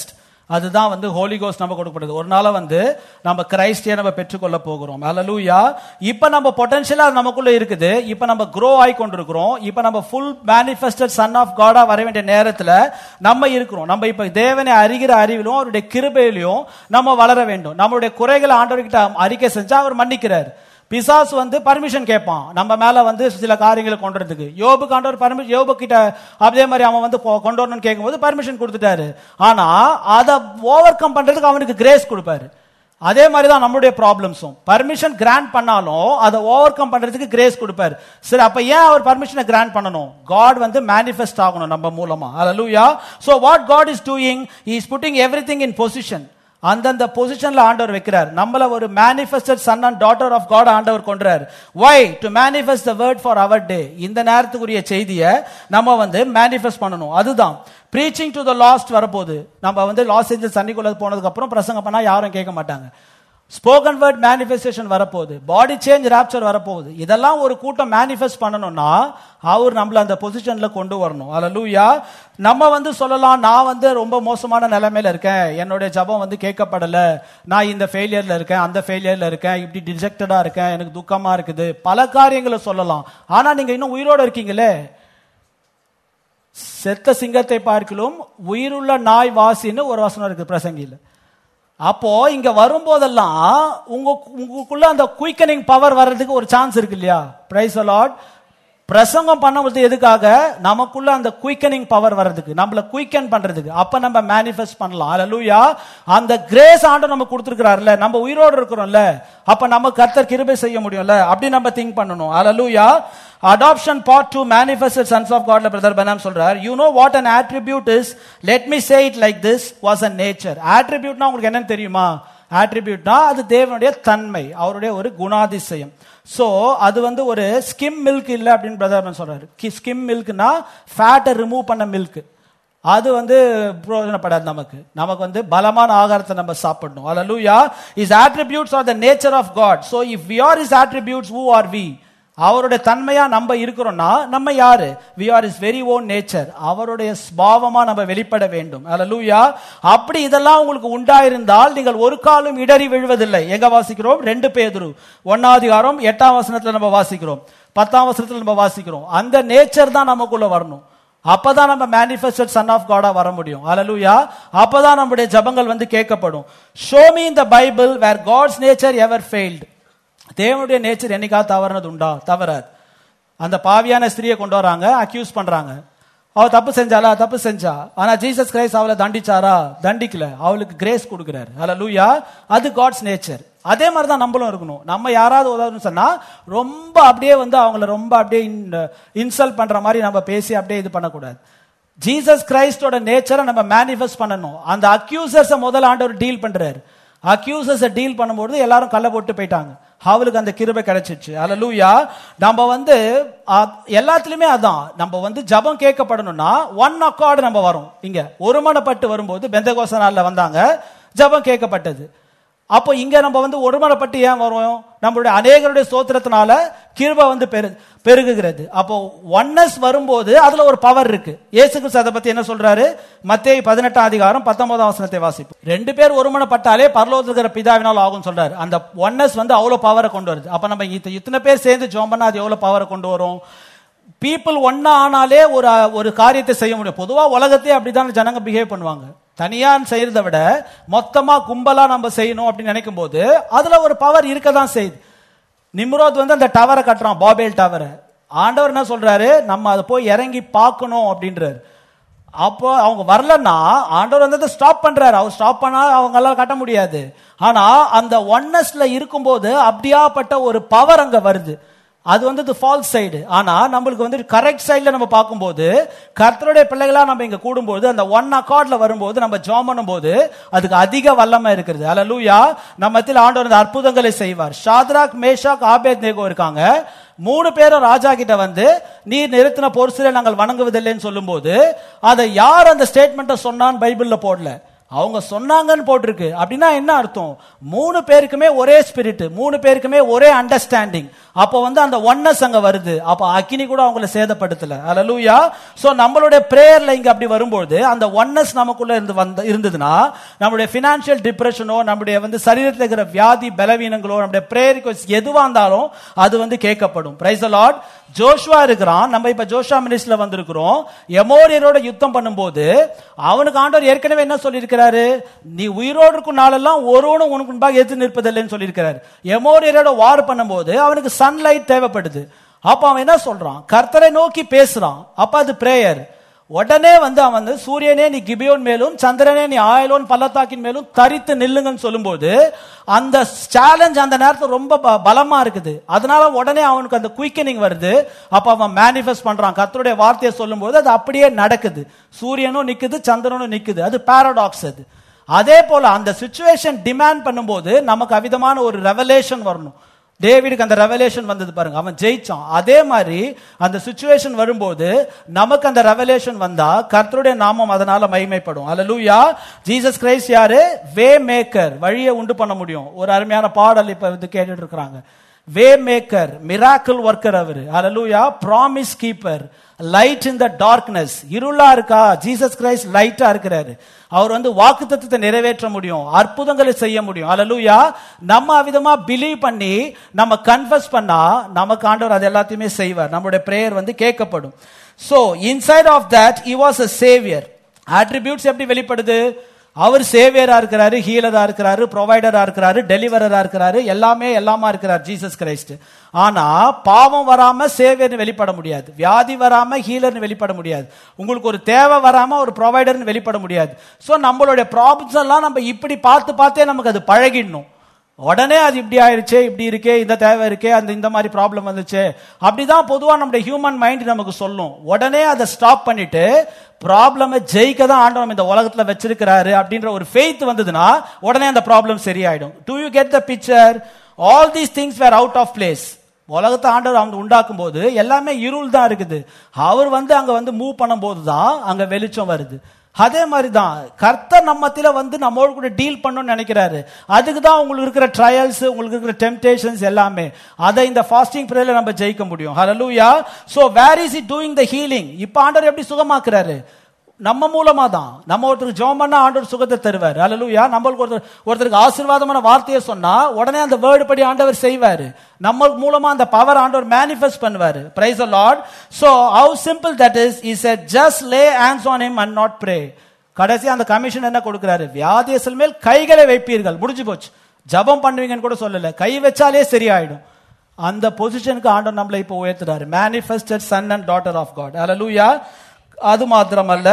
அதுதான் வந்து ஹோலி கோஸ்ட் நம்ம கொடுக்கப்படுது ஒரு நாள வந்து நம்ம கிரைஸ்டிய நம்ம பெற்றுக்கொள்ள போகிறோம் ஹalleluya இப்ப நம்ம பொட்டன்ஷியலா நமக்குள்ள இருக்குது இப்ப நம்ம grow ஆகி கொண்டிருக்கிறோம் இப்ப நம்ம ஃபுல் மேனிஃபெஸ்டட் சன் ஆஃப் காடா வர வேண்டிய நேரத்துல நம்ம இருக்கிறோம் நம்ம இப்ப தேவனை அறிகிற அறிவிலும் அவருடைய கிருபையிலும் நம்ம வளர வேண்டும் நம்மளுடைய குறைகளை ஆண்டவர்கிட்ட அறிக்கை செஞ்சா அவர் மன்னிக்கிறார் பிசாசு வந்து பர்மிஷன் கேட்பான் நம்ம மேல வந்து சில காரியங்களை கொண்டு வரதுக்கு யோபு ஆண்டவர் பர்மிஷன் யோபு கிட்ட அதே மாதிரி அவன் வந்து கொ- கொண்டு வரணும்னு கேட்கும்போது பர்மிஷன் கொடுத்துட்டாரு ஆனா அதை ஓவர் கம் பண்றதுக்கு அவனுக்கு கிரேஸ் கொடுப்பாரு அதே மாதிரி தான் நம்மளுடைய ப்ராப்ளம்ஸும் பர்மிஷன் கிராண்ட் பண்ணாலும் அதை ஓவர் கம் பண்றதுக்கு கிரேஸ் கொடுப்பாரு சரி அப்ப ஏன் அவர் பர்மிஷனை கிராண்ட் பண்ணணும் காட் வந்து மேனிஃபெஸ்ட் ஆகணும் நம்ம மூலமா ஹalleluya so what god is doing he is putting everything in position அந்தந்த பொசிஷன்ல ஆண்டவர் வைக்கிறார் நம்மள ஒரு manifested son and daughter of God ஆண்டவர் கொன்றார் why to manifest the word for our day இந்த நேரத்துக்குரிய செய்தியை நம்ம வந்து மேனிஃபெஸ்ட் பண்ணணும் அதுதான் ப்ரீச்சிங் டு த லாஸ்ட் வரப்போகுது நம்ம வந்து லாஸ் ஏஞ்சல்ஸ் தண்ணிக்குள்ள போனதுக்கு அப்புறம் பிரசங்கம் பண்ணா யாரும் கேட்க மாட்டாங்க ஸ்போக்கன் வேர்ட் மேனிஃபெஸ்டேஷன் வரப்போகுது பாடி சேஞ்ச் ராப்சர் வரப்போகுது இதெல்லாம் ஒரு கூட்டம் மேனிஃபெஸ்ட் பண்ணணும்னா அவர் நம்மள அந்த பொசிஷன்ல கொண்டு வரணும் அல்லூயா நம்ம வந்து சொல்லலாம் நான் வந்து ரொம்ப மோசமான நிலைமையில இருக்கேன் என்னுடைய ஜெபம் வந்து கேட்கப்படல நான் இந்த ஃபெயிலியர்ல இருக்கேன் அந்த ஃபெயிலியர்ல இருக்கேன் இப்படி டிஜெக்டடா இருக்கேன் எனக்கு துக்கமா இருக்குது பல காரியங்களை சொல்லலாம் ஆனா நீங்க இன்னும் உயிரோட இருக்கீங்களே செத்த சிங்கத்தை பார்க்கிலும் உயிருள்ள நாய் வாசின்னு ஒரு வசனம் இருக்கு பிரசங்கில அப்போ இங்க வரும்போதெல்லாம் உங்க உங்களுக்குள்ள அந்த குயிக்கனிங் பவர் வர்றதுக்கு ஒரு சான்ஸ் இருக்கு இல்லையா பிரைஸ் அலாட் பிரசங்கம் பண்ணும்போது எதுக்காக நமக்குள்ள அந்த குயிக்கனிங் பவர் வர்றதுக்கு நம்மள குயிக்கன் பண்றதுக்கு அப்ப நம்ம மேனிஃபெஸ்ட் பண்ணலாம் அல்லூயா அந்த கிரேஸ் ஆண்டு நம்ம கொடுத்துருக்கிறாருல நம்ம உயிரோடு இருக்கிறோம்ல அப்ப நம்ம கர்த்தர் கிருபை செய்ய முடியும்ல அப்படி நம்ம திங்க் பண்ணணும் அல்லூயா adoption part two manifested sons of காட்ல பிரதர் பனாம் சொல்றார் you know what an attribute is let me say it like this was a nature attributeனா உங்களுக்கு என்னன்னு தெரியுமா attributeனா அது தேவனுடைய தன்மை அவருடைய ஒரு குணாதிசயம் சோ அது வந்து ஒரு ஸ்கிம் மில்க் இல்ல அப்படின்னு பிரதர் சொல்றாரு ஸ்கிம் மில்க்னா ஃபேட்டை ரிமூவ் பண்ண மில்க் அது வந்து பிரயோஜனப்படாது நமக்கு நமக்கு வந்து பலமான ஆகாரத்தை நம்ம சாப்பிடணும் அல்லூயா his attributes are the nature of God so if we are his attributes who are we அவருடைய தன்மையா நம்ம இருக்கிறோம்னா நம்ம யாரு we are his very own nature அவருடைய ஸ்பாவமா நம்ம வெளிப்பட வேண்டும் அல்லூயா அப்படி இதெல்லாம் உங்களுக்கு உண்டாயிருந்தால் நீங்கள் ஒரு காலம் இடறி விழுவதில்லை எங்க வாசிக்கிறோம் ரெண்டு பேதுரு ஒன்னாதிகாரம் எட்டாம் வசனத்துல நம்ம வாசிக்கிறோம் பத்தாம் வசனத்துல நம்ம வாசிக்கிறோம் அந்த நேச்சர் தான் நமக்குள்ள வரணும் அப்பதான் நம்ம மேனிஃபெஸ்டட் சன் ஆஃப் காடா வர முடியும் அல்லூயா அப்பதான் நம்முடைய ஜபங்கள் வந்து கேட்கப்படும் show me in the Bible where God's nature ever failed தேவனுடைய நேச்சர் என்னைக்காவது தவறுனது உண்டா தவறாது அந்த பாவியான ஸ்திரியை கொண்டு வராங்க அக்யூஸ் பண்றாங்க அவ தப்பு செஞ்சாலா தப்பு செஞ்சா ஆனா ஜீசஸ் கிரைஸ்ட் அவளை தண்டிச்சாரா தண்டிக்கல அவளுக்கு கிரேஸ் கொடுக்கிறாரு அல்ல லூயா அது காட்ஸ் நேச்சர் அதே மாதிரி தான் நம்மளும் இருக்கணும் நம்ம யாராவது உதவுன்னு சொன்னா ரொம்ப அப்படியே வந்து அவங்கள ரொம்ப அப்படியே இன்சல்ட் பண்ற மாதிரி நம்ம பேசி அப்படியே இது பண்ணக்கூடாது ஜீசஸ் கிரைஸ்டோட நேச்சரை நம்ம மேனிஃபெஸ்ட் பண்ணணும் அந்த அக்யூசர்ஸை முதல் ஆண்டவர் டீல் பண்றாரு அக்யூசர்ஸை டீல் பண்ணும்போது எல்லாரும் கள்ள போட்டு போயிட்டாங்க அவளுக்கு அந்த கிருபை கிடைச்சிச்சு அல்லூயா நம்ம வந்து அ- எல்லாத்துலயுமே அதான் நம்ம வந்து ஜபம் கேட்கப்படணும்னா ஒன் அக்கார்டு நம்ம வரோம் இங்க ஒருமனப்பட்டு வரும்போது பெந்தகோச நாள்ல வந்தாங்க ஜபம் கேட்கப்பட்டது அப்போ இங்க நம்ம வந்து ஒருமனப்பட்டு ஏன் வரோம் நம்மளுடைய அநேகருடைய சோத்திரத்தினால கிருபை வந்து பெரு பெருகுகிறது அப்போ ஒன்னஸ் வரும்போது அதுல ஒரு பவர் இருக்கு இயேசு கிறிஸ்து அதை பத்தி என்ன சொல்றாரு மத்தேயு பதினெட்டாம் அதிகாரம் பத்தொன்பதாம் வசனத்தை வாசிப்போம் ரெண்டு பேர் ஒருமனப்பட்டாலே பரலோகத்தில் இருக்கிற பிதாவினால் ஆகும் சொல்றாரு அந்த ஒன்னஸ் வந்து அவ்வளவு பவரை கொண்டு வருது அப்ப நம்ம இத்த- இத்தனை பேர் சேர்ந்து ஜோம் பண்ணா அது எவ்வளவு பவரை கொண்டு வரும் பீப்புள் ஒன்னா ஆனாலே ஒரு ஒரு காரியத்தை செய்ய முடியும் பொதுவா உலகத்தையே அப்படிதான் ஜனங்க பிஹேவ் பண்ணுவாங்க தனியா செய்யறதை விட மொத்தமா கும்பலா நம்ம செய்யணும் அப்படின்னு நினைக்கும் போது அதுல ஒரு பவர் இருக்க தான் செய்யுது நிம்ரோத் வந்து அந்த டவரை கட்டுறான் பாபேல் டவரை ஆண்டவர் என்ன சொல்றாரு நம்ம அதை போய் இறங்கி பார்க்கணும் அப்படின்றாரு அப்போ அவங்க வரலன்னா ஆண்டவர் வந்து ஸ்டாப் பண்றாரு அவர் ஸ்டாப் பண்ணா அவங்களால கட்ட முடியாது ஆனா அந்த ஒன்னஸ்ல இருக்கும்போது அப்படியாப்பட்ட ஒரு பவர் அங்க வருது அது வந்து ஃபால்ஸ் சைடு ஆனா நம்மளுக்கு வந்து கரெக்ட் சைடுல நம்ம பார்க்கும்போது கர்த்தருடைய பிள்ளைகளா நம்ம இங்க கூடும்போது அந்த ஒன் அக்கார்ட்ல வரும்போது நம்ம ஜாம் பண்ணும்போது அதுக்கு அதிக வல்லமை இருக்கிறது அல்லூயா நம்ம மத்தியில் ஆண்டவர் இந்த அற்புதங்களை செய்வார் ஷாத்ராக் மேஷாக் ஆபேத் நேகோ இருக்காங்க மூணு பேரும் ராஜா கிட்ட வந்து நீர் நிறுத்தின பொருசில நாங்கள் வணங்குவதில்லைன்னு சொல்லும்போது அதை யார் அந்த ஸ்டேட்மெண்ட்டை சொன்னான்னு பைபிள்ல போடல அவங்க சொன்னாங்கன்னு போட்டிருக்கு அப்படின்னா என்ன அர்த்தம் மூணு பேருக்குமே ஒரே ஸ்பிரிட் மூணு பேருக்குமே ஒரே அண்டர்ஸ்டாண்டிங் அப்போ வந்து அந்த ஒன்னஸ் அங்க வருது அப்போ அக்கினி கூட அவங்கள சேதப்படுத்தல அல்லூயா சோ நம்மளுடைய பிரேயர்ல இங்க அப்படி வரும்போது அந்த ஒன்னஸ் நமக்குள்ள இருந்து வந்த இருந்ததுன்னா நம்மளுடைய பினான்சியல் டிப்ரெஷனோ நம்முடைய வந்து சரீரத்தில் இருக்கிற வியாதி பலவீனங்களோ நம்முடைய பிரேயர் எதுவா இருந்தாலும் அது வந்து கேட்கப்படும் பிரைஸ் லார்ட் ஜோஷுவா இருக்கிறான் நம்ம இப்ப ஜோஷா மினிஸ்ட்ல வந்திருக்கிறோம் எமோரியரோட யுத்தம் பண்ணும்போது அவனுக்கு ஆண்டவர் ஏற்கனவே என்ன சொல்லியிருக்கிறாரு நீ உயிரோடு இருக்கும் நாளெல்லாம் ஒருவனும் உனக்கு முன்பாக எதிர்த்து நிற்பதில்லைன்னு சொல்லியிருக்கிறாரு எமோரியரோட வார் பண்ணும்போது அவனுக்கு சன்லைட் தேவைப்படுது அப்ப அவன் என்ன சொல்றான் கர்த்தரை நோக்கி பேசுறான் அப்ப அது பிரேயர் உடனே வந்து அவன் வந்து சூரியனே நீ கிபியோன் மேலும் சந்திரனே நீ ஆயலோன் பள்ளத்தாக்கின் மேலும் தரித்து நில்லுங்கன்னு சொல்லும்போது அந்த சேலஞ்ச் அந்த நேரத்தில் ரொம்ப ப- பலமா இருக்குது அதனால உடனே அவனுக்கு அந்த குயிக்கனிங் வருது அப்ப அவன் மேனிஃபெஸ்ட் பண்றான் கர்த்தருடைய வார்த்தையை சொல்லும்போது அது அப்படியே நடக்குது சூரியனும் நிக்குது சந்திரனும் நிக்குது அது பாரடாக்ஸ் அது அதே போல அந்த சுச்சுவேஷன் டிமாண்ட் பண்ணும்போது நமக்கு அவிதமான ஒரு ரெவலேஷன் வரணும் டேவிடுக்கு அந்த ரெவலேஷன் வந்தது பாருங்க அவன் ஜெயிச்சான் அதே மாதிரி அந்த சுச்சுவேஷன் வரும்போது நமக்கு அந்த ரெவலேஷன் வந்தா கர்த்தருடைய நாமம் அதனால மகிமைப்படும் அல்லேலூயா ஜீசஸ் கிரைஸ்ட் யாரு வே மேக்கர் வழியை உண்டு பண்ண முடியும் ஒரு அருமையான பாடல் இப்ப வந்து கேட்டுட்டு இருக்கிறாங்க வே மேக்கர் மிராக்கிள் ஒர்க்கர் அவரு அல்லேலூயா promise keeper light in the darkness இருளா இருக்கா ஜீசஸ் கிரைஸ்ட் லைட்டா இருக்கிறாரு அவர் வந்து வாக்குத்தத்தத்தை நிறைவேற்ற முடியும் அற்புதங்களை செய்ய முடியும் அல்லேலூயா நம்ம அவிதமா பிலீவ் பண்ணி நம்ம கன்ஃபஸ் பண்ணா நமக்கு ஆண்டவர் அது எல்லாத்தையுமே செய்வார் நம்மளுடைய பிரேயர் வந்து கேட்கப்படும் so inside of that he was a savior attributes எப்படி வெளிப்படுது அவர் சேவியரா இருக்கிறாரு ஹீலரா இருக்கிறாரு ப்ரொவைடரா இருக்கிறாரு டெலிவரரா இருக்கிறாரு எல்லாமே எல்லாமா இருக்கிறார் ஜீசஸ் கிரைஸ்ட் ஆனா பாவம் வராம சேவியர்னு வெளிப்பட முடியாது வியாதி வராம ஹீலர்னு வெளிப்பட முடியாது உங்களுக்கு ஒரு தேவை வராம ஒரு ப்ரொவைடர்னு வெளிப்பட முடியாது சோ நம்மளுடைய ப்ராப்ளம்ஸ் எல்லாம் நம்ம இப்படி பார்த்து பார்த்தே நமக்கு அது பழகிடணும் உடனே அது இப்படி ஆயிருச்சே இப்படி இருக்கே இந்த தேவை இருக்கே அந்த இந்த மாதிரி ப்ராப்ளம் வந்துச்சு அப்படிதான் பொதுவா நம்முடைய ஹியூமன் மைண்ட் நமக்கு சொல்லும் உடனே அதை ஸ்டாப் பண்ணிட்டு ப்ராப்ளமை ஜெயிக்க தான் ஆண்டவன் இந்த உலகத்துல வச்சிருக்கிறாரு அப்படின்ற ஒரு ஃபெய்த் வந்ததுன்னா உடனே அந்த ப்ராப்ளம் சரியாயிடும் do you get the picture all these things were out of place உலகத்தை ஆண்டவர் அவங்க உண்டாக்கும் போது எல்லாமே இருள் தான் இருக்குது அவர் வந்து அங்க வந்து மூவ் பண்ணும்போது தான் அங்க வெளிச்சம் வருது அதே மாதிரி தான் கர்த்தர் நம்மத்தில வந்து நம்மோடு கூட டீல் பண்ணணும்னு நினைக்கிறாரு அதுக்கு தான் உங்களுக்கு இருக்கிற ட்ரையல்ஸ் உங்களுக்கு இருக்கிற டெம்டேஷன்ஸ் எல்லாமே அதை இந்த ஃபாஸ்டிங் பிரேயர்ல நம்ம ஜெயிக்க முடியும் ஹalleluya so where is it doing the healing இப்போ ஆண்டவர் எப்படி சுகமாக்குறாரு நம்ம மூலமா தான் நம்ம ஒருத்தருக்கு ஜெபம் பண்ணா ஆண்டவர் சுகத்தை தருவார் அல்லலுயா நம்மளுக்கு ஒருத்தர் ஒருத்தருக்கு ஆசீர்வாதமான வார்த்தையை சொன்னா உடனே அந்த வேர்டு படி ஆண்டவர் செய்வாரு நம்ம மூலமா அந்த பவர் ஆண்டவர் மேனிஃபெஸ்ட் பண்ணுவாரு praise the Lord so how simple that is is just lay hands on him and not pray கடைசி அந்த கமிஷன் என்ன கொடுக்கிறாரு வியாதியசல் மேல் கைகளை வைப்பீர்கள் முடிஞ்சு போச்சு ஜெபம் பண்ணுவீங்கன்னு கூட சொல்லல கை வச்சாலே சரியாயிடும் அந்த பொசிஷனுக்கு ஆண்டவர் நம்மளை இப்போ உயர்த்துறாரு manifested son and daughter of God அல்லேலூயா அது மாத்திரமல்ல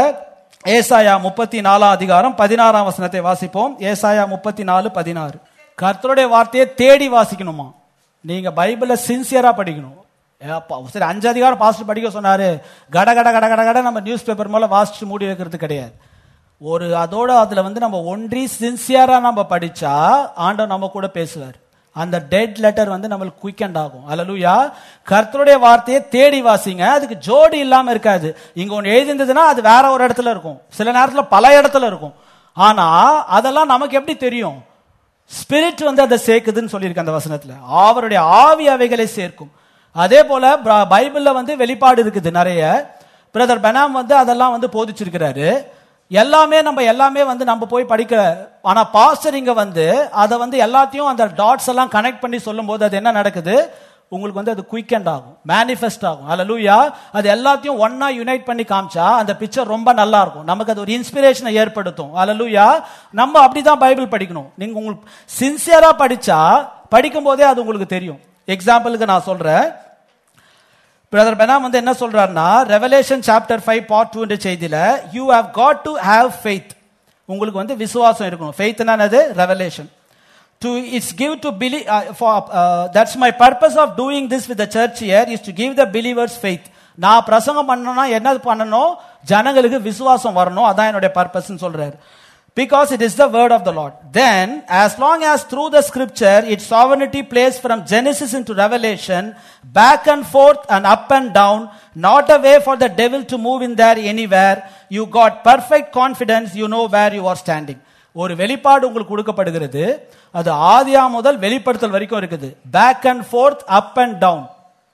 ஏசாயா முப்பத்தி நாலாம் அதிகாரம் பதினாறாம் வசனத்தை வாசிப்போம் ஏசாயா முப்பத்தி நாலு பதினாறு கர்த்தருடைய வார்த்தையை தேடி வாசிக்கணுமா நீங்க பைபிளை சின்சியரா படிக்கணும் ஏப்பா, சரி அஞ்சு அதிகாரம் பாஸ்டர் படிக்க சொன்னாரு கட கட கட கட கட நம்ம நியூஸ் பேப்பர் மேல வாசிச்சு மூடி வைக்கிறது கிடையாது ஒரு அதோட அதுல வந்து நம்ம ஒன்றி சின்சியரா நம்ம படிச்சா ஆண்டவர் நம்ம கூட பேசுவார் அந்த டெட் லெட்டர் வந்து நம்மளுக்கு குயிக்கண்ட் ஆகும் அல்லலுயா கர்த்தருடைய வார்த்தையை தேடி வாசிங்க அதுக்கு ஜோடி இல்லாம இருக்காது இங்க ஒன்று எழுதிருந்ததுன்னா அது வேற ஒரு இடத்துல இருக்கும் சில நேரத்துல பல இடத்துல இருக்கும் ஆனா அதெல்லாம் நமக்கு எப்படி தெரியும் ஸ்பிரிட் வந்து அதை சேர்க்குதுன்னு சொல்லியிருக்கு அந்த வசனத்துல அவருடைய ஆவி அவைகளை சேர்க்கும் அதே போல ப- பைபிள்ல வந்து வெளிப்பாடு இருக்குது நிறைய பிரதர் பெனாம் வந்து அதெல்லாம் வந்து போதிச்சிருக்கிறாரு எல்லாமே நம்ம எல்லாமே வந்து நம்ம போய் படிக்க ஆனா பாஸ்டர் இங்க வந்து அதை வந்து எல்லாத்தையும் அந்த டாட்ஸ் எல்லாம் கனெக்ட் பண்ணி சொல்லும்போது அது என்ன நடக்குது உங்களுக்கு வந்து அது குயிக்கண்ட் ஆகும் மேனிஃபெஸ்ட் ஆகும் அல்லூயா அது எல்லாத்தையும் ஒண்ணா யுனைட் பண்ணி காமிச்சா அந்த பிக்சர் ரொம்ப நல்லா இருக்கும் நமக்கு அது ஒரு இன்ஸ்பிரேஷனை ஏற்படுத்தும் அல்லூயா நம்ம அப்படிதான் பைபிள் படிக்கணும் நீங்க உங்களுக்கு சின்சியரா படிச்சா படிக்கும் போதே அது உங்களுக்கு தெரியும் எக்ஸாம்பிளுக்கு நான் சொல்றேன் பிரதர் பெனாம் வந்து என்ன சொல்றாருன்னா revelation chapter five part two செய்தியில you have got to have faith உங்களுக்கு வந்து விசுவாசம் இருக்கணும் ஃபெய்த்னா என்னது revelation to it's give to believe that's my purpose of doing this with the church here is to give the believers faith நான் பிரசங்கம் பண்ணணும்னா என்ன பண்ணணும் ஜனங்களுக்கு விசுவாசம் வரணும் அதான் என்னுடைய பர்பஸ்ன்னு சொல்றாரு because it is the word of the Lord. Then, as long as through the scripture its sovereignty plays from Genesis into Revelation, back and forth and up and down, not a way for the devil to move in there anywhere, you got perfect confidence, you know where you are standing. ஒரு வெளிப்பாடு உங்களுக்கு கொடுக்கப்படுகிறது அது ஆதியா முதல் வெளிப்படுத்தல் வரைக்கும் இருக்குது back and forth up and down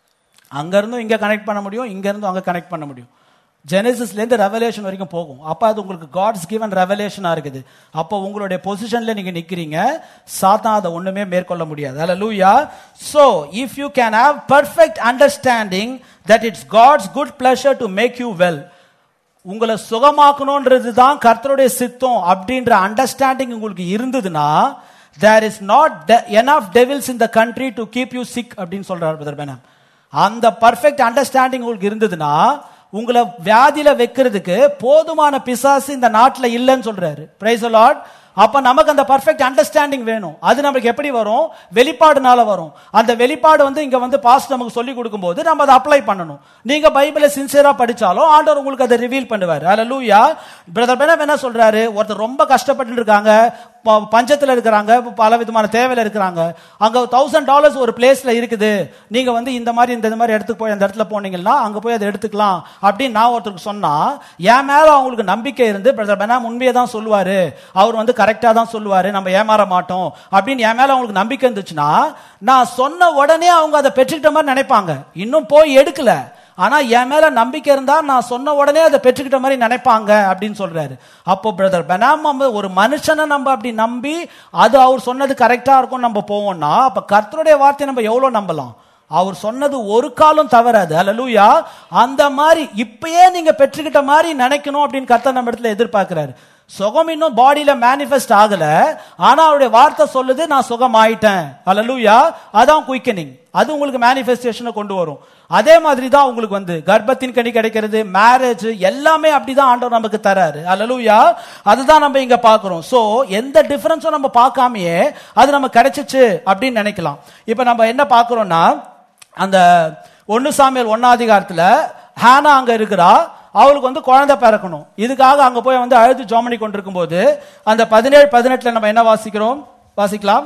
அங்க இருந்தும் இங்க கனெக்ட் பண்ண முடியும் இங்க இருந்தும் அங்க கனெக்ட் பண்ண முடியும் ஜெனசிஸ்ல இருந்து ரெவலேஷன் வரைக்கும் போகும் அப்ப அது உங்களுக்கு காட்ஸ் கிவன் ரெவலேஷனா இருக்குது அப்போ உங்களுடைய பொசிஷன்ல நீங்க நிக்கிறீங்க சாத்தான் அதை ஒண்ணுமே மேற்கொள்ள முடியாது அல்ல லூயா so if you can have perfect understanding that it's God's good pleasure to make you well உங்களை சுகமாக்கணும்ன்றது தான் கர்த்தருடைய சித்தம் அப்படின்ற அண்டர்ஸ்டாண்டிங் உங்களுக்கு இருந்ததுன்னா there is not enough devils in the country to keep you sick அப்படின்னு சொல்றாரு பிரதர் பேனம் அந்த பர்ஃபெக்ட் அண்டர்ஸ்டாண்டிங் உங்களுக்கு இருந்ததுன்னா உங்களை வியாதியில வைக்கிறதுக்கு போதுமான பிசாசு இந்த நாட்டில் இல்லைன்னு சொல்றாரு பிரைஸ் லார்ட் அப்ப நமக்கு அந்த பர்ஃபெக்ட் அண்டர்ஸ்டாண்டிங் வேணும் அது நமக்கு எப்படி வரும் வெளிப்பாடுனால வரும் அந்த வெளிப்பாடு வந்து இங்க வந்து பாஸ்ட் நமக்கு சொல்லி கொடுக்கும்போது நம்ம அதை அப்ளை பண்ணணும் நீங்க பைபிளை சின்சியரா படிச்சாலும் ஆண்டவர் உங்களுக்கு அதை ரிவீல் பண்ணுவார் அல்லூயா பிரதர் பெனம் என்ன சொல்றாரு ஒருத்தர் ரொம்ப கஷ்டப்பட்டு இருக்காங்க ப- பஞ்சத்துல இருக்கிறாங்க பல விதமான தேவையில இருக்கிறாங்க அங்க தௌசண்ட் டாலர்ஸ் ஒரு பிளேஸ்ல இருக்குது நீங்க வந்து இந்த மாதிரி இந்த இந்த மாதிரி இடத்துக்கு போய் அந்த இடத்துல போனீங்கன்னா அங்க போய் அதை எடுத்துக்கலாம் அப்படின்னு நான் ஒருத்தருக்கு சொன்னா என் மேல அவங்களுக்கு நம்பிக்கை இருந்து பிரதர் பெனாம் உண்மையை தான் சொல்லுவாரு அவர் வந்து கரெக்டா தான் சொல்லுவாரு நம்ம ஏமாற மாட்டோம் அப்படின்னு என் மேல அவங்களுக்கு நம்பிக்கை இருந்துச்சுன்னா நான் சொன்ன உடனே அவங்க அதை பெற்றுக்கிட்ட மாதிரி நினைப்பாங்க இன்னும் போய் எடுக்கல ஆனா என் மேல நம்பிக்கை இருந்தா நான் சொன்ன உடனே அதை பெற்றுக்கிட்ட மாதிரி நினைப்பாங்க அப்படின்னு சொல்றாரு அப்போ பிரதர் பெனாம் நம்ம ஒரு மனுஷனை நம்ம அப்படி நம்பி அது அவர் சொன்னது கரெக்டா இருக்கும் நம்ம போவோம்னா அப்ப கர்த்தருடைய வார்த்தையை நம்ம எவ்வளவு நம்பலாம் அவர் சொன்னது ஒரு காலம் தவறாது அல்லலூயா அந்த மாதிரி இப்பயே நீங்க பெற்றுக்கிட்ட மாதிரி நினைக்கணும் அப்படின்னு கர்த்தர் நம்ம இடத்துல எதிர்பார்க்கிறாரு சுகம் இன்னும் பாடியில மேனிஃபெஸ்ட் ஆகல ஆனா அவருடைய வார்த்தை சொல்லுது நான் சுகம் ஆயிட்டேன் அல்லலூயா அதான் குயிக்கனிங் அது உங்களுக்கு மேனிஃபெஸ்டேஷனை கொண்டு வரும் அதே மாதிரி தான் உங்களுக்கு வந்து கர்ப்பத்தின் கனி கிடைக்கிறது மேரேஜ் எல்லாமே அப்படிதான் ஆண்டவர் நமக்கு தராரு அல்லலூயா அதுதான் நம்ம இங்க பார்க்கிறோம் சோ எந்த டிஃபரன்ஸும் நம்ம பார்க்காமயே அது நம்ம கிடைச்சிச்சு அப்படின்னு நினைக்கலாம் இப்போ நம்ம என்ன பார்க்கிறோம்னா அந்த ஒன்னு சாமியல் ஒன்னாதிகாரத்துல ஹானா அங்க இருக்கிறா அவளுக்கு வந்து குழந்தை பிறக்கணும் இதுக்காக அங்க போய் வந்து அழுது ஜோமனி கொண்டிருக்கும் போது அந்த பதினேழு பதினெட்டுல நம்ம என்ன வாசிக்கிறோம் வாசிக்கலாம்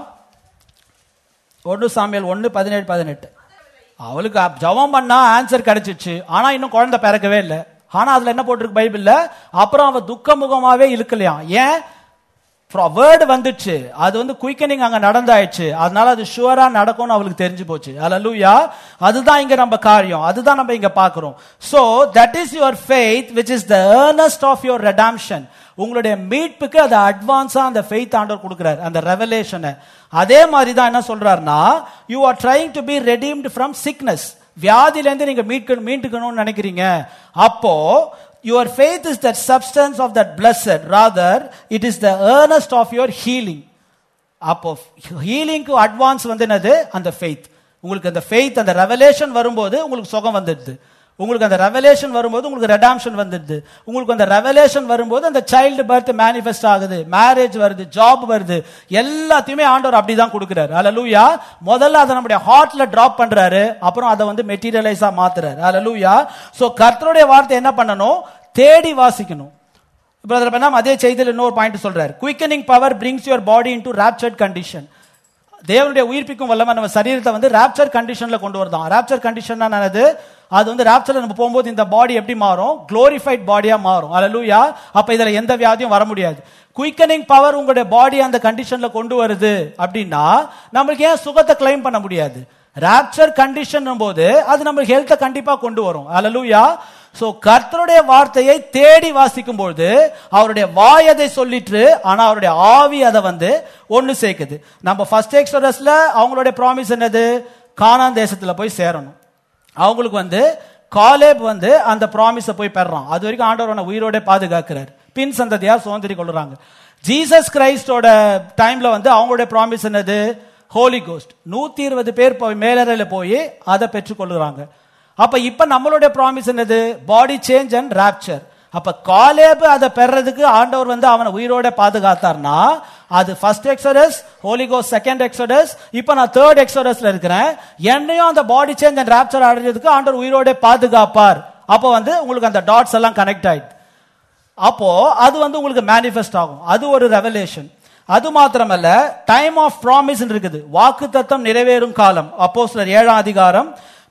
ஒன்னு சாமியல் ஒன்னு பதினேழு பதினெட்டு அவளுக்கு அப்- ஜெபம் பண்ணா ஆன்சர் கிடைச்சிச்சு ஆனா இன்னும் குழந்தை பிறக்கவே இல்லை ஆனா அதுல என்ன போட்டிருக்கு பைபிள்ல அப்புறம் அவ துக்க முகமாவே இழுக்கலையாம் ஏன் வேர்டு வந்துச்சு அது வந்து குயிக்கனிங் அங்க நடந்தாயிடுச்சு அதனால அது ஷுவரா நடக்கும்னு அவளுக்கு தெரிஞ்சு போச்சு அல்லூயா அதுதான் இங்க நம்ம காரியம் அதுதான் நம்ம இங்க பாக்குறோம் so that is your faith which is the earnest of your redemption உங்களுடைய மீட்புக்கு அது அட்வான்ஸா அந்த ஃபெய்த் ஆண்டவர் கொடுக்கிறார் அந்த ரெவலேஷனை அதே மாதிரி தான் என்ன சொல்றாருன்னா you are trying to be redeemed from sickness வியாதியிலேருந்து நீங்க மீட்கணும் மீட்டுக்கணும்னு நினைக்கிறீங்க அப்போ your faith is that substance of that blessed rather it is the earnest of your healing அப்போ ஹீலிங்க்கு அட்வான்ஸ் வந்து என்னது அந்த ஃபெய்த் உங்களுக்கு அந்த ஃபெய்த் அந்த ரெவலேஷன் வரும்போது உங்களுக்கு சுகம் வந்துடுது உங்களுக்கு அந்த ரெவலேஷன் வரும்போது உங்களுக்கு ரெடாம்ஷன் வந்துடுது உங்களுக்கு அந்த ரெவலேஷன் வரும்போது அந்த சைல்டு பர்த் மேனிஃபெஸ்ட் ஆகுது மேரேஜ் வருது ஜாப் வருது எல்லாத்தையுமே ஆண்டவர் அப்படிதான் கொடுக்குறாரு அல்லூயா முதல்ல அதை நம்முடைய ஹார்ட்ல டிராப் பண்றாரு அப்புறம் அதை வந்து மெட்டீரியலைஸா மாத்துறாரு அல்லூயா சோ கர்த்தருடைய வார்த்தை என்ன பண்ணணும் தேடி வாசிக்கணும் பிரதர் பண்ணாம அதே செய்தியில் இன்னொரு பாயிண்ட் சொல்றாரு quickening power brings your body into raptured condition தேவனுடைய உயிர்ப்பிக்கும் வல்லமை நம்ம சரீரத்தை வந்து ராப்சர் கண்டிஷன்ல கொண்டு வருதான் ராப்சர் கண்டிஷன் என்னது அது வந்து ராப்சர்ல நம்ம போகும்போது இந்த பாடி எப்படி மாறும் குளோரிஃபைட் பாடியா மாறும் அல்லூயா அப்ப இதுல எந்த வியாதியும் வர முடியாது குயிக்கனிங் பவர் உங்களுடைய பாடி அந்த கண்டிஷன்ல கொண்டு வருது அப்படின்னா நம்மளுக்கு ஏன் சுகத்தை கிளைம் பண்ண முடியாது ராப்சர் கண்டிஷன் போது அது நம்ம ஹெல்த்தை கண்டிப்பா கொண்டு வரும் அல்லூயா சோ கர்த்தருடைய வார்த்தையை தேடி வாசிக்கும் பொழுது அவருடைய வாய் அதை சொல்லிட்டு ஆனா அவருடைய ஆவி அதை வந்து ஒன்னு சேர்க்குது நம்ம ஃபர்ஸ்ட் எக்ஸ்டோரஸ்ல அவங்களுடைய ப்ராமிஸ் என்னது கானான் தேசத்துல போய் சேரணும் அவங்களுக்கு வந்து காலேப் வந்து அந்த ப்ராமிஸை போய் பெறான் அது வரைக்கும் ஆண்டவர் உயிரோட பாதுகாக்கிறார் பின் சந்ததியார் சுதந்திரி கொள்றாங்க ஜீசஸ் கிரைஸ்டோட டைம்ல வந்து அவங்களுடைய ப்ராமிஸ் என்னது ஹோலி கோஸ்ட் நூத்தி இருபது பேர் போய் மேலறையில போய் அதை பெற்றுக்கொள்ளுறாங்க அப்ப இப்ப நம்மளுடைய ப்ராமிஸ் என்னது பாடி சேஞ்ச் அண்ட் ராப்சர் அப்ப காலேபு அதை பெறதுக்கு ஆண்டவர் வந்து அவனை உயிரோட பாதுகாத்தார்னா அது ஃபர்ஸ்ட் எக்ஸோடஸ் ஹோலிகோ செகண்ட் எக்ஸோடஸ் இப்ப நான் தேர்ட் எக்ஸோடஸ்ல இருக்கிறேன் என்னையும் அந்த பாடி சேஞ்ச் அண்ட் ராப்சர் அடைஞ்சதுக்கு ஆண்டவர் உயிரோட பாதுகாப்பார் அப்போ வந்து உங்களுக்கு அந்த டாட்ஸ் எல்லாம் கனெக்ட் ஆயிடுது அப்போ அது வந்து உங்களுக்கு மேனிஃபெஸ்ட் ஆகும் அது ஒரு ரெவலேஷன் அது மாத்திரமல்ல டைம் ஆஃப் ப்ராமிஸ் இருக்குது வாக்கு தத்தம் நிறைவேறும் காலம் அப்போ சிலர் ஏழாம் அதிகாரம்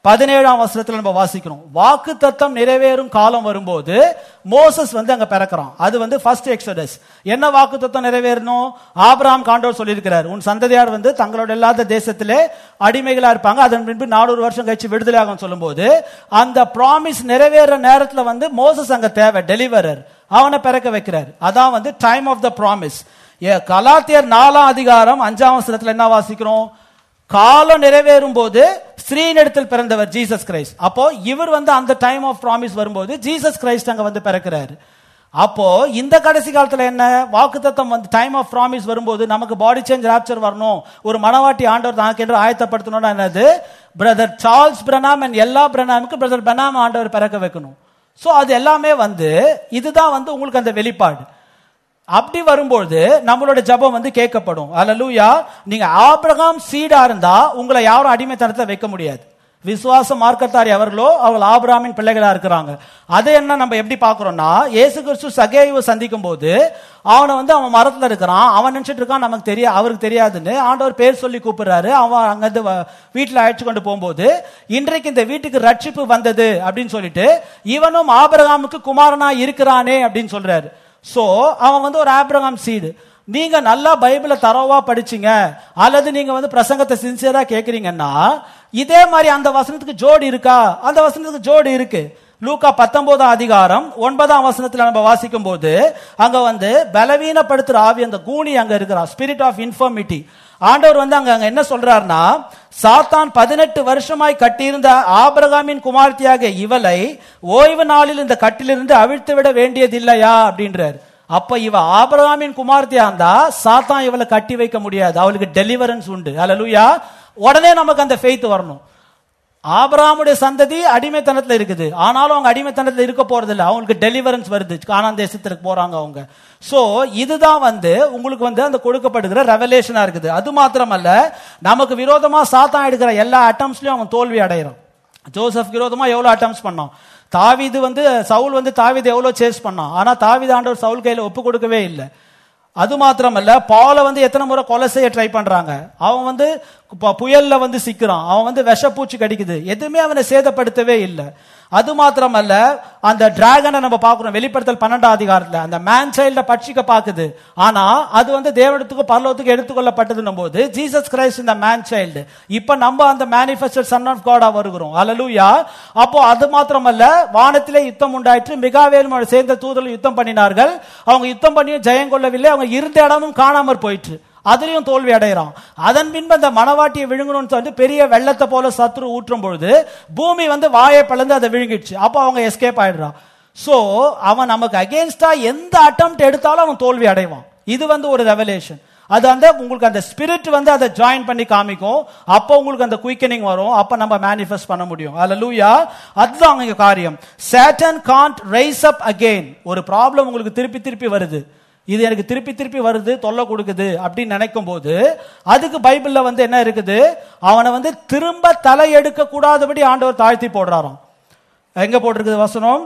பதினேழாம் வசனத்துல நம்ம வாசிக்கிறோம் வாக்கு தத்தம் நிறைவேறும் காலம் வரும்போது மோசஸ் வந்து அங்க பிறக்கிறான் அது வந்து ஃபர்ஸ்ட் எக்ஸோடஸ் என்ன வாக்கு தத்தம் நிறைவேறணும் ஆபிரகாம் காண்டோர் சொல்லியிருக்கிறார் உன் சந்ததியார் வந்து தங்களோட இல்லாத தேசத்திலே அடிமைகளா இருப்பாங்க அதன் பின்பு நானூறு வருஷம் கழிச்சு விடுதலை ஆகும் சொல்லும்போது அந்த ப்ராமிஸ் நிறைவேற நேரத்துல வந்து மோசஸ் அங்க தேவை டெலிவரர் அவனை பிறக்க வைக்கிறார் அதான் வந்து டைம் ஆஃப் த ப்ராமிஸ் கலாத்தியர் நாலாம் அதிகாரம் அஞ்சாம் வசனத்துல என்ன வாசிக்கிறோம் காலம் நிறைவேறும் போது ஸ்ரீனிடத்தில் பிறந்தவர் ஜீசஸ் கிரைஸ்ட் அப்போ இவர் வந்து அந்த டைம் ஆஃப் ப்ராமிஸ் வரும்போது ஜீசஸ் கிரைஸ்ட் அங்க வந்து பிறக்கிறாரு அப்போ இந்த கடைசி காலத்துல என்ன வாக்குத்தத்தம் வந்து டைம் ஆஃப் ப்ராமிஸ் வரும்போது நமக்கு பாடி சேஞ்ச் ராப்சர் வரணும் ஒரு மனவாட்டி ஆண்டவர் தனக்கு என்று ஆயத்தப்படுத்தணும்னா என்னது பிரதர் சார்ல்ஸ் பிரணாம் அண்ட் எல்லா பிரணாமுக்கு பிரதர் பெனாம் ஆண்டவர் பிறக்க வைக்கணும் சோ அது எல்லாமே வந்து இதுதான் வந்து உங்களுக்கு அந்த வெளிப்பாடு அப்படி வரும்போது நம்மளோட ஜெபம் வந்து கேட்கப்படும் அல்லேலூயா நீங்க ஆபிரகாம் சீடா இருந்தா உங்களை யாரும் அடிமைத்தனத்தை வைக்க முடியாது விசுவாச மார்க்கத்தார் எவர்களோ அவங்க ஆபிரகாமின் பிள்ளைகளா இருக்கிறாங்க அதை என்ன நம்ம எப்படி பார்க்கறோம்னா இயேசு கிறிஸ்து சகேயுவை சந்திக்கும் போது அவனை வந்து அவன் மரத்துல இருக்கிறான் அவன் நினைச்சிட்டு இருக்கான் நமக்கு தெரிய அவருக்கு தெரியாதுன்னு ஆண்டவர் பேர் சொல்லி கூப்பிடுறாரு அவன் அங்கிருந்து வ- வீட்டுல அழைச்சு கொண்டு போகும்போது இன்றைக்கு இந்த வீட்டுக்கு ரட்சிப்பு வந்தது அப்படின்னு சொல்லிட்டு இவனும் ஆபிரகாமுக்கு குமாரனா இருக்கிறானே அப்படின்னு சொல்றாரு சோ அவன் வந்து ஒரு ஆபிரகாம் சீடு நீங்க நல்லா பைபிளை தரவா படிச்சீங்க அல்லது நீங்க வந்து பிரசங்கத்தை சின்சியரா கேக்குறீங்கன்னா இதே மாதிரி அந்த வசனத்துக்கு ஜோடி இருக்கா அந்த வசனத்துக்கு ஜோடி இருக்கு லூக்கா பத்தொன்பதாம் அதிகாரம் ஒன்பதாம் வசனத்துல நம்ம வாசிக்கும் போது அங்க வந்து பலவீனப்படுத்துற ஆவி அந்த கூனி அங்க இருக்கிறா ஸ்பிரிட் ஆஃப் இன்ஃபர்மிட்டி ஆண்டவர் வந்து அங்க அங்க என்ன சொல்றாருன்னா சாத்தான் பதினெட்டு வருஷமாய் கட்டியிருந்த ஆபிரகாமின் குமார்த்தியாக இவளை ஓய்வு நாளில் இந்த கட்டிலிருந்து அவிழ்த்து விட வேண்டியதில்லையா அப்படின்றார் அப்ப இவ ஆபிரகாமின் குமார்த்தியா இருந்தா சாத்தான் இவளை கட்டி வைக்க முடியாது அவளுக்கு டெலிவரன்ஸ் உண்டு அல்லேலூயா உடனே நமக்கு அந்த ஃபெய்த் வரணும் ஆபிரகாமுடைய சந்ததி அடிமைத்தனத்துல இருக்குது ஆனாலும் அவங்க அடிமைத்தனத்துல இருக்க போறது இல்ல அவங்களுக்கு டெலிவரன்ஸ் வருது கானான் தேசத்திற்கு போறாங்க அவங்க சோ இதுதான் வந்து உங்களுக்கு வந்து அந்த கொடுக்கப்படுகிற ரெவலேஷனா இருக்குது அது மாத்திரமல்ல நமக்கு விரோதமா சாத்தான் எடுக்கிற எல்லா அட்டம்ஸ்லயும் அவன் தோல்வி அடைகிறான் ஜோசப் விரோதமா எவ்வளவு அட்டம்ஸ் பண்ணான் தாவீது வந்து சவுல் வந்து தாவீது எவ்வளவு சேஸ் பண்ணான் ஆனா தாவீது ஆண்டவர் சவுல் கையில ஒப்பு கொடுக்கவே இல்லை அது மாத்திரமல்ல பாலை வந்து எத்தனை முறை கொலை செய்ய ட்ரை பண்றாங்க அவன் வந்து ப- புயல்ல வந்து சிக்கிறான் அவன் வந்து விஷப்பூச்சி கடிக்குது எதுவுமே அவனை சேதப்படுத்தவே இல்லை அது மாத்திரமல்ல அந்த டிராகனை நம்ம பார்க்கிறோம் வெளிப்படுத்தல் பன்னெண்டாம் அதிகாரத்துல அந்த மேன் சைல்ட பட்சிக்க பாக்குது ஆனா அது வந்து தேவனத்துக்கு பரலோகத்துக்கு எடுத்துக்கொள்ளப்பட்டதுன்னும் போது ஜீசஸ் கிரைஸ்ட் இந்த மேன் சைல்டு இப்ப நம்ம அந்த மேனிஃபெஸ்டட் சன் ஆஃப் காடா வருகிறோம் அல்லேலூயா அப்போ அது மாத்திரமல்ல வானத்திலே யுத்தம் உண்டாயிற்று மிகாவேலும் சேர்ந்த தூதர்கள் யுத்தம் பண்ணினார்கள் அவங்க யுத்தம் பண்ணியும் ஜெயம் கொள்ளவில்லை அவங்க இருந்த இடமும் காணாமற் போயிற்று அதுலயும் தோல்வி அடைகிறான் அதன் பின்பு அந்த மனவாட்டியை விழுங்கணும்னு சொல்லிட்டு பெரிய வெள்ளத்தை போல சத்ரு ஊற்றும் பொழுது பூமி வந்து வாயை பிளந்து அதை விழுங்கிடுச்சு அப்போ அவங்க எஸ்கேப் ஆயிடுறான் சோ அவன் நமக்கு அகேன்ஸ்டா எந்த அட்டம்ப்ட் எடுத்தாலும் அவன் தோல்வி அடைவான் இது வந்து ஒரு ரெவலேஷன் அது வந்து உங்களுக்கு அந்த ஸ்பிரிட் வந்து அதை ஜாயின் பண்ணி காமிக்கும் அப்போ உங்களுக்கு அந்த குயிக்கனிங் வரும் அப்ப நம்ம மேனிஃபெஸ்ட் பண்ண முடியும் அல்லேலூயா அதுதான் அங்க காரியம் Satan can't rise up again ஒரு ப்ராப்ளம் உங்களுக்கு திருப்பி திருப்பி வருது இது எனக்கு திருப்பி திருப்பி வருது தொல்லை கொடுக்குது அப்படின்னு நினைக்கும் போது அதுக்கு பைபிள்ல வந்து என்ன இருக்குது அவனை வந்து திரும்ப தலை எடுக்க கூடாதபடி ஆண்டவர் தாழ்த்தி போடுறாராம் எங்க போட்டிருக்குது வசனம்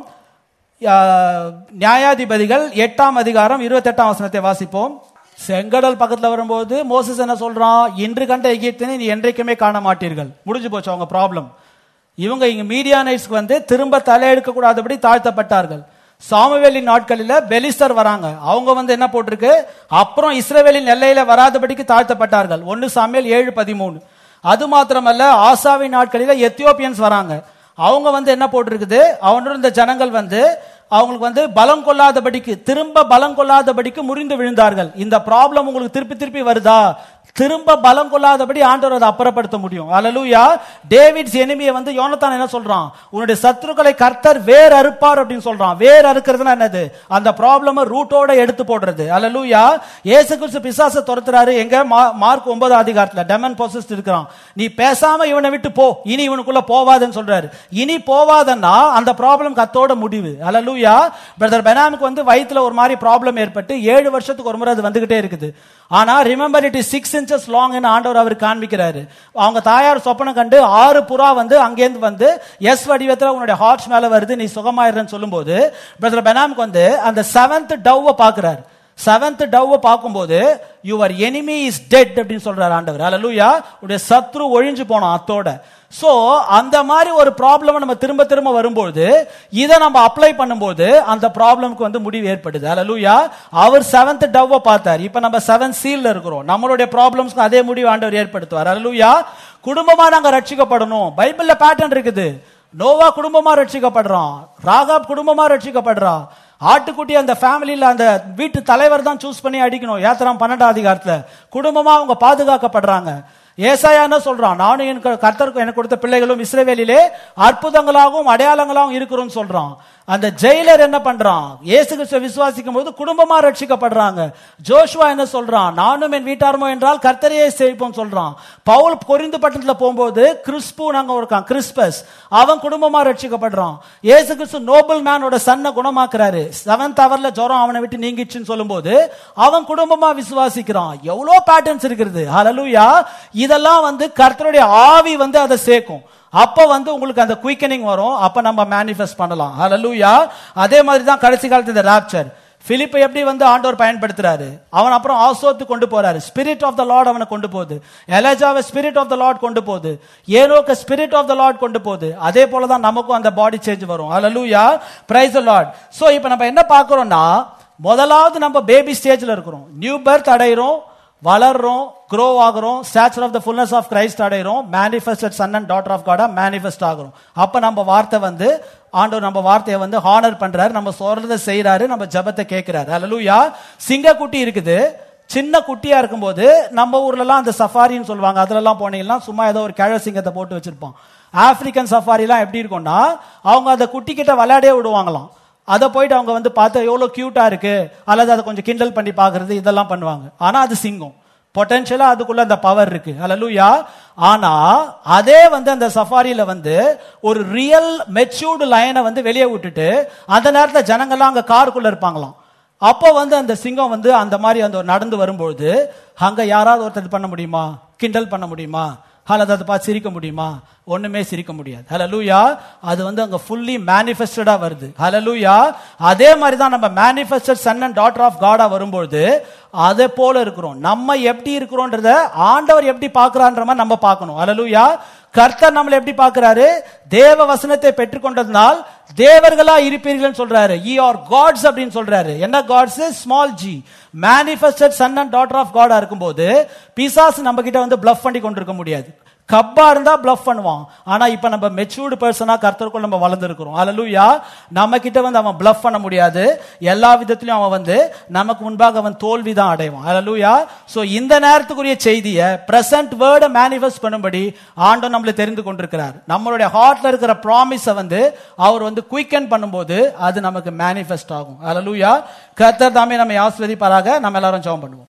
ஆ, நியாயாதிபதிகள் எட்டாம் அதிகாரம் இருபத்தெட்டாம் வசனத்தை வாசிப்போம் செங்கடல் பக்கத்துல வரும்போது மோசஸ் என்ன சொல்றான் இன்று கண்ட எகிப்தினை நீ என்றைக்குமே காண மாட்டீர்கள் முடிஞ்சு போச்சு அவங்க ப்ராப்ளம் இவங்க இங்க மீடியானைட்ஸ்க்கு வந்து திரும்ப தலையெடுக்க கூடாதபடி தாழ்த்தப்பட்டார்கள் சாமுவேலின் நாட்களில பெலிஸ்தர் வராங்க அவங்க வந்து என்ன போட்டிருக்கு அப்புறம் இஸ்ரவேலின் எல்லையில வராதபடிக்கு தாழ்த்தப்பட்டார்கள் ஒன்னு சாமுவேல் ஏழு பதிமூணு அது மாத்திரமல்ல ஆசாவின் நாட்களில எத்தியோப்பியன்ஸ் வராங்க அவங்க வந்து என்ன போட்டிருக்குது அவனோட இந்த ஜனங்கள் வந்து அவங்களுக்கு வந்து பலம் கொள்ளாதபடிக்கு திரும்ப பலம் கொள்ளாதபடிக்கு முறிந்து விழுந்தார்கள் இந்த ப்ராப்ளம் உங்களுக்கு திருப்பி திருப்பி வருதா திரும்ப பலம் கொள்ளாதபடி ஆண்டவர் அதை அப்புறப்படுத்த முடியும் அல்லேலூயா டேவிட்ஸ் எனிமியை வந்து யோனத்தான் என்ன சொல்றான் உன்னுடைய சத்துருக்களை கர்த்தர் வேர் அறுப்பார் அப்படின்னு சொல்றான் வேர் அறுக்கிறதுனா என்னது அந்த ப்ராப்ளம ரூட்டோட எடுத்து போடுறது அல்லேலூயா இயேசு கிறிஸ்து பிசாசை துரத்துறாரு எங்க மா- மார்க் ஒன்பதாம் அதிகாரத்துல டெமன் பொசஸ்ட் இருக்கிறான் நீ பேசாம இவனை விட்டு போ இனி இவனுக்குள்ள போவாதுன்னு சொல்றாரு இனி போவாதன்னா அந்த ப்ராப்ளம் கத்தோட முடிவு அல்லேலூயா பிரதர் பெனாமுக்கு வந்து வயித்துல ஒரு மாதிரி ப்ராப்ளம் ஏற்பட்டு ஏழு வருஷத்துக்கு ஒரு முறை அது வந்துகிட்டே இருக்குது ஆனா remember it is six inches long ஆண்டவர் அவர் காண்பிக்கிறாரு அவங்க தாயார் சொப்பனம் கண்டு ஆறு புறா வந்து அங்கேருந்து வந்து எஸ் வடிவத்துல உன்னுடைய ஹார்ட்ஸ் மேல வருது நீ சுகமாயிடுறன்னு சொல்லும்போது பிரதர் பெனாமுக்கு வந்து அந்த செவன்த் டவ்வை பாக்குறாரு செவன்த் டவ்வை பார்க்கும்போது யுவர் enemy இஸ் டெட் அப்படின்னு சொல்றாரு ஆண்டவர் அல்லேலூயா உடைய சத்ரு ஒழிஞ்சு போனோம் அத்தோட சோ அந்த மாதிரி ஒரு ப்ராப்ளம் நம்ம திரும்ப திரும்ப வரும்போது இதை நம்ம அப்ளை பண்ணும்போது அந்த ப்ராப்ளம்க்கு வந்து முடிவு ஏற்படுது அல்லூயா அவர் செவன்த் டவ்வை பார்த்தார் இப்ப நம்ம செவன்த் சீல்ல இருக்கிறோம் நம்மளுடைய ப்ராப்ளம்ஸ்க்கு அதே முடிவு ஆண்டவர் ஏற்படுத்துவார் அல்லூயா குடும்பமா நாங்க ரட்சிக்கப்படணும் பைபிள்ல பேட்டர்ன் இருக்குது நோவா குடும்பமா ரட்சிக்கப்படுறான் ராகாப் குடும்பமா ரட்சிக்கப்படுறான் ஆட்டுக்குட்டி அந்த ஃபேமிலியில அந்த வீட்டு தலைவர் தான் சூஸ் பண்ணி அடிக்கணும் ஏத்தராம் பன்னெண்டாம் அதிகாரத்துல குடும்பமா அவங்க பாதுகாக்கப்படுறாங்க ஏசாயா என்ன சொல்றான் நானும் என் க- கர்த்தருக்கு எனக்கு கொடுத்த பிள்ளைகளும் இஸ்ரவேலிலே அற்புதங்களாகவும் அடையாளங்களாகவும் இருக்கிறோம்னு சொல்றான் அந்த ஜெயிலர் என்ன பண்றான் இயேசு கிறிஸ்துவை விசுவாசிக்கும் போது குடும்பமா ரட்சிக்கப்படுறாங்க ஜோஷுவா என்ன சொல்றான் நானும் என் வீட்டாருமோ என்றால் கர்த்தரையே சேவிப்போம் சொல்றான் பவுல் கொரிந்து பட்டணத்துல போகும்போது கிறிஸ்பு நாங்க இருக்கான் கிறிஸ்பஸ் அவன் குடும்பமா ரட்சிக்கப்படுறான் இயேசு கிறிஸ்து நோபல் மேனோட சன்னை குணமாக்குறாரு செவன்த் ஹவர்ல ஜுரம் அவனை விட்டு நீங்கிச்சுன்னு சொல்லும்போது அவன் குடும்பமா விசுவாசிக்கிறான் எவ்வளவு பேட்டர்ன்ஸ் இருக்கிறது ஹalleluya இதெல்லாம் வந்து கர்த்தருடைய ஆவி வந்து அதை சேர்க்கும் அப்ப வந்து உங்களுக்கு அந்த குயிக்கனிங் வரும் அப்ப நம்ம மேனிஃபெஸ்ட் பண்ணலாம் ஹalleluya அதே மாதிரி தான் கடைசி காலத்துல இந்த ராப்சர் பிலிப்பை எப்படி வந்து ஆண்டவர் பயன்படுத்துறாரு அவன் அப்புறம் ஆசோத்து கொண்டு போறாரு ஸ்பிரிட் ஆஃப் த லார்ட் அவனை கொண்டு போகுது எலஜாவை ஸ்பிரிட் ஆஃப் த லார்ட் கொண்டு போகுது ஏனோக்க ஸ்பிரிட் ஆஃப் த லார்ட் கொண்டு போகுது அதே போல தான் நமக்கும் அந்த பாடி சேஞ்ச் வரும் ஹalleluya பிரைஸ் த லார்ட் சோ இப்போ நம்ம என்ன பார்க்கறோம்னா முதலாவது நம்ம பேபி ஸ்டேஜ்ல இருக்கிறோம் நியூ பர்த் அடைகிறோம் வளர்றோம் க்ரோ ஆகுறோம் stature of the fullness of Christ அடைகிறோம் manifested son and daughter of காடா மேனிஃபெஸ்ட் ஆகுறோம் அப்ப நம்ம வார்த்தை வந்து ஆண்டவர் நம்ம வார்த்தையை வந்து ஹானர் பண்றாரு நம்ம சொல்றதை செய்யறாரு நம்ம ஜெபத்தை கேட்கிறாரு அல்லூயா சிங்கக்குட்டி இருக்குது சின்ன குட்டியா இருக்கும்போது நம்ம ஊர்ல எல்லாம் அந்த சஃபாரின்னு சொல்லுவாங்க அதுல எல்லாம் போனீங்கன்னா சும்மா ஏதோ ஒரு கிழ சிங்கத்தை போட்டு வச்சிருப்பான் ஆப்பிரிக்கன் சஃபாரிலாம் எப்படி இருக்கும்னா அவங்க அந்த குட்டி கிட்ட விளையாடே விடுவாங்களாம் அதை போயிட்டு அவங்க வந்து பார்த்து எவ்வளோ கியூட்டா இருக்கு அல்லது அதை கொஞ்சம் கிண்டல் பண்ணி பார்க்கறது இதெல்லாம் பண்ணுவாங்க ஆனா அது சிங்கம் பொட்டன்ஷியலா அதுக்குள்ள அந்த பவர் இருக்கு அல்லூயா ஆனா அதே வந்து அந்த சஃபாரியில வந்து ஒரு ரியல் மெச்சூர்டு லைனை வந்து வெளியே விட்டுட்டு அந்த நேரத்துல ஜனங்கள்லாம் அங்க காருக்குள்ள இருப்பாங்களாம் அப்போ வந்து அந்த சிங்கம் வந்து அந்த மாதிரி அந்த நடந்து வரும்பொழுது அங்க யாராவது ஒருத்தர் இது பண்ண முடியுமா கிண்டல் பண்ண முடியுமா அல்லது அதை பார்த்து சிரிக்க முடியுமா ஒண்ணுமே சிரிக்க முடியாது ஹalleluya அது வந்து அங்க ஃபுல்லி மேனிஃபெஸ்டடா வருது ஹalleluya அதே மாதிரி தான் நம்ம manifested son and daughter of காடா வரும்பொழுது அதே போல இருக்கிறோம் நம்ம எப்படி இருக்கிறோன்றத ஆண்டவர் எப்படி பார்க்கறான்ற மாதிரி நம்ம பார்க்கணும் ஹalleluya கர்த்தர் நம்மளை எப்படி பார்க்கறாரு தேவ வசனத்தை பெற்றுக்கொண்டதனால் தேவர்களா இருப்பீர்கள் சொல்றாரு ஈ ஆர் காட்ஸ் அப்படின்னு சொல்றாரு என்ன gods small G manifested son and daughter of காடா இருக்கும்போது பிசாசு நம்ம கிட்ட வந்து பிளஃப் பண்ணி கொண்டிருக்க முடியாது கப்பா இருந்தா பிளஃப் பண்ணுவான் ஆனா இப்ப நம்ம மெச்சூர்டு பர்சனா கர்த்தருக்குள் நம்ம வளர்ந்துருக்கிறோம் அல்லூயா நம்ம கிட்ட வந்து அவன் பிளஃப் பண்ண முடியாது எல்லா விதத்திலும் அவன் வந்து நமக்கு முன்பாக அவன் தோல்வி தான் அடைவான் அல்லூயா சோ இந்த நேரத்துக்குரிய செய்தியை பிரசன்ட் வேர்டை மேனிஃபெஸ்ட் பண்ணும்படி ஆண்டோ நம்மளை தெரிந்து கொண்டிருக்கிறார் நம்மளுடைய ஹார்ட்ல இருக்கிற ப்ராமிஸை வந்து அவர் வந்து குயிக்கன் பண்ணும்போது அது நமக்கு மேனிஃபெஸ்ட் ஆகும் அல்லூயா கர்த்தர் தாமே நம்ம ஆஸ்வதிப்பாராக நம்ம எல்லாரும் ஜெபம் பண்ணுவோம்